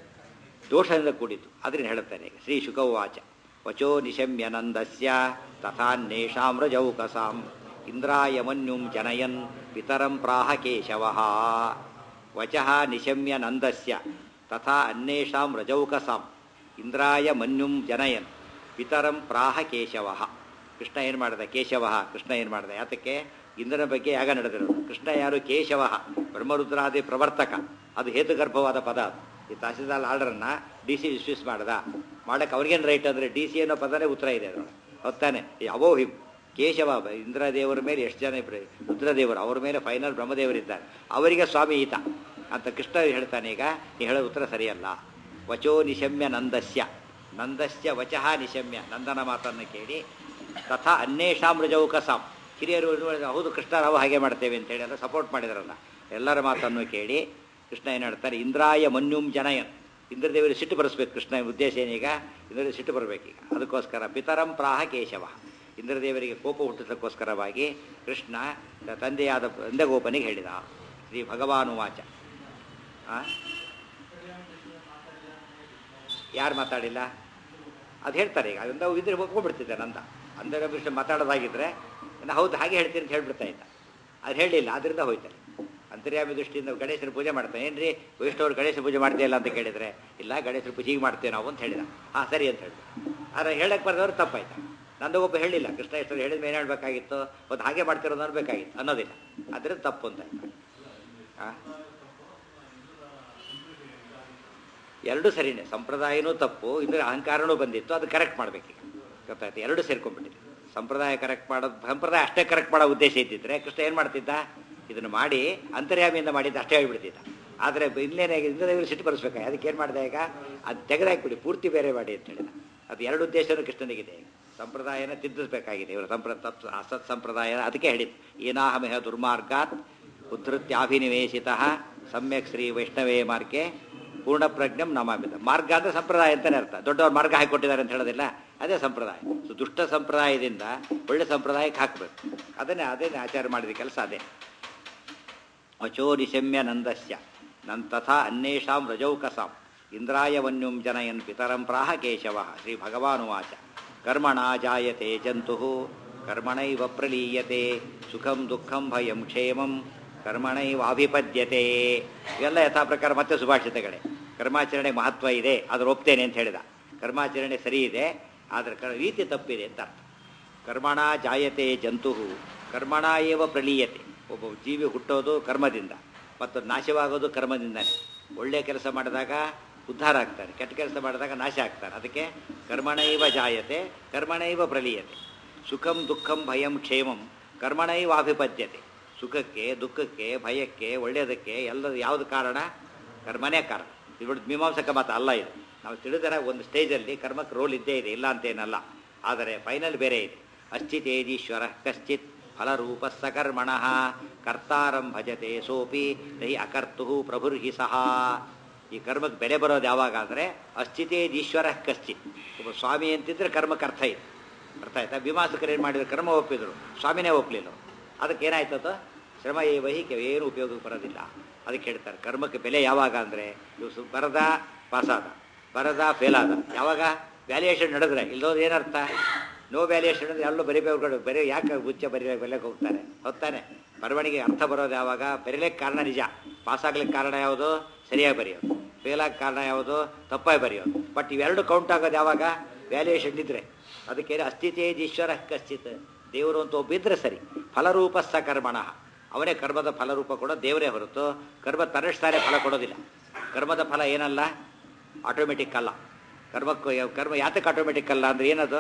ದೋಷದಿಂದ ಕೂಡಿತು ಅದರಿಂದ ಹೇಳುತ್ತೇನೆ ಈಗ ಶ್ರೀ ಶುಕವಾಚ ವಚೋ ನಿಶಮ್ಯನಂದಸ್ಯ ತಥಾನ್ಯೇಷಾಂ ರಜೌಕಸಾಂ ಇಂದ್ರಾಯಮನ್ಯುಂ ಜನಯನ್ ಪಿತರಂ ಪ್ರಾಹ ಕೇಶವ ವಚಃ ನಿಶಮ್ಯ ನಂದಸ್ಯ ತಥಾ ಅನ್ಯೇಷಾಂ ರಜೌಕಸಾಂ ಇಂದ್ರಾಯ ಮನ್ಯುಂ ಜನಯನ್ ಪಿತರಂ ಪ್ರಾಹ ಕೇಶವ ಕೃಷ್ಣ ಏನು ಮಾಡಿದ ಕೇಶವ ಕೃಷ್ಣ ಏನು ಮಾಡಿದ ಯಾತಕ್ಕೆ ಇಂದ್ರನ ಬಗ್ಗೆ ಯಾಗ ನಡೆದಿರೋದು ಕೃಷ್ಣ ಯಾರು ಕೇಶವ ಬ್ರಹ್ಮರುದ್ರಾದಿ ಪ್ರವರ್ತಕ ಅದು ಹೇತುಗರ್ಭವಾದ ಪದ ಅದು ಈ ತಹಸೀಲ್ದಾರ್ ಆರ್ಡರನ್ನ ಡಿ ಸಿ ಡಿಸ್ಮಿಸ್ ಮಾಡ್ದ ಮಾಡಕ್ಕೆ ಅವ್ರಿಗೇನು ರೈಟ್ ಅಂದರೆ ಡಿ ಸಿ ಅನ್ನೋ ಪದನೇ ಉತ್ತರ ಇದೆ ಅದರೊಳಗೆ ಹೊತ್ತಾನೆ ಅವೋ ಹಿಮ್ ಕೇಶವ ಇಂದ್ರದೇವರ ಮೇಲೆ ಎಷ್ಟು ಜನ ಇಬ್ರು ರುದ್ರದೇವರು ಅವ್ರ ಮೇಲೆ ಫೈನಲ್ ಬ್ರಹ್ಮದೇವರಿದ್ದಾರೆ ಅವರಿಗೆ ಸ್ವಾಮಿ ಈತ ಅಂತ ಕೃಷ್ಣ ಹೇಳ್ತಾನೆ ಈಗ ನೀ ಹೇಳೋ ಉತ್ತರ ಸರಿಯಲ್ಲ ವಚೋ ನಿಶಮ್ಯ ನಂದಸ್ಯ ನಂದಸ್ಯ ವಚಃ ನಿಶಮ್ಯ ನಂದನ ಮಾತನ್ನು ಕೇಳಿ ತಥಾ ಅನ್ಯೇಷಾಂ ರಜೌಕಸಾಂ ಹಿರಿಯರು ಹೇಳಿದ್ರು, ಹೌದು ಕೃಷ್ಣ ನಾವು ಹಾಗೆ ಮಾಡ್ತೇವೆ ಅಂತೇಳಿ ಎಲ್ಲ ಸಪೋರ್ಟ್ ಮಾಡಿದಾರಲ್ಲ ಎಲ್ಲರ ಮಾತನ್ನು ಕೇಳಿ ಕೃಷ್ಣ ಏನು ಹೇಳ್ತಾರೆ ಇಂದ್ರಾಯ ಮನ್ಯುಂ ಜನಯನ್ ಇಂದ್ರದೇವರಿಗೆ ಸಿಟ್ಟು ಬರೆಸ್ಬೇಕು ಕೃಷ್ಣ ಉದ್ದೇಶ ಏನೀಗ ಇಂದ್ರದೇವ ಸಿಟ್ಟು ಬರಬೇಕೀಗ ಅದಕ್ಕೋಸ್ಕರ ಪಿತರಂ ಪ್ರಾಹ ಕೇಶವ ಇಂದ್ರದೇವರಿಗೆ ಕೋಪ ಹುಟ್ಟಿಸೋಕ್ಕೋಸ್ಕರವಾಗಿ ಕೃಷ್ಣ ತ- ತಂದೆಯಾದ ನಂದಗೋಪನಿಗೆ ಹೇಳಿದ ಶ್ರೀ ಭಗವಾನುವಾಚ ಆ? ಯಾರು ಮಾತಾಡಿಲ್ಲ ಅದು ಹೇಳ್ತಾರೆ ಈಗ ಅದರಿಂದ ಇದ್ರೆ ಒಪ್ಕೊಂಡ್ಬಿಡ್ತಿದ್ದೆ ನಂದ ಅಂದರೆ ಕೃಷ್ಣ ಮಾತಾಡೋದಾಗಿದ್ರೆ ನಾನು ಹೌದು ಹಾಗೆ ಹೇಳ್ತೀನಿ ಅಂತ ಹೇಳ್ಬಿಡ್ತಾ ಇದ್ದ ಅದು ಹೇಳಿಲ್ಲ ಅದರಿಂದ ಹೋಯ್ತಾರೆ ಅಂತರ್ಯಾಮಿ ದೃಷ್ಟಿಯಿಂದ ಗಣೇಶನ ಪೂಜೆ ಮಾಡ್ತಾನೆ ಏನ್ರಿ ವೈಷ್ಣವರು ಗಣೇಶ ಪೂಜೆ ಮಾಡ್ತೀಯಲ್ಲ ಅಂತ ಕೇಳಿದ್ರೆ ಇಲ್ಲ ಗಣೇಶನ ಪೂಜೆ ಹೀಗೆ ಮಾಡ್ತೇವೆ ನಾವು ಅಂತ ಹೇಳಿದ ಹಾಂ ಸರಿ ಅಂತ ಹೇಳಿದ ಆದರೆ ಹೇಳಕ್ಕೆ ಬರೆದವ್ರು ತಪ್ಪಾಯ್ತು ನಂದಗೊಬ್ಬ ಹೇಳಿಲ್ಲ ಕೃಷ್ಣ ಎಷ್ಟು ಹೇಳಿದ ಮೇಲೆ ಹೇಳಬೇಕಾಗಿತ್ತು ಒಂದು ಹಾಗೆ ಮಾಡ್ತಿರೋದು ಅನ್ಬೇಕಾಗಿತ್ತು ಅನ್ನೋದಿಲ್ಲ ಅದರಿಂದ ತಪ್ಪು ಅಂತ ಆಯ್ತು ಆ? ಎರಡು ಸರಿನೇ ಸಂಪ್ರದಾಯನೂ ತಪ್ಪು ಇದ್ರೆ ಅಹಂಕಾರನೂ ಬಂದಿತ್ತು ಅದು ಕರೆಕ್ಟ್ ಮಾಡ್ಬೇಕೀಗ ಗೊತ್ತಾಯ್ತು ಎರಡು ಸೇರ್ಕೊಂಡ್ಬಿಟ್ಟಿದೆ ಸಂಪ್ರದಾಯ ಕರೆಕ್ಟ್ ಮಾಡೋದು ಸಂಪ್ರದಾಯ ಅಷ್ಟೇ ಕರೆಕ್ಟ್ ಮಾಡೋ ಉದ್ದೇಶ ಇದ್ದಿದ್ರೆ ಕೃಷ್ಣ ಏನು ಮಾಡ್ತಿದ್ದ ಇದನ್ನು ಮಾಡಿ ಅಂತರ್ಯಾಮಿಯಿಂದ ಮಾಡಿದ್ದು ಅಷ್ಟೇ ಹೇಳ್ಬಿಡ್ತಿದ್ದ ಆದರೆ ಇನ್ನೇನೇ ಇಂದ್ರದೇವರು ಸಿಟ್ಟು ಬರೆಸ್ಬೇಕಾಗಿ ಅದಕ್ಕೆ ಏನು ಮಾಡಿದೆ ಈಗ ಅದು ತೆಗೆದಾಕ್ಬಿಡಿ ಪೂರ್ತಿ ಬೇರೆ ಮಾಡಿ ಅಂತ ಹೇಳಿದ ಅದು ಎರಡು ಉದ್ದೇಶನೂ ಕೃಷ್ಣನಿಗಿದೆ ಈಗ ಸಂಪ್ರದಾಯನ ತಿದ್ದಿಸಬೇಕಾಗಿದೆ ಇವರು ಸಂಪ್ರ ತತ್ ಅಸತ್ ಸಂಪ್ರದಾಯ ಅದಕ್ಕೆ ಹೇಳಿದ್ದು ಏನಾಹಮೇಹ ದುರ್ಮಾರ್ಗಾತ್ ಉದ್ಧತ್ಯಾಭಿನಿವೇಶಿತ ಸಮ್ಯಕ್ ಶ್ರೀ ವೈಷ್ಣವೇ ಮಾರ್ಗೆ ಪೂರ್ಣ ಪ್ರಜ್ಞಂ ನಮಾಮಿತ ಮಾರ್ಗ ಅಂದರೆ ಸಂಪ್ರದಾಯ ಅಂತಲೇ ಅರ್ಥ ದೊಡ್ಡವ್ರು ಮಾರ್ಗ ಹಾಕಿಕೊಟ್ಟಿದ್ದಾರೆ ಅಂತ ಹೇಳೋದಿಲ್ಲ ಅದೇ ಸಂಪ್ರದಾಯ ಸೊ ದುಷ್ಟ ಸಂಪ್ರದಾಯದಿಂದ ಒಳ್ಳೆ ಸಂಪ್ರದಾಯಕ್ಕೆ ಹಾಕಬೇಕು ಅದನ್ನೇ ಅದೇನೇ ಆಚಾರ ಮಾಡಿದ ಕೆಲಸ ಅದೇ ವಚೋ ನಿಶಮ್ಯ ನಂದಸ್ಯ ನನ್ ತಥಾ ಅನ್ಯೇಷಾಂ ರಜೌಕಸಾಂ ಇಂದ್ರಾಯ ವನ್ಯುಂ ಜನಯನ್ ಪಿತರಂ ಪ್ರಾಹ ಕೇಶವ ಶ್ರೀ ಭಗವಾನುವಾಚ ಕರ್ಮಣ ಜಾಯತೆ ಜಂತು ಕರ್ಮಣೈವ ಪ್ರಲೀಯತೆ ಸುಖಂ ದುಃಖಂ ಭಯಂ ಕ್ಷೇಮಂ ಕರ್ಮಣೈವಾಭಿಪದ್ಯತೆ ಇವೆಲ್ಲ ಯಥಾ ಪ್ರಕಾರ ಮತ್ತೆ ಸುಭಾಷಿತಗಳೇ ಕರ್ಮಾಚರಣೆ ಮಹತ್ವ ಇದೆ ಅದ್ರ ಒಪ್ತೇನೆ ಅಂತ ಹೇಳಿದ ಕರ್ಮಾಚರಣೆ ಸರಿ ಇದೆ ಆದರೆ ಕ ರೀತಿ ತಪ್ಪಿದೆ ಅಂತ ಅರ್ಥ ಕರ್ಮಣ ಜಾಯತೆ ಜಂತು ಕರ್ಮಣ ಏವ ಪ್ರಲೀಯತೆ ಒಬ್ಬ ಜೀವಿ ಹುಟ್ಟೋದು ಕರ್ಮದಿಂದ ಮತ್ತು ನಾಶವಾಗೋದು ಕರ್ಮದಿಂದನೇ ಒಳ್ಳೆಯ ಕೆಲಸ ಮಾಡಿದಾಗ ಉದ್ಧಾರ ಆಗ್ತಾನೆ ಕೆಟ್ಟ ಕೆಲಸ ಮಾಡಿದಾಗ ನಾಶ ಆಗ್ತಾನೆ ಅದಕ್ಕೆ ಕರ್ಮಣೈವ ಜಾಯತೆ ಕರ್ಮಣೈವ ಪ್ರಲೀಯತೆ ಸುಖಂ ದುಃಖಂ ಭಯಂ ಕ್ಷೇಮಂ ಕರ್ಮಣೈವ ಅಭಿಪದ್ಯತೆ ಸುಖಕ್ಕೆ ದುಃಖಕ್ಕೆ ಭಯಕ್ಕೆ ಒಳ್ಳೆಯದಕ್ಕೆ ಎಲ್ಲ ಯಾವುದು ಕಾರಣ ಕರ್ಮನೇ ಕಾರಣ ಇವ್ರದ್ದು ಮೀಮಾಂಸಕ ಮಾತು ಅಲ್ಲ ಇದು ನಾವು ತಿಳಿದರೆ ಒಂದು ಸ್ಟೇಜಲ್ಲಿ ಕರ್ಮಕ್ಕೆ ರೋಲ್ ಇದ್ದೇ ಇದೆ ಇಲ್ಲ ಅಂತೇನಲ್ಲ ಆದರೆ ಫೈನಲ್ ಬೇರೆ ಇದೆ ಅಶ್ಚಿತೇದೀಶ್ವರ ಕಶ್ಚಿತ್ ಫಲರೂಪ ಸಕರ್ಮಣ ಕರ್ತಾರಂ ಭಜತೆ ಸೋಪಿ ನಹಿ ಅಕರ್ತು ಪ್ರಭುರ್ಹಿ ಸಹ ಈ ಕರ್ಮಕ್ಕೆ ಬೆಲೆ ಬರೋದು ಯಾವಾಗ ಅಂದರೆ ಅಶ್ಚಿತೇದೀಶ್ವರ ಕಶ್ಚಿತ್ ಒಬ್ಬ ಸ್ವಾಮಿ ಅಂತಿದ್ರೆ ಕರ್ಮಕ್ಕೆ ಅರ್ಥ ಇದೆ ಅರ್ಥ ಆಯ್ತಾ ಭೀಮಾಸಕರು ಏನು ಮಾಡಿದ್ರು ಕರ್ಮ ಒಪ್ಪಿದ್ರು ಸ್ವಾಮಿನೇ ಒಪ್ಪಲಿಲ್ಲ ಅದಕ್ಕೆ ಏನಾಯ್ತದ ಶ್ರಮ ಏ ವಹಿಕೆ ಏನು ಉಪಯೋಗಕ್ಕೆ ಬರೋದಿಲ್ಲ ಅದಕ್ಕೆ ಹೇಳ್ತಾರೆ ಕರ್ಮಕ್ಕೆ ಬೆಲೆ ಯಾವಾಗ ಅಂದರೆ ಇವು ಸು ಬರದ ಪಾಸಾದ ಬರದ ಫೇಲಾದ ಯಾವಾಗ ವ್ಯಾಲ್ಯೂಯೇಷನ್ ನಡೆದ್ರೆ ಇಲ್ಲದೋದು ಏನರ್ಥ ನೋ ವ್ಯಾಲ್ಯೂಯೇಷನ್ ಅಂದರೆ ಎಲ್ಲೂ ಬರಿಬೇಕು ಬರೀ ಯಾಕೆ ಗುಚ್ಚ ಬರೀ ಬೆಲೆಗೆ ಹೋಗ್ತಾರೆ ಹೊತ್ತಾನೆ ಬರವಣಿಗೆ ಅರ್ಥ ಬರೋದು ಯಾವಾಗ ಬರೀಲಿಕ್ಕೆ ಕಾರಣ ನಿಜ ಪಾಸಾಗ್ಲಿಕ್ಕೆ ಕಾರಣ ಯಾವುದು ಸರಿಯಾಗಿ ಬರೆಯೋದು ಫೇಲಾಗ ಕಾರಣ ಯಾವುದು ತಪ್ಪಾಗಿ ಬರೆಯೋದು ಬಟ್ ಇವೆರಡು ಕೌಂಟ್ ಆಗೋದು ಯಾವಾಗ ವ್ಯಾಲ್ಯೂಯೇಷನ್ ಇದ್ರೆ ಅದಕ್ಕೆ ಅಸ್ಥಿತೇಜೀಶ್ವರ ಕಶ್ಚಿತ್ ದೇವರು ಅಂತ ಒಬ್ಬಿದ್ರೆ ಸರಿ ಫಲರೂಪ ಸ ಕರ್ಮಣ ಅವನೇ ಕರ್ಮದ ಫಲರೂಪ ಕೊಡೋ ದೇವರೇ ಹೊರತು ಕರ್ಮ ತರಷ್ಟಾರೆ ಫಲ ಕೊಡೋದಿಲ್ಲ ಕರ್ಮದ ಫಲ ಏನಲ್ಲ ಆಟೋಮೆಟಿಕ್ ಅಲ್ಲ ಕರ್ಮಕ್ಕೂ ಕರ್ಮ ಯಾತಕ್ಕೆ ಆಟೋಮೆಟಿಕ್ ಅಲ್ಲ ಅಂದ್ರೆ ಏನದು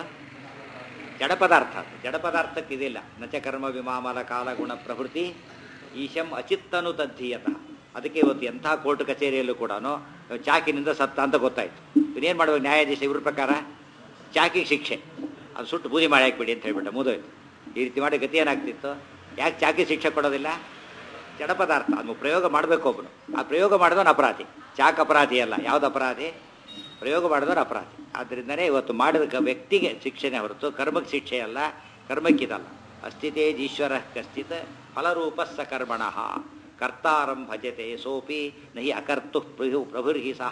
ಜಡ ಪದಾರ್ಥ ಅದು. ಜಡ ಪದಾರ್ಥಕ್ಕೆ ಇದಿಲ್ಲ ನಚ ಕರ್ಮ ವಿಮಾಮಲ ಕಾಲ ಗುಣ ಪ್ರವೃತ್ತಿ ಈಶಂ ಅಚಿತ್ತನು ತದ್ಧೀಯತ ಅದಕ್ಕೆ ಇವತ್ತು ಎಂಥ ಕೋರ್ಟ್ ಕಚೇರಿಯಲ್ಲೂ ಕೂಡ ಚಾಕಿನಿಂದ ಸತ್ತ ಅಂತ ಗೊತ್ತಾಯ್ತು ಇನ್ನೇನು ಮಾಡ್ಬೇಕು ನ್ಯಾಯಾಧೀಶ ಇವ್ರ ಪ್ರಕಾರ ಚಾಕಿಗೆ ಶಿಕ್ಷೆ ಅದು ಸುಟ್ಟು ಬೂದಿ ಮಾಡಿ ಹಾಕ್ಬಿಡಿ ಅಂತ ಹೇಳ್ಬಿಟ್ಟ ಮುದೋಯ್ತು ಈ ರೀತಿ ಮಾಡಿ ಗತಿ ಏನಾಗ್ತಿತ್ತು ಯಾಕೆ ಚಾಕಿ ಶಿಕ್ಷೆ ಕೊಡೋದಿಲ್ಲ ಜಡ ಪದಾರ್ಥ ಅದು ಪ್ರಯೋಗ ಮಾಡಬೇಕು ಒಬ್ಬನು ಆ ಪ್ರಯೋಗ ಮಾಡಿದವನು ಅಪರಾಧಿ ಚಾಕ್ ಅಪರಾಧಿ ಅಲ್ಲ ಯಾವ್ದು ಅಪರಾಧಿ ಪ್ರಯೋಗ ಮಾಡಿದವನು ಅಪರಾಧಿ ಆದ್ದರಿಂದನೇ ಇವತ್ತು ಮಾಡಿದ ಕ- ವ್ಯಕ್ತಿಗೆ ಶಿಕ್ಷೆನೇ ಹೊರತು ಕರ್ಮಕ್ಕೆ ಶಿಕ್ಷೆ ಅಲ್ಲ ಕರ್ಮಕ್ಕಿದಲ್ಲ ಅಸ್ಥಿತೇಜೀಶ್ವರ ಕಶ್ಚಿತ್ ಫಲರೂಪ ಸ ಕರ್ಮಣ ಕರ್ತಾರಂ ಭಜತೆ ಸೋಪಿ ನಹಿ ಅಕರ್ತು ಪ್ರಭು ಪ್ರಭುರ್ಹಿ ಸಹ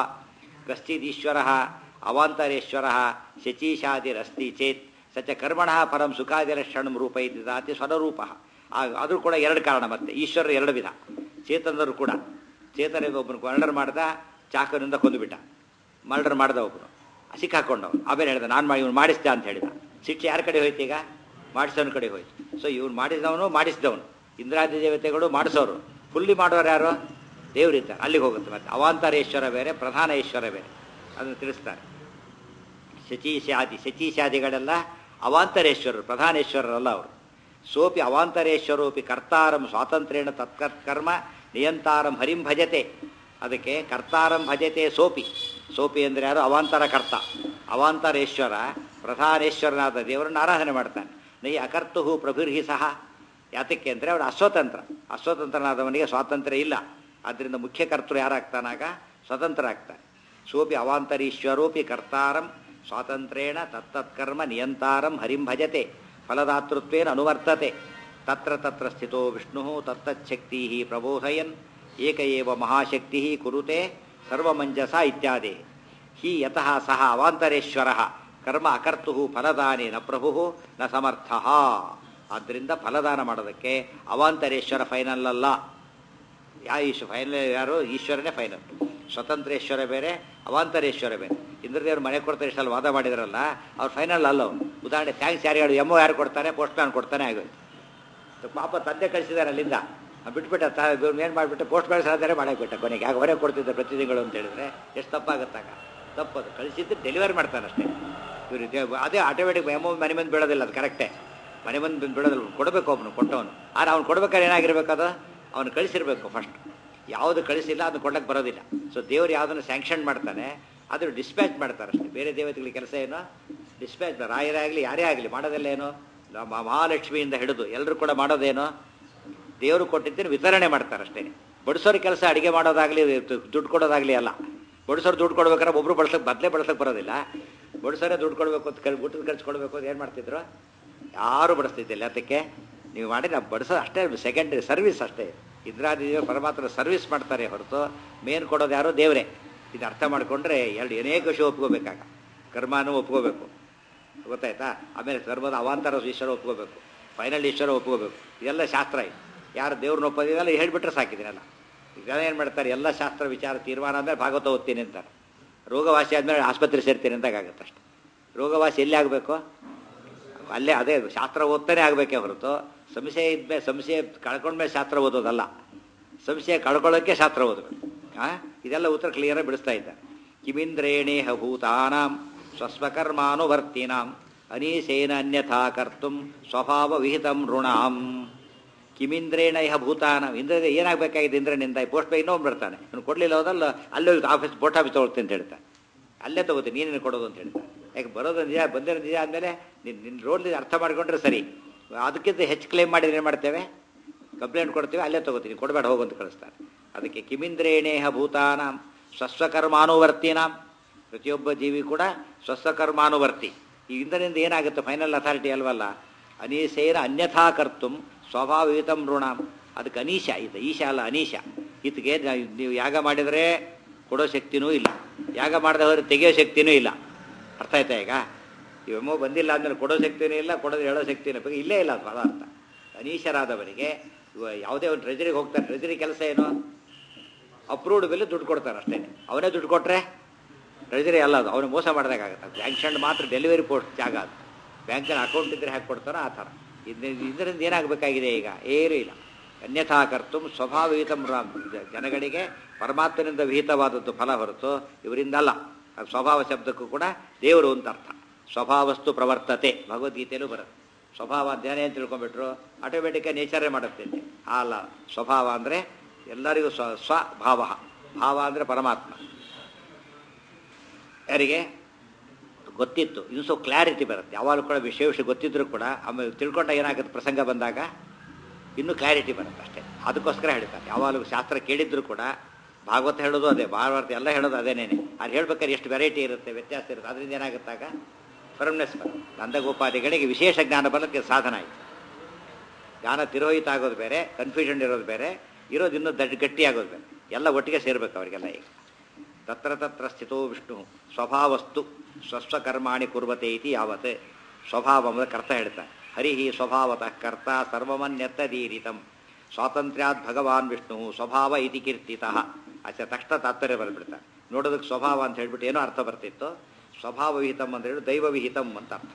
ಕಶ್ಚಿದೀಶ್ವರ ಅವಾಂತರೇಶ್ವರ ಶಚೀಶಾದಿರಸ್ತಿ ಚೇತ್ ಸಚ ಕರ್ಮಣ ಪರಂ ಸುಖಾದಿರಕ್ಷಣಂ ರೂಪ ಇದ್ದಾತಿ ಸ್ವರೂಪ ಅದು ಕೂಡ ಎರಡು ಕಾರಣ ಮತ್ತೆ ಈಶ್ವರ ಎರಡು ವಿಧ ಚೇತನರು ಕೂಡ ಚೇತನ ಒಬ್ಬನು ಮರ್ಡರ್ ಮಾಡ್ದ ಚಾಕನಿಂದ ಕೊಂದುಬಿಟ್ಟ ಮರ್ಡರ್ ಮಾಡ್ದ ಒಬ್ಬನು ಸಿಕ್ಕಾಕೊಂಡವನು ಆಮೇಲೆ ಹೇಳ್ದ ನಾನು ಮಾಡಿ ಇವ್ನು ಮಾಡಿಸ್ದ ಅಂತ ಹೇಳಿದ ಸಿಟ್ಟು ಯಾರ ಕಡೆ ಹೋಯ್ತು ಈಗ ಮಾಡಿಸೋನ ಕಡೆ ಹೋಯ್ತು ಸೊ ಇವ್ನು ಮಾಡಿಸಿದವನು ಮಾಡಿಸಿದವನು ಇಂದ್ರಾದಿ ದೇವತೆಗಳು ಮಾಡಿಸೋರು ಫುಲ್ಲಿ ಮಾಡೋರು ಯಾರು ದೇವರಿದ್ದಾರೆ ಅಲ್ಲಿಗೆ ಹೋಗುತ್ತೆ ಮತ್ತೆ ಅವಾಂತರೇಶ್ವರ ಬೇರೆ ಪ್ರಧಾನ ಈಶ್ವರ ಬೇರೆ ಅದನ್ನು ತಿಳಿಸ್ತಾರೆ ಶಚೀಶಾದಿ ಶಚೀಶಾದಿಗಳೆಲ್ಲ ಅವಾಂತರೇಶ್ವರರು ಪ್ರಧಾನೇಶ್ವರರಲ್ಲ ಅವರು ಸೋಪಿ ಅವಾಂತರೇಶ್ವರೋಪಿ ಕರ್ತಾರಂ ಸ್ವಾತಂತ್ರ್ಯೇಣ ತತ್ಕರ್ಮ ನಿಯಂತಾರಂ ಹರಿಂ ಭಜತೆ ಅದಕ್ಕೆ ಕರ್ತಾರಂ ಭಜತೆ ಸೋಪಿ ಸೋಪಿ ಅಂದರೆ ಯಾರು ಅವಾಂತರ ಕರ್ತ ಅವಾಂತರೇಶ್ವರ ಪ್ರಧಾನೇಶ್ವರನಾದ ದೇವರನ್ನು ಆರಾಧನೆ ಮಾಡ್ತಾನೆ ನೈ ಅಕರ್ತುಹು ಪ್ರಭುರ್ಹಿ ಸಹ ಯಾತಕ್ಕೆ ಅಂದರೆ ಅವನು ಅಸ್ವತಂತ್ರ ಅಸ್ವತಂತ್ರನಾದವನಿಗೆ ಸ್ವಾತಂತ್ರ್ಯ ಇಲ್ಲ ಆದ್ದರಿಂದ ಮುಖ್ಯ ಕರ್ತೃ ಯಾರಾಗ್ತಾನಾಗ ಸ್ವತಂತ್ರ ಆಗ್ತಾನೆ ಸೋಪಿ ಅವಾಂತರೀಶ್ವರೋಪಿ ಕರ್ತಾರಂ ಸ್ವಾತಂತ್ರ್ಯೇಣ ತತ್ತತ್ಕರ್ಮ ನಿಯಂತಾರಂ ಹರಿಂ ಭಜತೆ ಫಲದಾತೃತ್ವೇನ ಅನುವರ್ತತೆ ತತ್ರ ತತ್ರ ಸ್ಥಿತೋ ವಿಷ್ಣು ತತ್ತಚ್ಛಕ್ತಿ ಪ್ರಬೋಧಯನ್ ಏಕ ಏವ ಮಹಾಶಕ್ತಿ ಕುರುತೆ ಸರ್ವಮಂಜಸ ಇತ್ಯಾದಿ ಹಿ ಯತಃ ಸಹ ಅವಾಂತರೇಶ್ವರ ಕರ್ಮ ಅಕರ್ತು ಫಲದಾನೇ ನ ಪ್ರಭು ನ ಸಮರ್ಥ ಆದ್ದರಿಂದ ಫಲದಾನ ಮಾಡೋದಕ್ಕೆ ಅವಾಂತರೇಶ್ವರ ಫೈನಲ್ ಅಲ್ಲ ಯಾವ ಈಶ್ವ ಫೈನಲ್ ಯಾರು ಈಶ್ವರನೇ ಫೈನಲ್ ಸ್ವತಂತ್ರೇಶ್ವರ ಬೇರೆ ಅವಾಂತರೇಶ್ವರ ಬೇರೆ ಇಂದ್ರದೇವರು ಮನೆ ಕೊಡ್ತಾರೆ ಇಷ್ಟಲ್ಲಿ ವಾದ ಮಾಡಿದ್ರಲ್ಲ ಅವ್ರು ಫೈನಲ್ ಅಲ್ಲ ಅವ್ನು ಉದಾಹರಣೆ ಥ್ಯಾಂಕ್ಸ್ ಯಾರು ಹೇಳು ಎಮ್ಮೋ ಯಾರು ಕೊಡ್ತಾನೆ ಪೋಸ್ಟ್ ಮ್ಯಾನ್ ಕೊಡ್ತಾನೆ ಆಗೋಯ್ತು ಪಾಪ ತಂದೆ ಕಳಿಸಿದ್ದಾರೆ ಅಲ್ಲಿಂದ ಬಿಟ್ಬಿಟ್ಟ ಏನು ಮಾಡಿಬಿಟ್ಟು ಪೋಸ್ಟ್ ಮ್ಯಾನ್ ಸಾಧಾರೆ ಮಾಡಾಕ್ಬಿಟ್ಟ ಕೊನೆಗೆ ಯಾಕೆ ಹೊರಗೆ ಕೊಡ್ತಿದ್ದೆ ಪ್ರತಿ ತಿಂಗಳು ಅಂತ ಹೇಳಿದ್ರೆ ಎಷ್ಟು ತಪ್ಪಾಗುತ್ತಾಗ ತಪ್ಪದು ಕಳಿಸಿದ್ದು ಡೆಲಿವರಿ ಮಾಡ್ತಾನೆ ಅಷ್ಟೇ ಇವರು ಅದೇ ಆಟೋಮೆಟಿಕ್ ಎಮ್ಮೋ ಮನೆ ಮಂದಿ ಬೀಳೋದಿಲ್ಲ ಅದು ಕರೆಕ್ಟೇ ಮನೆ ಮಂದಿ ಬೀಳೋದಿಲ್ಲ ಕೊಡಬೇಕು ಒಬ್ಬನು ಕೊಟ್ಟವನು ಆದ್ರೆ ಅವ್ನು ಕೊಡ್ಬೇಕಾದ್ರೆ ಏನಾಗಿರ್ಬೇಕು ಅದು ಅವನು ಕಳಿಸಿರ್ಬೇಕು ಫಸ್ಟ್ ಯಾವುದು ಕಳಿಸಿಲ್ಲ ಅದನ್ನು ಕೊಡಕ್ಕೆ ಬರೋದಿಲ್ಲ ಸೊ ದೇವರು ಯಾವುದನ್ನು ಸ್ಯಾಂಕ್ಷನ್ ಮಾಡ್ತಾನೆ ಅದನ್ನು ಡಿಸ್ಪ್ಯಾಚ್ ಮಾಡ್ತಾರೆ ಅಷ್ಟೇ ಬೇರೆ ದೇವತೆಗಳ ಕೆಲಸ ಏನು ಡಿಸ್ಪ್ಯಾಚ್ ರಾಯರೇ ಆಗಲಿ ಯಾರೇ ಆಗಲಿ ಮಾಡೋದೆಲ್ಲ ಏನು ನಮ್ಮ ಮಹಾಲಕ್ಷ್ಮಿಯಿಂದ ಹಿಡಿದು ಎಲ್ಲರೂ ಕೂಡ ಮಾಡೋದೇನು ದೇವರು ಕೊಟ್ಟಿದ್ದೇನೆ ವಿತರಣೆ ಮಾಡ್ತಾರೆ ಅಷ್ಟೇ ಬಡಿಸೋರ ಕೆಲಸ ಅಡಿಗೆ ಮಾಡೋದಾಗಲಿ ದುಡ್ಡು ಕೊಡೋದಾಗಲಿ ಅಲ್ಲ ಬಡಿಸೋರು ದುಡ್ಡು ಕೊಡ್ಬೇಕಾದ್ರೆ ಒಬ್ಬರು ಬಳಸಕ್ಕೆ ಬದಲೇ ಬಳಸಕ್ಕೆ ಬರೋದಿಲ್ಲ ಬಡಿಸೋರೇ ದುಡ್ಡು ಕೊಡಬೇಕು ಅಂತ ಕಲ್ ಊಟದ ಖರ್ಚು ಕೊಡಬೇಕು ಅಂತ ಏನು ಮಾಡ್ತಿದ್ರು ಯಾರು ಬಡಿಸ್ತಿದ್ದಿಲ್ಲ ಅದಕ್ಕೆ ನೀವು ಮಾಡಿ ನಾವು ಬಡಿಸೋದು ಅಷ್ಟೇ ಸೆಕೆಂಡ್ರಿ ಸರ್ವಿಸ್ ಅಷ್ಟೇ ಇಂದ್ರಾದಿ ಪರಮಾತ್ಮ ಸರ್ವಿಸ್ ಮಾಡ್ತಾರೆ ಹೊರತು ಮೇನ್ ಕೊಡೋದು ಯಾರೋ ದೇವರೇ ಇದು ಅರ್ಥ ಮಾಡಿಕೊಂಡ್ರೆ ಎರಡು ಅನೇಕ ವಿಷಯ ಒಪ್ಕೋಬೇಕಾಗ ಕರ್ಮಾನು ಒಪ್ಕೋಬೇಕು ಗೊತ್ತಾಯ್ತಾ ಆಮೇಲೆ ಕರ್ಮದ ಅವಾಂತರ ಈಶ್ವರ ಒಪ್ಕೋಬೇಕು ಫೈನಲ್ ಈಶ್ವರ ಒಪ್ಕೋಬೇಕು ಇದೆಲ್ಲ ಶಾಸ್ತ್ರ ಇದು ಯಾರು ದೇವ್ರನ್ನ ಒಪ್ಪೋದಿಲ್ಲ ಹೇಳಿಬಿಟ್ರೆ ಸಾಕಿದ್ದೀನಲ್ಲ ಈಗ ಏನು ಮಾಡ್ತಾರೆ ಎಲ್ಲ ಶಾಸ್ತ್ರ ವಿಚಾರ ತೀರ್ಮಾನ ಆದಮೇಲೆ ಭಾಗವತ ಓದ್ತೀನಿ ಅಂತಾರೆ ರೋಗವಾಸಿ ಆದಮೇಲೆ ಆಸ್ಪತ್ರೆ ಸೇರ್ತೀನಿ ಅಂತಾಗುತ್ತೆ ಅಷ್ಟೆ ರೋಗವಾಸಿ ಎಲ್ಲಿ ಆಗಬೇಕು ಅಲ್ಲೇ ಅದೇ ಶಾಸ್ತ್ರ ಓದ್ತಾನೆ ಆಗಬೇಕೇ ಹೊರತು ಸಂಶಯ ಇದ್ಮೇಲೆ ಸಂಶಯ ಕಳ್ಕೊಂಡ್ಮೇಲೆ ಶಾಸ್ತ್ರ ಓದೋದಲ್ಲ ಸಂಶಯ ಕಳ್ಕೊಳ್ಳೋಕ್ಕೆ ಶಾಸ್ತ್ರ ಓದಬೇಕು ಆ ಇದೆಲ್ಲ ಉತ್ತರ ಕ್ಲಿಯರಾಗಿ ಬಿಡಿಸ್ತಾ ಇದ್ದಾರೆ ಕಿಮಿಂದ್ರೇಣೇಹ ಭೂತಾನಾಂ ಸ್ವಸ್ವಕರ್ಮಾನುವರ್ತಿನಾಂ ಅನೀಶೇನ ಅನ್ಯಥಾ ಕರ್ತುಂ ಸ್ವಭಾವ ವಿಹಿತಂ ಋಣಾಂ ಕಿಮಿಂದ್ರೇಣ ಇಹ ಭೂತಾನ ಇಂದ್ರ ಏನಾಗಬೇಕಾಗಿದೆ ಇಂದ್ರನಿಂದ ಪೋಸ್ಟ್ ಬೈ ಇನ್ನೊಬ್ಬ ಬರ್ತಾನೆ ಇವ್ನು ಕೊಡಲಿಲ್ಲ ಹೋದಲ್ಲ ಅಲ್ಲೇ ಆಫೀಸ್ ಪೋಸ್ಟ್ ಆಫೀಸ್ ತೊಗೊಳ್ತೀನಿ ಅಂತ ಹೇಳ್ತಾನೆ ಅಲ್ಲೇ ತಗೋತೀನಿ ನೀನೇನು ಕೊಡೋದು ಅಂತ ಹೇಳ್ತಾನೆ ಯಾಕೆ ಬರೋದು ನಿಜ ಬಂದಿರೋ ನಿಜ ಆದಮೇಲೆ ನಿನ್ನ ನಿನ್ನ ರೋಡ್ ಅರ್ಥ ಮಾಡ್ಕೊಂಡ್ರೆ ಸರಿ ಅದಕ್ಕಿಂತ ಹೆಚ್ಚು ಕ್ಲೇಮ್ ಮಾಡಿದ್ರೆ ಏನು ಮಾಡ್ತೇವೆ ಕಂಪ್ಲೇಂಟ್ ಕೊಡ್ತೀವಿ ಅಲ್ಲೇ ತಗೋತೀನಿ ಕೊಡಬೇಡ ಹೋಗು ಅಂತ ಕಳಿಸ್ತಾರೆ ಅದಕ್ಕೆ ಕಿಮಿಂದ್ರೇಣೇಹ ಭೂತಾನಾಂ ಸ್ವಸ್ವಕರ್ಮಾನುವರ್ತಿನಾಂ ಪ್ರತಿಯೊಬ್ಬ ಜೀವಿ ಕೂಡ ಸ್ವಸ್ವಕರ್ಮಾನುವರ್ತಿ ಈ ಇಂದ್ರನಿಂದ ಏನಾಗುತ್ತೆ ಫೈನಲ್ ಅಥಾರಿಟಿ ಅಲ್ವಲ್ಲ ಅನೀಶೇನ ಅನ್ಯಥಾ ಕರ್ತುಂ ಸ್ವಭಾವಯುತಂ ಋಣಾಂ ಅದಕ್ಕೆ ಅನೀಶ ಇದು ಈಶ ಅಲ್ಲ ಅನೀಶ ಇದಕ್ಕೆ ನೀವು ಯಾಗ ಮಾಡಿದರೆ ಕೊಡೋ ಶಕ್ತಿನೂ ಇಲ್ಲ ಯಾಗ ಮಾಡದೆ ಹೋದ್ರೆ ತೆಗೆಯೋ ಶಕ್ತಿನೂ ಇಲ್ಲ ಅರ್ಥ ಆಯ್ತಾ ಈಗ ಇವೆಮ್ಮೋ ಬಂದಿಲ್ಲ ಅಂದಮೇಲೆ ಕೊಡೋ ಶಕ್ತಿನೂ ಇಲ್ಲ ಕೊಡೋದು ಹೇಳೋ ಶಕ್ತಿನೂ ಬಗ್ಗೆ ಇಲ್ಲೇ ಇಲ್ಲ ಅದು ಪದಾರ್ಥ ಅನೀಶರಾದವನಿಗೆ ಇವ ಯಾವುದೇ ಒಂದು ಟ್ರೆಜರಿಗೆ ಹೋಗ್ತಾರೆ ಟ್ರೆಜರಿ ಕೆಲಸ ಏನು ಅಪ್ರೂವ್ಡ್ ಬೆಲೆ ದುಡ್ಡು ಕೊಡ್ತಾರೆ ಅಷ್ಟೇ ಅವನೇ ದುಡ್ಡು ಕೊಟ್ಟರೆ ಟ್ರೆಜರಿ ಅಲ್ಲ ಅದು ಅವನು ಮೋಸ ಮಾಡಿದಾಗುತ್ತೆ ಬ್ಯಾಂಕ್ ಮಾತ್ರ ಡೆಲಿವರಿ ಪೋಸ್ಟ್ ಜಾಗ ಅದು ಬ್ಯಾಂಕಿನ ಅಕೌಂಟ್ ಇದ್ರೆ ಹಾಕಿ ಕೊಡ್ತಾರೋ ಆ ಥರ ಇದರಿಂದ ಏನಾಗಬೇಕಾಗಿದೆ ಈಗ ಏನೂ ಇಲ್ಲ ಅನ್ಯಥಾ ಕರ್ತುಂ ಸ್ವಭಾವಯುತಂ ರಾಮ್ ಜನಗಳಿಗೆ ಪರಮಾತ್ಮನಿಂದ ವಿಹಿತವಾದದ್ದು ಫಲ ಹೊರತು ಇವರಿಂದ ಅಲ್ಲ ಅದು ಸ್ವಭಾವ ಶಬ್ದಕ್ಕೂ ಕೂಡ ದೇವರು ಅಂತ ಅರ್ಥ ಸ್ವಭಾವಸ್ತು ಪ್ರವರ್ತತೆ ಭಗವದ್ಗೀತೆಯಲ್ಲೂ ಬರುತ್ತೆ ಸ್ವಭಾವ ಧ್ಯಾನ ಏನು ತಿಳ್ಕೊಂಡ್ಬಿಟ್ರು ಆಟೋಮೆಟಿಕಾಗಿ ನೇಚರೇ ಮಾಡುತ್ತೆ ಅಲ್ಲ ಸ್ವಭಾವ ಅಂದರೆ ಎಲ್ಲರಿಗೂ ಸ್ವ ಸ್ವಭಾವ ಭಾವ ಅಂದರೆ ಪರಮಾತ್ಮ ಯಾರಿಗೆ ಗೊತ್ತಿತ್ತು ಇನ್ನು ಸ್ವಲ್ಪ ಕ್ಲಾರಿಟಿ ಬರುತ್ತೆ ಯಾವಾಗಲೂ ಕೂಡ ವಿಷಯ ವಿಷಯ ಗೊತ್ತಿದ್ರು ಕೂಡ ಆಮೇಲೆ ತಿಳ್ಕೊಂಡ ಏನಾಗುತ್ತೆ ಪ್ರಸಂಗ ಬಂದಾಗ ಇನ್ನೂ ಕ್ಲಾರಿಟಿ ಬರುತ್ತೆ ಅಷ್ಟೇ ಅದಕ್ಕೋಸ್ಕರ ಹೇಳ್ತಾರೆ ಯಾವಾಗಲೂ ಶಾಸ್ತ್ರ ಕೇಳಿದ್ರು ಕೂಡ ಭಾಗವತ ಹೇಳೋದು ಅದೇ ಭಾರವಾರ್ಥ ಎಲ್ಲ ಹೇಳೋದು ಅದೇನೇನೆ ಅದು ಹೇಳ್ಬೇಕಾದ್ರೆ ಎಷ್ಟು ವೆರೈಟಿ ಇರುತ್ತೆ ವ್ಯತ್ಯಾಸ ಇರುತ್ತೆ ಅದರಿಂದ ಏನಾಗುತ್ತಾಗ ಫರ್ಮ್ನೆಸ್ ಬರುತ್ತೆ ನಂದಗೋಪಾದಿಗಳಿಗೆ ವಿಶೇಷ ಜ್ಞಾನ ಬರೋಕ್ಕೆ ಸಾಧನ ಆಯಿತು ಜ್ಞಾನ ತಿರೋಹಿತ ಆಗೋದು ಬೇರೆ ಕನ್ಫ್ಯೂಷನ್ ಇರೋದು ಬೇರೆ ಇರೋದು ಇನ್ನೂ ದಡ್ಡ ಗಟ್ಟಿ ಆಗೋದು ಬೇರೆ ಎಲ್ಲ ಒಟ್ಟಿಗೆ ಸೇರ್ಬೇಕು ಅವರಿಗೆಲ್ಲ ಈಗ ತತ್ರ ತತ್ರ ಸ್ಥಿತೋ ವಿಷ್ಣು ಸ್ವಭಾವಸ್ತು ಸ್ವಸ್ವಕರ್ಮಾಣಿ ಕುರ್ವತೆ ಇತಿ ಯಾವತ್ ಸ್ವಭಾವ ಅಂದರೆ ಕರ್ತ ಹೇಳ್ತಾನೆ ಹರಿ ಸ್ವಭಾವತಃ ಕರ್ತ ಸರ್ವಮನ್ಯತ್ತದೀರಿತಂ ಸ್ವಾತಂತ್ರ್ಯಾತ್ ಭಗವಾನ್ ವಿಷ್ಣು ಸ್ವಭಾವ ಇತಿ ಕೀರ್ತಿತಃ ಅಚ್ಚ ತಕ್ಷಣ ತಾತ್ಪರ್ಯ ಬರೆದ್ಬಿಡ್ತಾನೆ ನೋಡೋದಕ್ಕೆ ಸ್ವಭಾವ ಅಂತ ಹೇಳ್ಬಿಟ್ಟು ಏನೋ ಅರ್ಥ ಬರ್ತಿತ್ತು ಸ್ವಭಾವ ವಿಹಿತಂ ಅಂತ ಹೇಳಿ ದೈವ ವಿಹಿತಂ ಅಂತ ಅರ್ಥ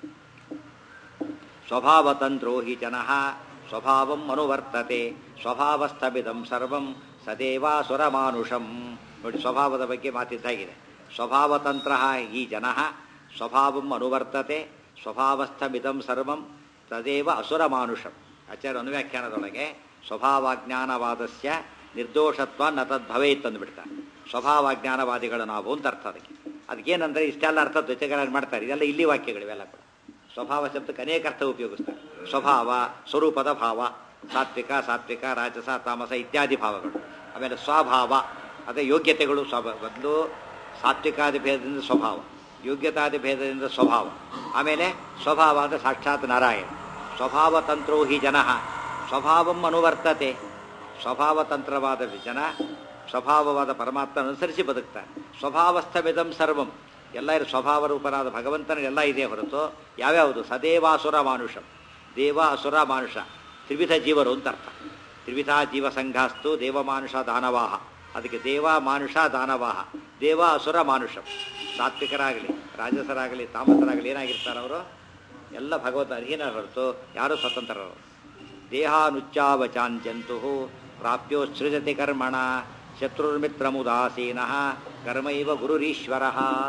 ಸ್ವಭಾವತಂತ್ರೋ ಹಿ ಜನಃ ಸ್ವಭಾವಂ ಅನುವರ್ತತೆ ಸ್ವಭಾವಸ್ಥಮಿದಂ ಸರ್ವಂ ಸದೇವಾಸುರ ಮಾನುಷಂ ನೋಡಿ ಸ್ವಭಾವದ ಬಗ್ಗೆ ಮಾತಿದ್ದಾಗಿದೆ ಸ್ವಭಾವತಂತ್ರ ಈ ಜನಃ ಸ್ವಭಾವಂ ಅನುವರ್ತತೆ ಸ್ವಭಾವಸ್ಥಮಿದಂ ಸರ್ವಂ ತದೇವ ಅಸುರ ಮಾನುಷಂ ಆಚಾರ್ಯ ಅನುವ್ಯಾಖ್ಯಾನದೊಳಗೆ ಸ್ವಭಾವಜ್ಞಾನವಾದಸ್ಯ ನಿರ್ದೋಷತ್ವ ನ ತದ್ಭವೇತ್ ಅಂದ್ಬಿಡ್ತಾರೆ ಸ್ವಭಾವಜ್ಞಾನವಾದಿಗಳು ನಾವು ಅಂತ ಅರ್ಥ ಅದಕ್ಕೆ ಅದಕ್ಕೇನಂದ್ರೆ ಇಷ್ಟೆಲ್ಲ ಅರ್ಥ ದ್ವಚಗಳನ್ನು ಮಾಡ್ತಾರೆ ಇದೆಲ್ಲ ಇಲ್ಲಿ ವಾಕ್ಯಗಳು ಇವೆಲ್ಲ ಕೂಡ ಸ್ವಭಾವ ಶಬ್ದಕ್ಕೆ ಅನೇಕ ಅರ್ಥ ಉಪಯೋಗಿಸ್ತಾರೆ ಸ್ವಭಾವ ಸ್ವರೂಪದ ಭಾವ ಸಾತ್ವಿಕ ಸಾತ್ವಿಕ ರಾಜಸ ತಾಮಸ ಇತ್ಯಾದಿ ಭಾವಗಳು ಆಮೇಲೆ ಸ್ವಭಾವ ಅದೇ ಯೋಗ್ಯತೆಗಳು ಸ್ವಭ ಬದಲು ಸಾತ್ವಿಕಾದಿ ಭೇದದಿಂದ ಸ್ವಭಾವ ಯೋಗ್ಯತಾದಿ ಭೇದದಿಂದ ಸ್ವಭಾವ ಆಮೇಲೆ ಸ್ವಭಾವ ಅಂದರೆ ಸಾಕ್ಷಾತ್ ನಾರಾಯಣ ಸ್ವಭಾವತಂತ್ರೋ ಹಿ ಜನ ಸ್ವಭಾವಂ ಅನುವರ್ತತೆ ಸ್ವಭಾವತಂತ್ರವಾದ ಜನ ಸ್ವಭಾವವಾದ ಪರಮಾತ್ಮ ಅನುಸರಿಸಿ ಬದುಕ್ತಾರೆ ಸ್ವಭಾವಸ್ಥವಿದಂ ಸರ್ವಂ ಎಲ್ಲ ಇರೋ ಸ್ವಭಾವ ರೂಪನಾದ ಭಗವಂತನ ಎಲ್ಲ ಇದೆ ಹೊರತು ಯಾವ್ಯಾವುದು ಸದೇವಾಸುರ ಮಾನುಷಂ ದೇವ ಅಸುರ ಮಾನುಷ ತ್ರಿವಿಧ ಜೀವರು ಅಂತ ಅರ್ಥ ತ್ರಿವಿಧ ಜೀವ ಸಂಘಾಸ್ತು ದೇವ ಮಾನುಷ ದಾನವಾಹ ಅದಕ್ಕೆ ದೇವ ಮಾನುಷ ದಾನವಾಹ ದೇವ ಅಸುರ ಮಾನುಷಂ ಸಾತ್ವಿಕರಾಗಲಿ ರಾಜಸರಾಗಲಿ ತಾಮಸರಾಗಲಿ ಏನಾಗಿರ್ತಾರೆ ಎಲ್ಲ ಭಗವಂತ ಅಧೀನ ಹೊರತು ಯಾರೂ ಸ್ವತಂತ್ರರು ದೇಹಾನುಚ್ಚಾವಚಾನ್ ಜಂತು ಪ್ರಾಪ್ಯೋ ಸೃಜತಿ ಕರ್ಮಣ ಶತ್ರುರ್ಮಿತ್ರಮುದಾಸೀನ ಕರ್ಮೈವ ಗುರುರೀಶ್ವರ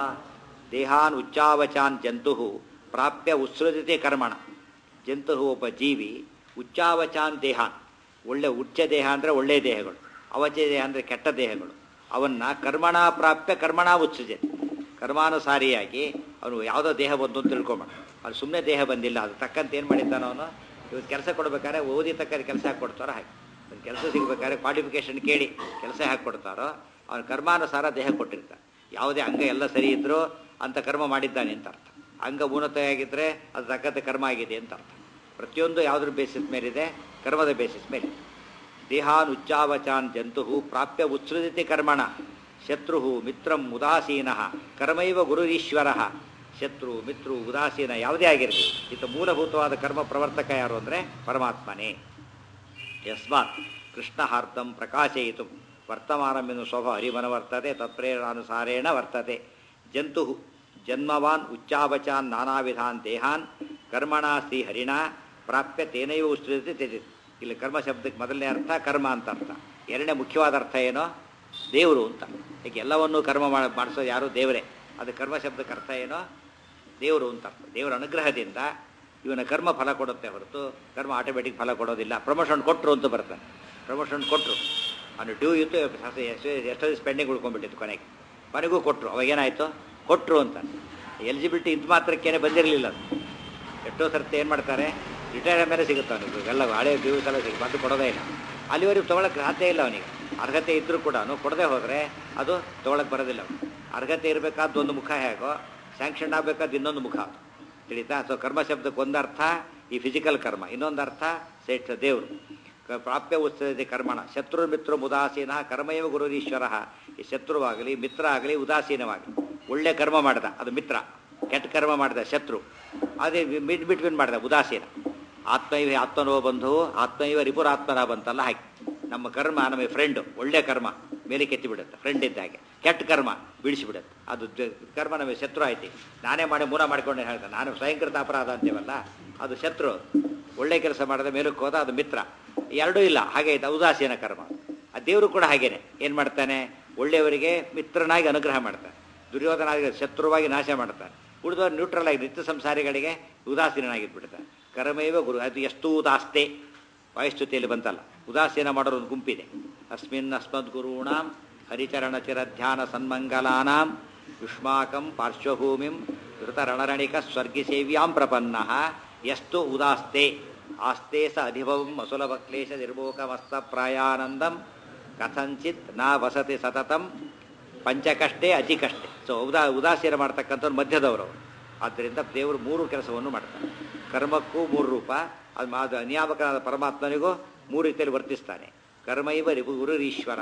ದೇಹಾನ್ ಉಚ್ಚಾವಚಾನ್ ಜಂತು ಪ್ರಾಪ್ಯ ಉತ್ಸೃಜತೆ ಕರ್ಮಣ ಜಂತು ಒಬ್ಬ ಜೀವಿ ಉಚ್ಚಾವಚಾನ್ ದೇಹಾನ್ ಒಳ್ಳೆ ಉಚ್ಚ ದೇಹ ಅಂದರೆ ಒಳ್ಳೆಯ ದೇಹಗಳು ಅವಚ ದೇಹ ಅಂದರೆ ಕೆಟ್ಟ ದೇಹಗಳು ಅವನ್ನ ಕರ್ಮಣ ಪ್ರಾಪ್ಯ ಕರ್ಮಣ ಉತ್ಸೃಜತೆ ಕರ್ಮಾನುಸಾರಿಯಾಗಿ ಅವನು ಯಾವುದೋ ದೇಹ ಬಂತು ಅಂತ ತಿಳ್ಕೊಂಬೇಡ ಅದು ಸುಮ್ಮನೆ ದೇಹ ಬಂದಿಲ್ಲ ಅದು ತಕ್ಕಂತ ಏನು ಮಾಡಿದ್ದಾನೋ ಅವನು ಇವತ್ತು ಕೆಲಸ ಕೊಡ್ಬೇಕಾದ್ರೆ ಓದಿ ತಕ್ಕ ಕೆಲಸ ಹಾಕಿ ಕೊಡ್ತಾರೋ ಹಾಗೆ ಒಂದು ಕೆಲಸ ಸಿಗ್ಬೇಕಾದ್ರೆ ಕ್ವಾಲಿಫಿಕೇಶನ್ ಕೇಳಿ ಕೆಲಸ ಹಾಕಿ ಕೊಡ್ತಾರೋ ಅವನ ಕರ್ಮಾನುಸಾರ ದೇಹ ಕೊಟ್ಟಿರ್ತಾನೆ ಯಾವುದೇ ಅಂಗ ಎಲ್ಲ ಸರಿ ಇದ್ರೂ ಅಂತ ಕರ್ಮ ಮಾಡಿದ್ದಾನೆ ಅಂತ ಅರ್ಥ ಅಂಗ ಊನತೆಯಾಗಿದ್ದರೆ ಅದು ತಕ್ಕಂತೆ ಕರ್ಮ ಆಗಿದೆ ಅಂತ ಅರ್ಥ ಪ್ರತಿಯೊಂದು ಯಾವುದ್ರ ಬೇಸಿಸ್ ಮೇಲಿದೆ ಕರ್ಮದ ಬೇಸಿಸ್ ಮೇಲೆ ದೇಹಾನುಚ್ಚಾವಚಾನ್ ಜಂತು ಪ್ರಾಪ್ಯ ಉತ್ಸೃಜತೆ ಕರ್ಮಣ ಶತ್ರು ಮಿತ್ರಂ ಉದಾಸೀನ ಕರ್ಮೈವ ಗುರುರೀಶ್ವರ ಶತ್ರು ಮಿತ್ರು ಉದಾಸೀನ ಯಾವುದೇ ಆಗಿರಲಿ ಇದು ಮೂಲಭೂತವಾದ ಕರ್ಮ ಪ್ರವರ್ತಕ ಯಾರು ಅಂದರೆ ಪರಮಾತ್ಮನೇ ಯಸ್ಮಾತ್ ಕೃಷ್ಣಹಾರ್ದಂ ಪ್ರಕಾಶಯಿತು ವರ್ತಮಾನಮೆಂದು ಸ್ವಭ ಹರಿಮನವರ್ತತೆ ತತ್ಪ್ರೇರಣಾನುಸಾರೇಣ ವರ್ತತೆ ಜಂತು ಜನ್ಮವಾನ್ ಉಚ್ಚಾವಚಾನ್ ನಾನಾ ವಿಧಾನ್ ದೇಹಾನ್ ಕರ್ಮಣ ಶ್ರೀ ಹರಿಣ ಪ್ರಾಪ್ಯ ತೇನೈವ ಉತ್ಸೃಜತೆ ತ್ಯಜಿತ್ ಇಲ್ಲಿ ಕರ್ಮ ಶಬ್ದಕ್ಕೆ ಮೊದಲನೇ ಅರ್ಥ ಕರ್ಮ ಅಂತ ಅರ್ಥ ಎರಡನೇ ಮುಖ್ಯವಾದ ಅರ್ಥ ಏನೋ ದೇವರು ಅಂತ ಈಗ ಎಲ್ಲವನ್ನೂ ಕರ್ಮ ಮಾಡಿಸೋದು ಯಾರು ದೇವರೇ ಅದು ಕರ್ಮ ಶಬ್ದಕ್ಕೆ ಅರ್ಥ ಏನೋ ದೇವರು ಅಂತ ಅರ್ಥ ದೇವರ ಅನುಗ್ರಹದಿಂದ ಇವನ ಕರ್ಮ ಫಲ ಕೊಡುತ್ತೆ ಹೊರತು ಕರ್ಮ ಆಟೋಮೆಟಿಕ್ ಫಲ ಕೊಡೋದಿಲ್ಲ ಪ್ರಮೋಷನ್ ಕೊಟ್ಟರು ಅಂತ ಬರ್ತಾನೆ ಪ್ರಮೋಷನ್ ಕೊಟ್ಟರು ಅವನು ಡ್ಯೂ ಇತ್ತು ಎಷ್ಟೋ ದಿವಸ ಪೆಂಡಿಂಗ್ ಉಳ್ಕೊಂಡ್ಬಿಟ್ಟಿತ್ತು ಕೊನೆಗೆ ಕೊನೆಗೂ ಕೊಟ್ಟರು ಅವಾಗೇನಾಯಿತು ಕೊಟ್ಟರು ಅಂತ ಎಲಿಜಿಬಿಲಿಟಿ ಇದು ಮಾತ್ರಕ್ಕೇನೆ ಬಂದಿರಲಿಲ್ಲ ಅದು ಎಷ್ಟೋ ಸರ್ತಿ ಏನು ಮಾಡ್ತಾರೆ ರಿಟೈರ್ ಮೇಲೆ ಸಿಗುತ್ತೆ ಅವನಿಗೆ ಎಲ್ಲ ಹಳೆ ಡ್ಯೂಸ್ ಎಲ್ಲ ಸಿಗುತ್ತೆ ಬಂದು ಕೊಡೋದೇ ಇಲ್ಲ ಅಲ್ಲಿವರೆಗೂ ತೊಗೊಳಕ್ಕೆ ಸಾಧ್ಯ ಇಲ್ಲ ಅವನಿಗೆ ಅರ್ಹತೆ ಇದ್ದರೂ ಕೂಡ ಕೊಡದೆ ಹೋದರೆ ಅದು ತೊಗೊಳಕ್ಕೆ ಬರೋದಿಲ್ಲ ಅವನು ಅರ್ಹತೆ ಇರಬೇಕಾದ ಒಂದು ಮುಖ ಹೇಗೋ ಸ್ಯಾಂಕ್ಷನ್ ಆಗಬೇಕಾದ ಇನ್ನೊಂದು ಮುಖ ತಿಳಿತಾ ಸೊ ಕರ್ಮ ಶಬ್ದಕ್ಕೆ ಒಂದು ಅರ್ಥ ಈ ಫಿಸಿಕಲ್ ಕರ್ಮ ಇನ್ನೊಂದು ಅರ್ಥ ಸೇಠ ದೇವರು ಕ- ಪ್ರಾಪ್ಯ ಉತ್ಸವತೆ ಕರ್ಮಣ ಶತ್ರು ಮಿತ್ರ ಉದಾಸೀನ ಕರ್ಮಯವ ಗುರುರೀಶ್ವರ ಈ ಶತ್ರುವಾಗಲಿ ಮಿತ್ರ ಆಗಲಿ ಉದಾಸೀನವಾಗಲಿ ಒಳ್ಳೆ ಕರ್ಮ ಮಾಡ್ದ ಅದು ಮಿತ್ರ ಕೆಟ್ಟ ಕರ್ಮ ಮಾಡಿದ ಶತ್ರು ಅದೇ ಮಿಡ್ ಬಿಟ್ವೀನ್ ಮಾಡಿದ ಉದಾಸೀನ ಆತ್ಮೈವ ಆತ್ಮನೋ ಬಂಧು ಆತ್ಮೈವ ರಿಪುರಾತ್ಮನ ಬಂತಲ್ಲ ಹಾಗೆ ನಮ್ಮ ಕರ್ಮ ನಮಗೆ ಫ್ರೆಂಡು ಒಳ್ಳೆ ಕರ್ಮ ಮೇಲೆ ಕೆತ್ತಿ ಬಿಡುತ್ತೆ ಫ್ರೆಂಡ್ ಇದ್ದ ಹಾಗೆ ಕೆಟ್ಟ ಕರ್ಮ ಬಿಡಿಸಿಬಿಡುತ್ತೆ ಅದು ದ- ಕರ್ಮ ನಮಗೆ ಶತ್ರು ಆಯ್ತು ನಾನೇ ಮಾಡಿ ಮೂಲ ಮಾಡ್ಕೊಂಡು ಹೇಳ್ತಾನೆ ನಾನು ಸ್ವಯಂಕೃತ ಅಪರಾಧ ಅಂತೀವಲ್ಲ ಅದು ಶತ್ರು ಒಳ್ಳೆ ಕೆಲಸ ಮಾಡಿದ ಮೇಲಕ್ಕೆ ಹೋದ ಅದು ಮಿತ್ರ ಎರಡೂ ಇಲ್ಲ ಹಾಗೆ ಇದೆ ಉದಾಸೀನ ಕರ್ಮ ಆ ದೇವರು ಕೂಡ ಹಾಗೇನೆ ಏನು ಮಾಡ್ತಾನೆ ಒಳ್ಳೆಯವರಿಗೆ ಮಿತ್ರನಾಗಿ ಅನುಗ್ರಹ ಮಾಡ್ತಾನೆ ದುರ್ಯೋಧನಾಗಿ ಶತ್ರುವಾಗಿ ನಾಶ ಮಾಡ್ತಾನೆ ಉಳಿದವರು ನ್ಯೂಟ್ರಲ್ ಆಗಿ ನಿತ್ಯ ಸಂಸಾರಿಗಳಿಗೆ ಉದಾಸೀನಾಗಿದ್ಬಿಡ್ತಾನೆ ಕರ್ಮೈವ ಗುರು ಅದು ಎಷ್ಟು ಉದಾಸ್ತೆ ವಾಯುಸ್ತುತಿಯಲ್ಲಿ ಬಂತಲ್ಲ ಉದಾಸೀನ ಮಾಡೋರು ಒಂದು ಗುಂಪಿದೆ ಅಸ್ಮಿನ್ ಅಸ್ಮದ್ಗುರುಣಾಂ ಹರಿಚರಣ ಚಿರಧ್ಯಾನ ಸನ್ಮಂಗಲಾನಾಂ ಯುಷ್ಮಾಕಂ ಪಾರ್ಶ್ವಭೂಮಿಂ ಧೃತರಣರಣಿಕ ಸ್ವರ್ಗಿಸೇವ್ಯಾಂ ಪ್ರಪನ್ನ ಎಷ್ಟು ಉದಾಸ್ತೆ ಆಸ್ತೆ ಸ ಅಧಿಭವಂ ಅಸುಲಭ ಕ್ಲೇಶ ನಿರ್ಮೋಕಮಸ್ತ ಪ್ರಾಯಾನಂದಂ ಕಥಂಚಿತ್ ನಾ ವಸತಿ ಸತತಂ ಪಂಚಕಷ್ಟೇ ಅತಿ ಕಷ್ಟೇ ಸೊ ಉದಾ ಉದಾಸೀನ ಮಾಡ್ತಕ್ಕಂಥವ್ರು ಮಧ್ಯದವರು ಅವರು ಆದ್ದರಿಂದ ದೇವರು ಮೂರು ಕೆಲಸವನ್ನು ಮಾಡ್ತಾರೆ ಕರ್ಮಕ್ಕೂ ಮೂರು ರೂಪ ಅದು ಮಾ- ಅದು ನಿಯಾಮಕನಾದ ಪರಮಾತ್ಮನಿಗೂ ಮೂರು ರೀತಿಯಲ್ಲಿ ವರ್ತಿಸ್ತಾನೆ ಕರ್ಮೈವ ರಿಪು ಗುರುರೀಶ್ವರ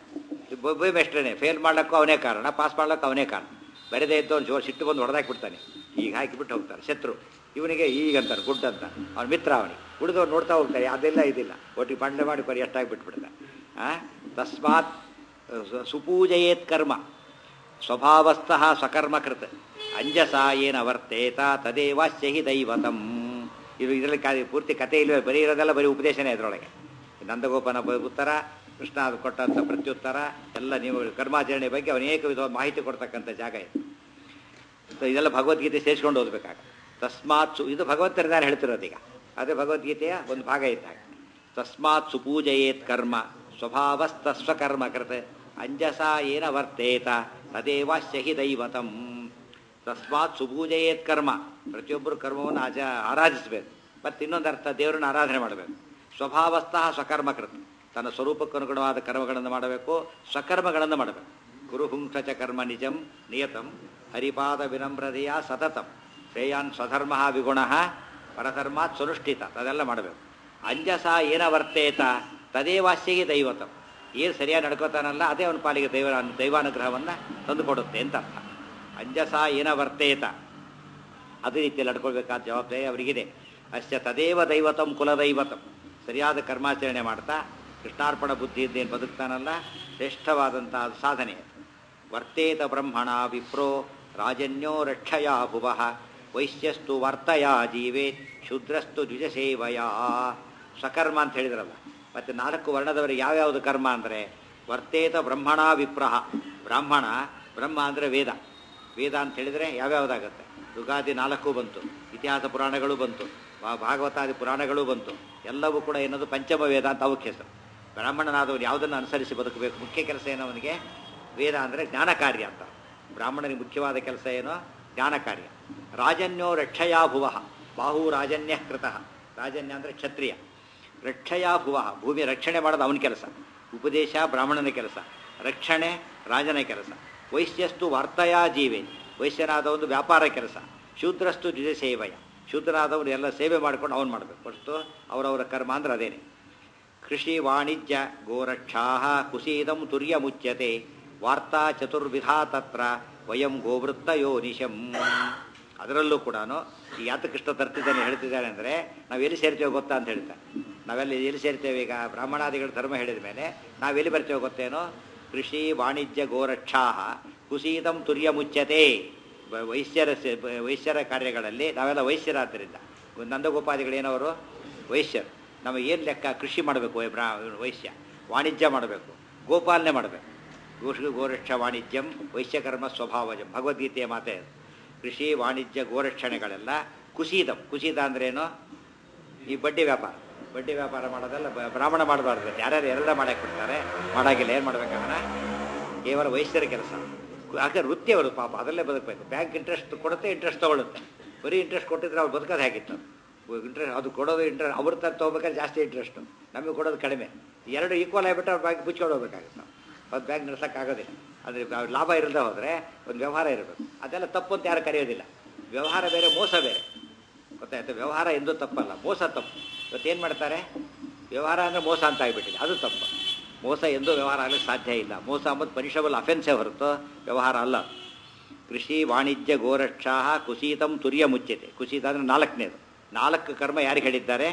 ಮೇಷ್ಟ್ರೇನೆ ಫೇಲ್ ಮಾಡ್ಲಿಕ್ಕೂ ಅವನೇ ಕಾರಣ ಪಾಸ್ ಮಾಡ್ಲಿಕ್ಕೂ ಅವನೇ ಕಾರಣ ಬರೆದೇ ಇದ್ದವನು ಜೋರು ಸಿಟ್ಟು ಬಂದು ಹೊಡೆದಾಕ್ಬಿಡ್ತಾನೆ ಈಗ ಹಾಕಿಬಿಟ್ಟು ಹೋಗ್ತಾರೆ ಶತ್ರು ಇವನಿಗೆ ಈಗ ಅಂತಾರೆ ಗುಡ್ ಅಂತ ಅವನ ಮಿತ್ರ ಅವನಿಗೆ ಉಳಿದವ್ರು ನೋಡ್ತಾ ಹೋಗ್ತಾರೆ ಅದೆಲ್ಲ ಇದಿಲ್ಲ ಒಟ್ಟಿಗೆ ಬಂಡ್ಲೆ ಮಾಡಿ ಕೊರಿ ಎಷ್ಟಾಗಿ ಬಿಟ್ಬಿಡ್ತಾನೆ ಆ ತಸ್ಮಾತ್ ಸು- ಸುಪೂಜಯೇತ್ ಕರ್ಮ ಸ್ವಭಾವಸ್ಥಃ ಸ್ವಕರ್ಮಕೃತ್ ಅಂಜಸ ಏನ ವರ್ತೇತ ತದೇವಾಸ್ಯ ಹಿ ದೈವತಂ ಇದು ಇದರಲ್ಲಿ ಕಾ ಪೂರ್ತಿ ಕಥೆ ಇಲ್ಲವೇ ಬರೀ ಇರೋದೆಲ್ಲ ಬರೀ ಉಪದೇಶನೇ ಇದರೊಳಗೆ ನಂದಗೋಪನ ಬ- ಉತ್ತರ ಕೃಷ್ಣ ಅದು ಕೊಟ್ಟಂಥ ಪ್ರತ್ಯುತ್ತರ ಎಲ್ಲ ನೀವು ಕರ್ಮಾಚರಣೆ ಬಗ್ಗೆ ಅನೇಕ ವಿಧವಾದ ಮಾಹಿತಿ ಕೊಡ್ತಕ್ಕಂಥ ಜಾಗ ಇದು ಸೊ ಇದೆಲ್ಲ ಭಗವದ್ಗೀತೆ ಸೇರಿಸ್ಕೊಂಡು ಓದಬೇಕಾಗ ತಸ್ಮಾತ್ ಸು ಇದು ಭಗವಂತರಿದ್ದಾರೆ ಹೇಳ್ತಿರೋದು ಈಗ ಅದೇ ಭಗವದ್ಗೀತೆಯ ಒಂದು ಭಾಗ ಇದ್ದಾಗ ತಸ್ಮಾತ್ ಸುಪೂಜಯೇತ್ ಕರ್ಮ ಸ್ವಭಾವಸ್ತಸ್ವಕರ್ಮ ಕೃತ ಅಂಜಸ ಏನ ವರ್ತೇತ ತದೇವಾಸ್ಯ ಹಿ ದೈವತಂ ತಸ್ಮಾತ್ ಸುಪೂಜಯೇತ್ ಕರ್ಮ ಪ್ರತಿಯೊಬ್ಬರು ಕರ್ಮವನ್ನು ಆಚ ಆರಾಧಿಸಬೇಕು ಮತ್ತು ಇನ್ನೊಂದು ಅರ್ಥ ದೇವರನ್ನ ಆರಾಧನೆ ಮಾಡಬೇಕು ಸ್ವಭಾವಸ್ಥಃ ಸ್ವಕರ್ಮಕೃತ ತನ್ನ ಸ್ವರೂಪಕ್ಕೆ ಅನುಗುಣವಾದ ಕರ್ಮಗಳನ್ನು ಮಾಡಬೇಕು ಸ್ವಕರ್ಮಗಳನ್ನು ಮಾಡಬೇಕು ಗುರುಹುಂಸಚ ಕರ್ಮ ನಿಜಂ ನಿಯತಂ ಹರಿಪಾದ ವಿನಮ್ರತೆಯ ಸತತಂ ಶ್ರೇಯಾನ್ ಸ್ವಧರ್ಮ ವಿಗುಣ ಪರಧರ್ಮಾತ್ ಸುನುಷ್ಠಿತ ಅದೆಲ್ಲ ಮಾಡಬೇಕು ಅಂಜಸ ಏನ ವರ್ತೇತ ತದೇವಾಸ್ಯಗೆ ದೈವತಂ ಏನು ಸರಿಯಾಗಿ ನಡ್ಕೋತಾನಲ್ಲ ಅದೇ ಅವನ ಪಾಲಿಗೆ ದೈವ ದೈವಾನುಗ್ರಹವನ್ನು ತಂದುಕೊಡುತ್ತೆ ಅಂತ ಅರ್ಥ ಅಂಜಸ ಏನ ವರ್ತೇತ ಅದೇ ರೀತಿಯಲ್ಲಿ ನಡ್ಕೊಳ್ಬೇಕಾದ ಜವಾಬ್ದಾರಿ ಅವರಿಗಿದೆ ಅಶ್ಚ ತದೇವ ದೈವತಂ ಕುಲದೈವತಂ ಸರಿಯಾದ ಕರ್ಮಾಚರಣೆ ಮಾಡ್ತಾ ಕೃಷ್ಣಾರ್ಪಣ ಬುದ್ಧಿಯಿಂದ ಏನು ಬದುಕ್ತಾನಲ್ಲ ಶ್ರೇಷ್ಠವಾದಂಥ ಸಾಧನೆ ಅದು. ವರ್ತೇತ ಬ್ರಹ್ಮಣ ವಿಪ್ರೋ ರಾಜನ್ಯೋ ರಕ್ಷಯಾ ಭುವಃ ವೈಶ್ಯಸ್ತು ವರ್ತಯ ಜೀವೇತ್ ಶೂದ್ರಸ್ತು ದ್ವಿಜಸೇವಯ ಸ್ವಕರ್ಮ ಅಂತ ಹೇಳಿದ್ರಲ್ಲ ಮತ್ತು ನಾಲ್ಕು ವರ್ಣದವರಿಗೆ ಯಾವ್ಯಾವುದು ಕರ್ಮ ಅಂದರೆ ವರ್ತೇತ ಬ್ರಹ್ಮಣ ವಿಪ್ರಹ ಬ್ರಾಹ್ಮಣ ಬ್ರಹ್ಮ ಅಂದರೆ ವೇದ ವೇದ ಅಂತ ಹೇಳಿದರೆ ಯಾವ್ಯಾವುದಾಗುತ್ತೆ ಯುಗಾದಿ ನಾಲ್ಕು ಬಂತು ಇತಿಹಾಸ ಪುರಾಣಗಳು ಬಂತು ಭಾ- ಭಾಗವತಾದಿ ಪುರಾಣಗಳು ಬಂತು ಎಲ್ಲವೂ ಕೂಡ ಏನದು ಪಂಚಮ ವೇದ ಅಂತ ಅವಕ್ಕೆ ಹೆಸರು ಬ್ರಾಹ್ಮಣನಾದವನು ಯಾವುದನ್ನು ಅನುಸರಿಸಿ ಬದುಕಬೇಕು ಮುಖ್ಯ ಕೆಲಸ ಏನು ಅವನಿಗೆ ವೇದ ಅಂದರೆ ಜ್ಞಾನ ಕಾರ್ಯ ಅಂತ ಬ್ರಾಹ್ಮಣನಿಗೆ ಮುಖ್ಯವಾದ ಕೆಲಸ ಏನು ಜ್ಞಾನ ಕಾರ್ಯ ರಾಜನ್ಯೋ ರಕ್ಷಯಾ ಭುವಃ ಬಾಹು ರಾಜನ್ಯ ಕೃತಃ ರಾಜನ್ಯ ಅಂದರೆ ಕ್ಷತ್ರಿಯ ರಕ್ಷಯಾ ಭುವಃ ಭೂಮಿ ರಕ್ಷಣೆ ಮಾಡೋದು ಅವನ ಕೆಲಸ ಉಪದೇಶ ಬ್ರಾಹ್ಮಣನ ಕೆಲಸ ರಕ್ಷಣೆ ರಾಜನ ಕೆಲಸ ವೈಶ್ಯಸ್ತು ವಾರ್ತಯಾ ಜೀವೆ ವೈಶ್ಯನಾದ ಒಂದು ವ್ಯಾಪಾರ ಕೆಲಸ ಶೂದ್ರಸ್ತು ದ್ವಿಜ ಸೇವಯ ಶೂದ್ರನಾದವನು ಎಲ್ಲ ಸೇವೆ ಮಾಡ್ಕೊಂಡು ಅವನು ಮಾಡಬೇಕು ಹೊರತು ಅವರವರ ಕರ್ಮ ಅಂದ್ರೆ ಅದೇನೆ ಕೃಷಿ ವಾಣಿಜ್ಯ ಗೋರಕ್ಷಾ ಕುಸೀದಂ ತುರ್ಯ ಮುಚ್ಯತೆ ವಾರ್ತಾ ಚತುರ್ವಿಧಾ ತತ್ರ ವಯಂ ಗೋವೃತ್ತಯೋ ನಿಶಂ ಅದರಲ್ಲೂ ಕೂಡ ಈ ಯಾತ ಕೃಷ್ಣ ತರ್ತಿದ್ದಾನೆ ಹೇಳ್ತಿದ್ದಾನೆ ಅಂದರೆ ನಾವು ಎಲ್ಲಿ ಸೇರ್ತೇವೆ ಗೊತ್ತಾ ಅಂತ ಹೇಳ್ತಾರೆ ನಾವೆಲ್ಲಿ ಎಲ್ಲಿ ಸೇರ್ತೇವೆ ಈಗ ಬ್ರಾಹ್ಮಣಾದಿಗಳ ಧರ್ಮ ಹೇಳಿದ ಮೇಲೆ ನಾವು ಎಲ್ಲಿ ಬರ್ತೇವೆ ಗೊತ್ತೇನೋ ಕೃಷಿ ವಾಣಿಜ್ಯ ಗೋರಕ್ಷಾ ಕುಸೀದಂ ತುರ್ಯ ಮುಚ್ಯತೆ ಬ- ವೈಶ್ಯರ ಸೇ- ಬ- ವೈಶ್ಯರ ಕಾರ್ಯಗಳಲ್ಲಿ ನಾವೆಲ್ಲ ವೈಶ್ಯರಾದ್ದರಿಂದ ನಂದಗೋಪಾದಿಗಳೇನವರು ವೈಶ್ಯರು ನಮಗೆ ಏನು ಲೆಕ್ಕ ಕೃಷಿ ಮಾಡಬೇಕು ಬ್ರಾ ವೈಶ್ಯ ವಾಣಿಜ್ಯ ಮಾಡಬೇಕು ಗೋಪಾಲನೆ ಮಾಡಬೇಕು ಗೋಷು ಗೋರಕ್ಷ ವಾಣಿಜ್ಯಂ ವೈಶ್ಯಕರ್ಮ ಸ್ವಭಾವಜಂ ಭಗವದ್ಗೀತೆಯ ಮಾತೇ ಅದು. ಕೃಷಿ ವಾಣಿಜ್ಯ ಗೋರಕ್ಷಣೆಗಳೆಲ್ಲ ಕುಸೀದಂ ಕುಸೀದ ಅಂದ್ರೇನು ಈ ಬಡ್ಡಿ ವ್ಯಾಪಾರ ಬಡ್ಡಿ ವ್ಯಾಪಾರ ಮಾಡೋದೆಲ್ಲ ಬ- ಬ್ರಾಹ್ಮಣ ಮಾಡಬಾರ್ದು ಯಾರ್ಯಾರು ಎಲ್ಲ ಮಾಡಕ್ಕೆ ಬಿಡ್ತಾರೆ ಮಾಡಾಗಿಲ್ಲ ಏನು ಮಾಡ್ಬೇಕನ್ನ ಕೇವಲ ವೈಶ್ಯರ ಕೆಲಸ ಆಗ ವೃತ್ತಿ ಅವರು ಪಾಪ ಅದರಲ್ಲೇ ಬದುಕಬೇಕು ಬ್ಯಾಂಕ್ ಇಂಟ್ರೆಸ್ಟ್ ಕೊಡುತ್ತೆ ಇಂಟ್ರೆಸ್ಟ್ ತಗೊಳುತ್ತೆ ಬರೀ ಇಂಟ್ರೆಸ್ಟ್ ಕೊಟ್ಟಿದ್ರೆ ಅವ್ರು ಬದುಕೋದು ಹೇಗಿತ್ತು ಇಂಟ್ರೆಸ್ಟ್ ಅದು ಕೊಡೋದು ಇಂಟ್ರೆಸ್ಟ್ ಅವ್ರ ತ ತೊಗೋಬೇಕಾದ್ರೆ ಜಾಸ್ತಿ ಇಂಟ್ರೆಸ್ಟು ನಮಗೆ ಕೊಡೋದು ಕಡಿಮೆ ಎರಡು ಈಕ್ವಲ್ ಆಗಿಬಿಟ್ಟು ಅವ್ರ ಬ್ಯಾಂಕ್ ಮುಚ್ಕೊಂಡು ಹೋಗ್ಬೇಕಾಗುತ್ತೆ ನಾವು ಅದು ಬ್ಯಾಂಕ್ ನಡೆಸೋಕ್ಕಾಗೋದಿಲ್ಲ ಅಂದರೆ ಅವ್ರ್ ಲಾಭ ಇರದೆ ಹೋದರೆ ಒಂದು ವ್ಯವಹಾರ ಇರಬೇಕು ಅದೆಲ್ಲ ತಪ್ಪು ಅಂತ ಯಾರು ಕರೆಯೋದಿಲ್ಲ ವ್ಯವಹಾರ ಬೇರೆ ಮೋಸ ಬೇರೆ ಗೊತ್ತಾಯ್ತು ವ್ಯವಹಾರ ಎಂದೂ ತಪ್ಪಲ್ಲ ಮೋಸ ತಪ್ಪು ಇವತ್ತೇನು ಮಾಡ್ತಾರೆ ವ್ಯವಹಾರ ಅಂದರೆ ಮೋಸ ಅಂತ ಆಗಿಬಿಟ್ಟಿದೆ ಅದು ತಪ್ಪು ಮೋಸ ಎಂದೂ ವ್ಯವಹಾರ ಆಗಲಿಕ್ಕೆ ಸಾಧ್ಯ ಇಲ್ಲ ಮೋಸ ಅಂಬದು ಪನಿಷಬಲ್ ಅಫೆನ್ಸೇ ಹೊರತು ವ್ಯವಹಾರ ಅಲ್ಲ ಕೃಷಿ ವಾಣಿಜ್ಯ ಗೋರಕ್ಷಾ ಕುಸೀತಂ ತುರ್ಯ ಮುಚ್ಯತೆ ಕುಸೀತ ಅಂದರೆ ನಾಲ್ಕನೇದು ನಾಲ್ಕು ಕರ್ಮ ಯಾರಿಗೆ ಹೇಳಿದ್ದಾರೆ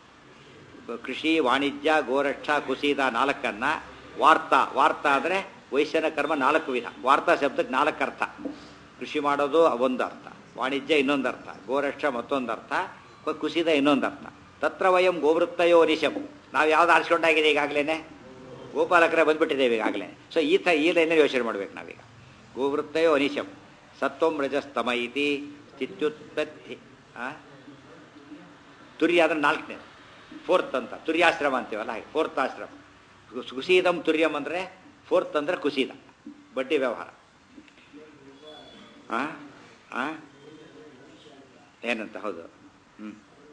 ಕೃಷಿ ವಾಣಿಜ್ಯ ಗೋರಕ್ಷಾ ಕುಸೀತ ನಾಲ್ಕನ್ನ ವಾರ್ತಾ ವಾರ್ತಾ ಅಂದರೆ ವೈಶ್ಯನ ಕರ್ಮ ನಾಲ್ಕು ವಿಧ ವಾರ್ತಾ ಶಬ್ದಕ್ಕೆ ನಾಲ್ಕು ಅರ್ಥ ಕೃಷಿ ಮಾಡೋದು ಒಂದು ಅರ್ಥ ವಾಣಿಜ್ಯ ಇನ್ನೊಂದು ಅರ್ಥ ಗೋರಕ್ಷ ಮತ್ತೊಂದು ಅರ್ಥ ಕು- ಕುಸಿದ ಇನ್ನೊಂದು ಅರ್ಥ ತತ್ರ ವಯಂ ಗೋವೃತ್ತಯೋ ನಿಶಂ ನಾವು ಯಾವ್ದು ಆರಿಸ್ಕೊಂಡಾಗಿದೆ ಈಗಾಗಲೇ ಗೋಪಾಲಕರೇ ಬಂದ್ಬಿಟ್ಟಿದ್ದೇವೆ ಈಗಾಗಲೇ ಸೊ ಈ ಥ ಈ ಲೈನಲ್ಲಿ ಯೋಚನೆ ಮಾಡ್ಬೇಕು ನಾವೀಗ ಗೋವೃತ್ತಯೋ ಅನಿಶಂ ಸತ್ವಂ ರಜಸ್ತಮ ಇತಿ ಸ್ಥಿತ್ಯುತ್ಪತ್ತಿ ಆ? ತುರ್ಯ ಅಂದ್ರೆ ನಾಲ್ಕನೇ ಫೋರ್ತ್ ಅಂತ ತುರ್ಯಾಶ್ರಮ ಅಂತೀವಲ್ಲ ಹಾಗೆ ಫೋರ್ತ್ ಆಶ್ರಮ ಕುಸ್- ಕುಸೀದಂ ತುರ್ಯಂ ಅಂದರೆ ಫೋರ್ತ್ ಅಂದರೆ ಕುಸೀದ ಬಡ್ಡಿ ವ್ಯವಹಾರ ಆ? ಆ? ಏನಂತ ಹೌದು ಹ್ಞೂ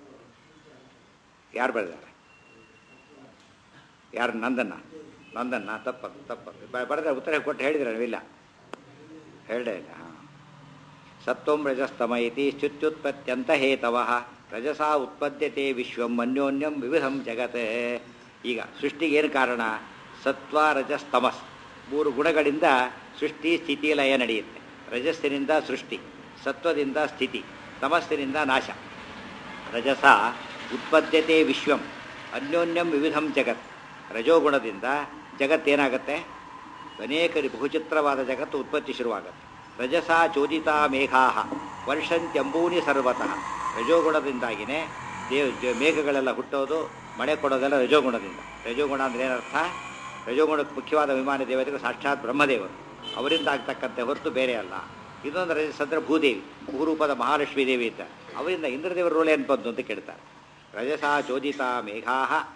ಯಾರು ಬರೆದಾರೆ ಯಾರು ನಂದನ್ನ ನಂದನ್ನ ತಪ್ಪದು ತಪ್ಪದು ಬರೆದ್ರೆ ಉತ್ತರ ಕೊಟ್ಟು ಹೇಳಿದ್ರೆ ನೀವಿಲ್ಲ ಹೇಳೇ ಇಲ್ಲ ಹಾಂ ಸತ್ವಂ ರಜಸ್ತಮ ಇತಿ ಚ್ಯುತ್ಯುತ್ಪತ್ತ್ಯಂತ ಹೇತವ ರಜಸಾ ಉತ್ಪದ್ಯತೆ ವಿಶ್ವಂ ಅನ್ಯೋನ್ಯಂ ವಿವಿಧಂ ಜಗತ್ ಈಗ ಸೃಷ್ಟಿಗೆ ಏನು ಕಾರಣ ಸತ್ವ ರಜಸ್ತಮಸ್ ಮೂರು ಗುಣಗಳಿಂದ ಸೃಷ್ಟಿ ಸ್ಥಿತಿ ಲಯ ನಡೆಯುತ್ತೆ ರಜಸ್ಸಿನಿಂದ ಸೃಷ್ಟಿ ಸತ್ವದಿಂದ ಸ್ಥಿತಿ ತಮಸ್ಸಿನಿಂದ ನಾಶ ರಜಸ ಉತ್ಪದ್ಯತೆ ವಿಶ್ವಂ ಅನ್ಯೋನ್ಯಂ ವಿವಿಧಂ ಜಗತ್ ರಜೋಗುಣದಿಂದ ಜಗತ್ತೇನಾಗುತ್ತೆ ಅನೇಕ ರಿ- ಬಹುಚಿತ್ರವಾದ ಜಗತ್ತು ಉತ್ಪತ್ತಿ ಶುರುವಾಗುತ್ತೆ ರಜಸಾ ಚೋದಿತಾ ಮೇಘಾ ವರ್ಷಂತ್ಯಂಬೂನಿ ಸರ್ವತಃ ರಜೋಗುಣದಿಂದಾಗಿನೇ ದೇವ್ ಜ- ಮೇಘಗಳೆಲ್ಲ ಹುಟ್ಟೋದು ಮಳೆ ಕೊಡೋದೆಲ್ಲ ರಜೋಗುಣದಿಂದ ರಜೋಗುಣ ಅಂದ್ರೆ ಏನರ್ಥ ರಜೋಗುಣಕ್ಕೆ ಮುಖ್ಯವಾದ ವಿಮಾನ ದೇವತೆಗಳು ಸಾಕ್ಷಾತ್ ಬ್ರಹ್ಮದೇವರು ಅವರಿಂದ ಆಗ್ತಕ್ಕಂತೆ ಹೊರತು ಬೇರೆ ಅಲ್ಲ ಇದೊಂದು ರಜಸಂದ್ರ ಭೂದೇವಿ ಭೂರೂಪದ ಮಹಾಲಕ್ಷ್ಮೀ ದೇವಿ ಇದ್ದ ಅವರಿಂದ ಇಂದ್ರದೇವರ ರೋಲ್ ಏನು ಬಂತು ಅಂತ ಕೇಳ್ತಾರೆ ರಜಸಾ ಚೋದಿತಾ ಮೇಘಾ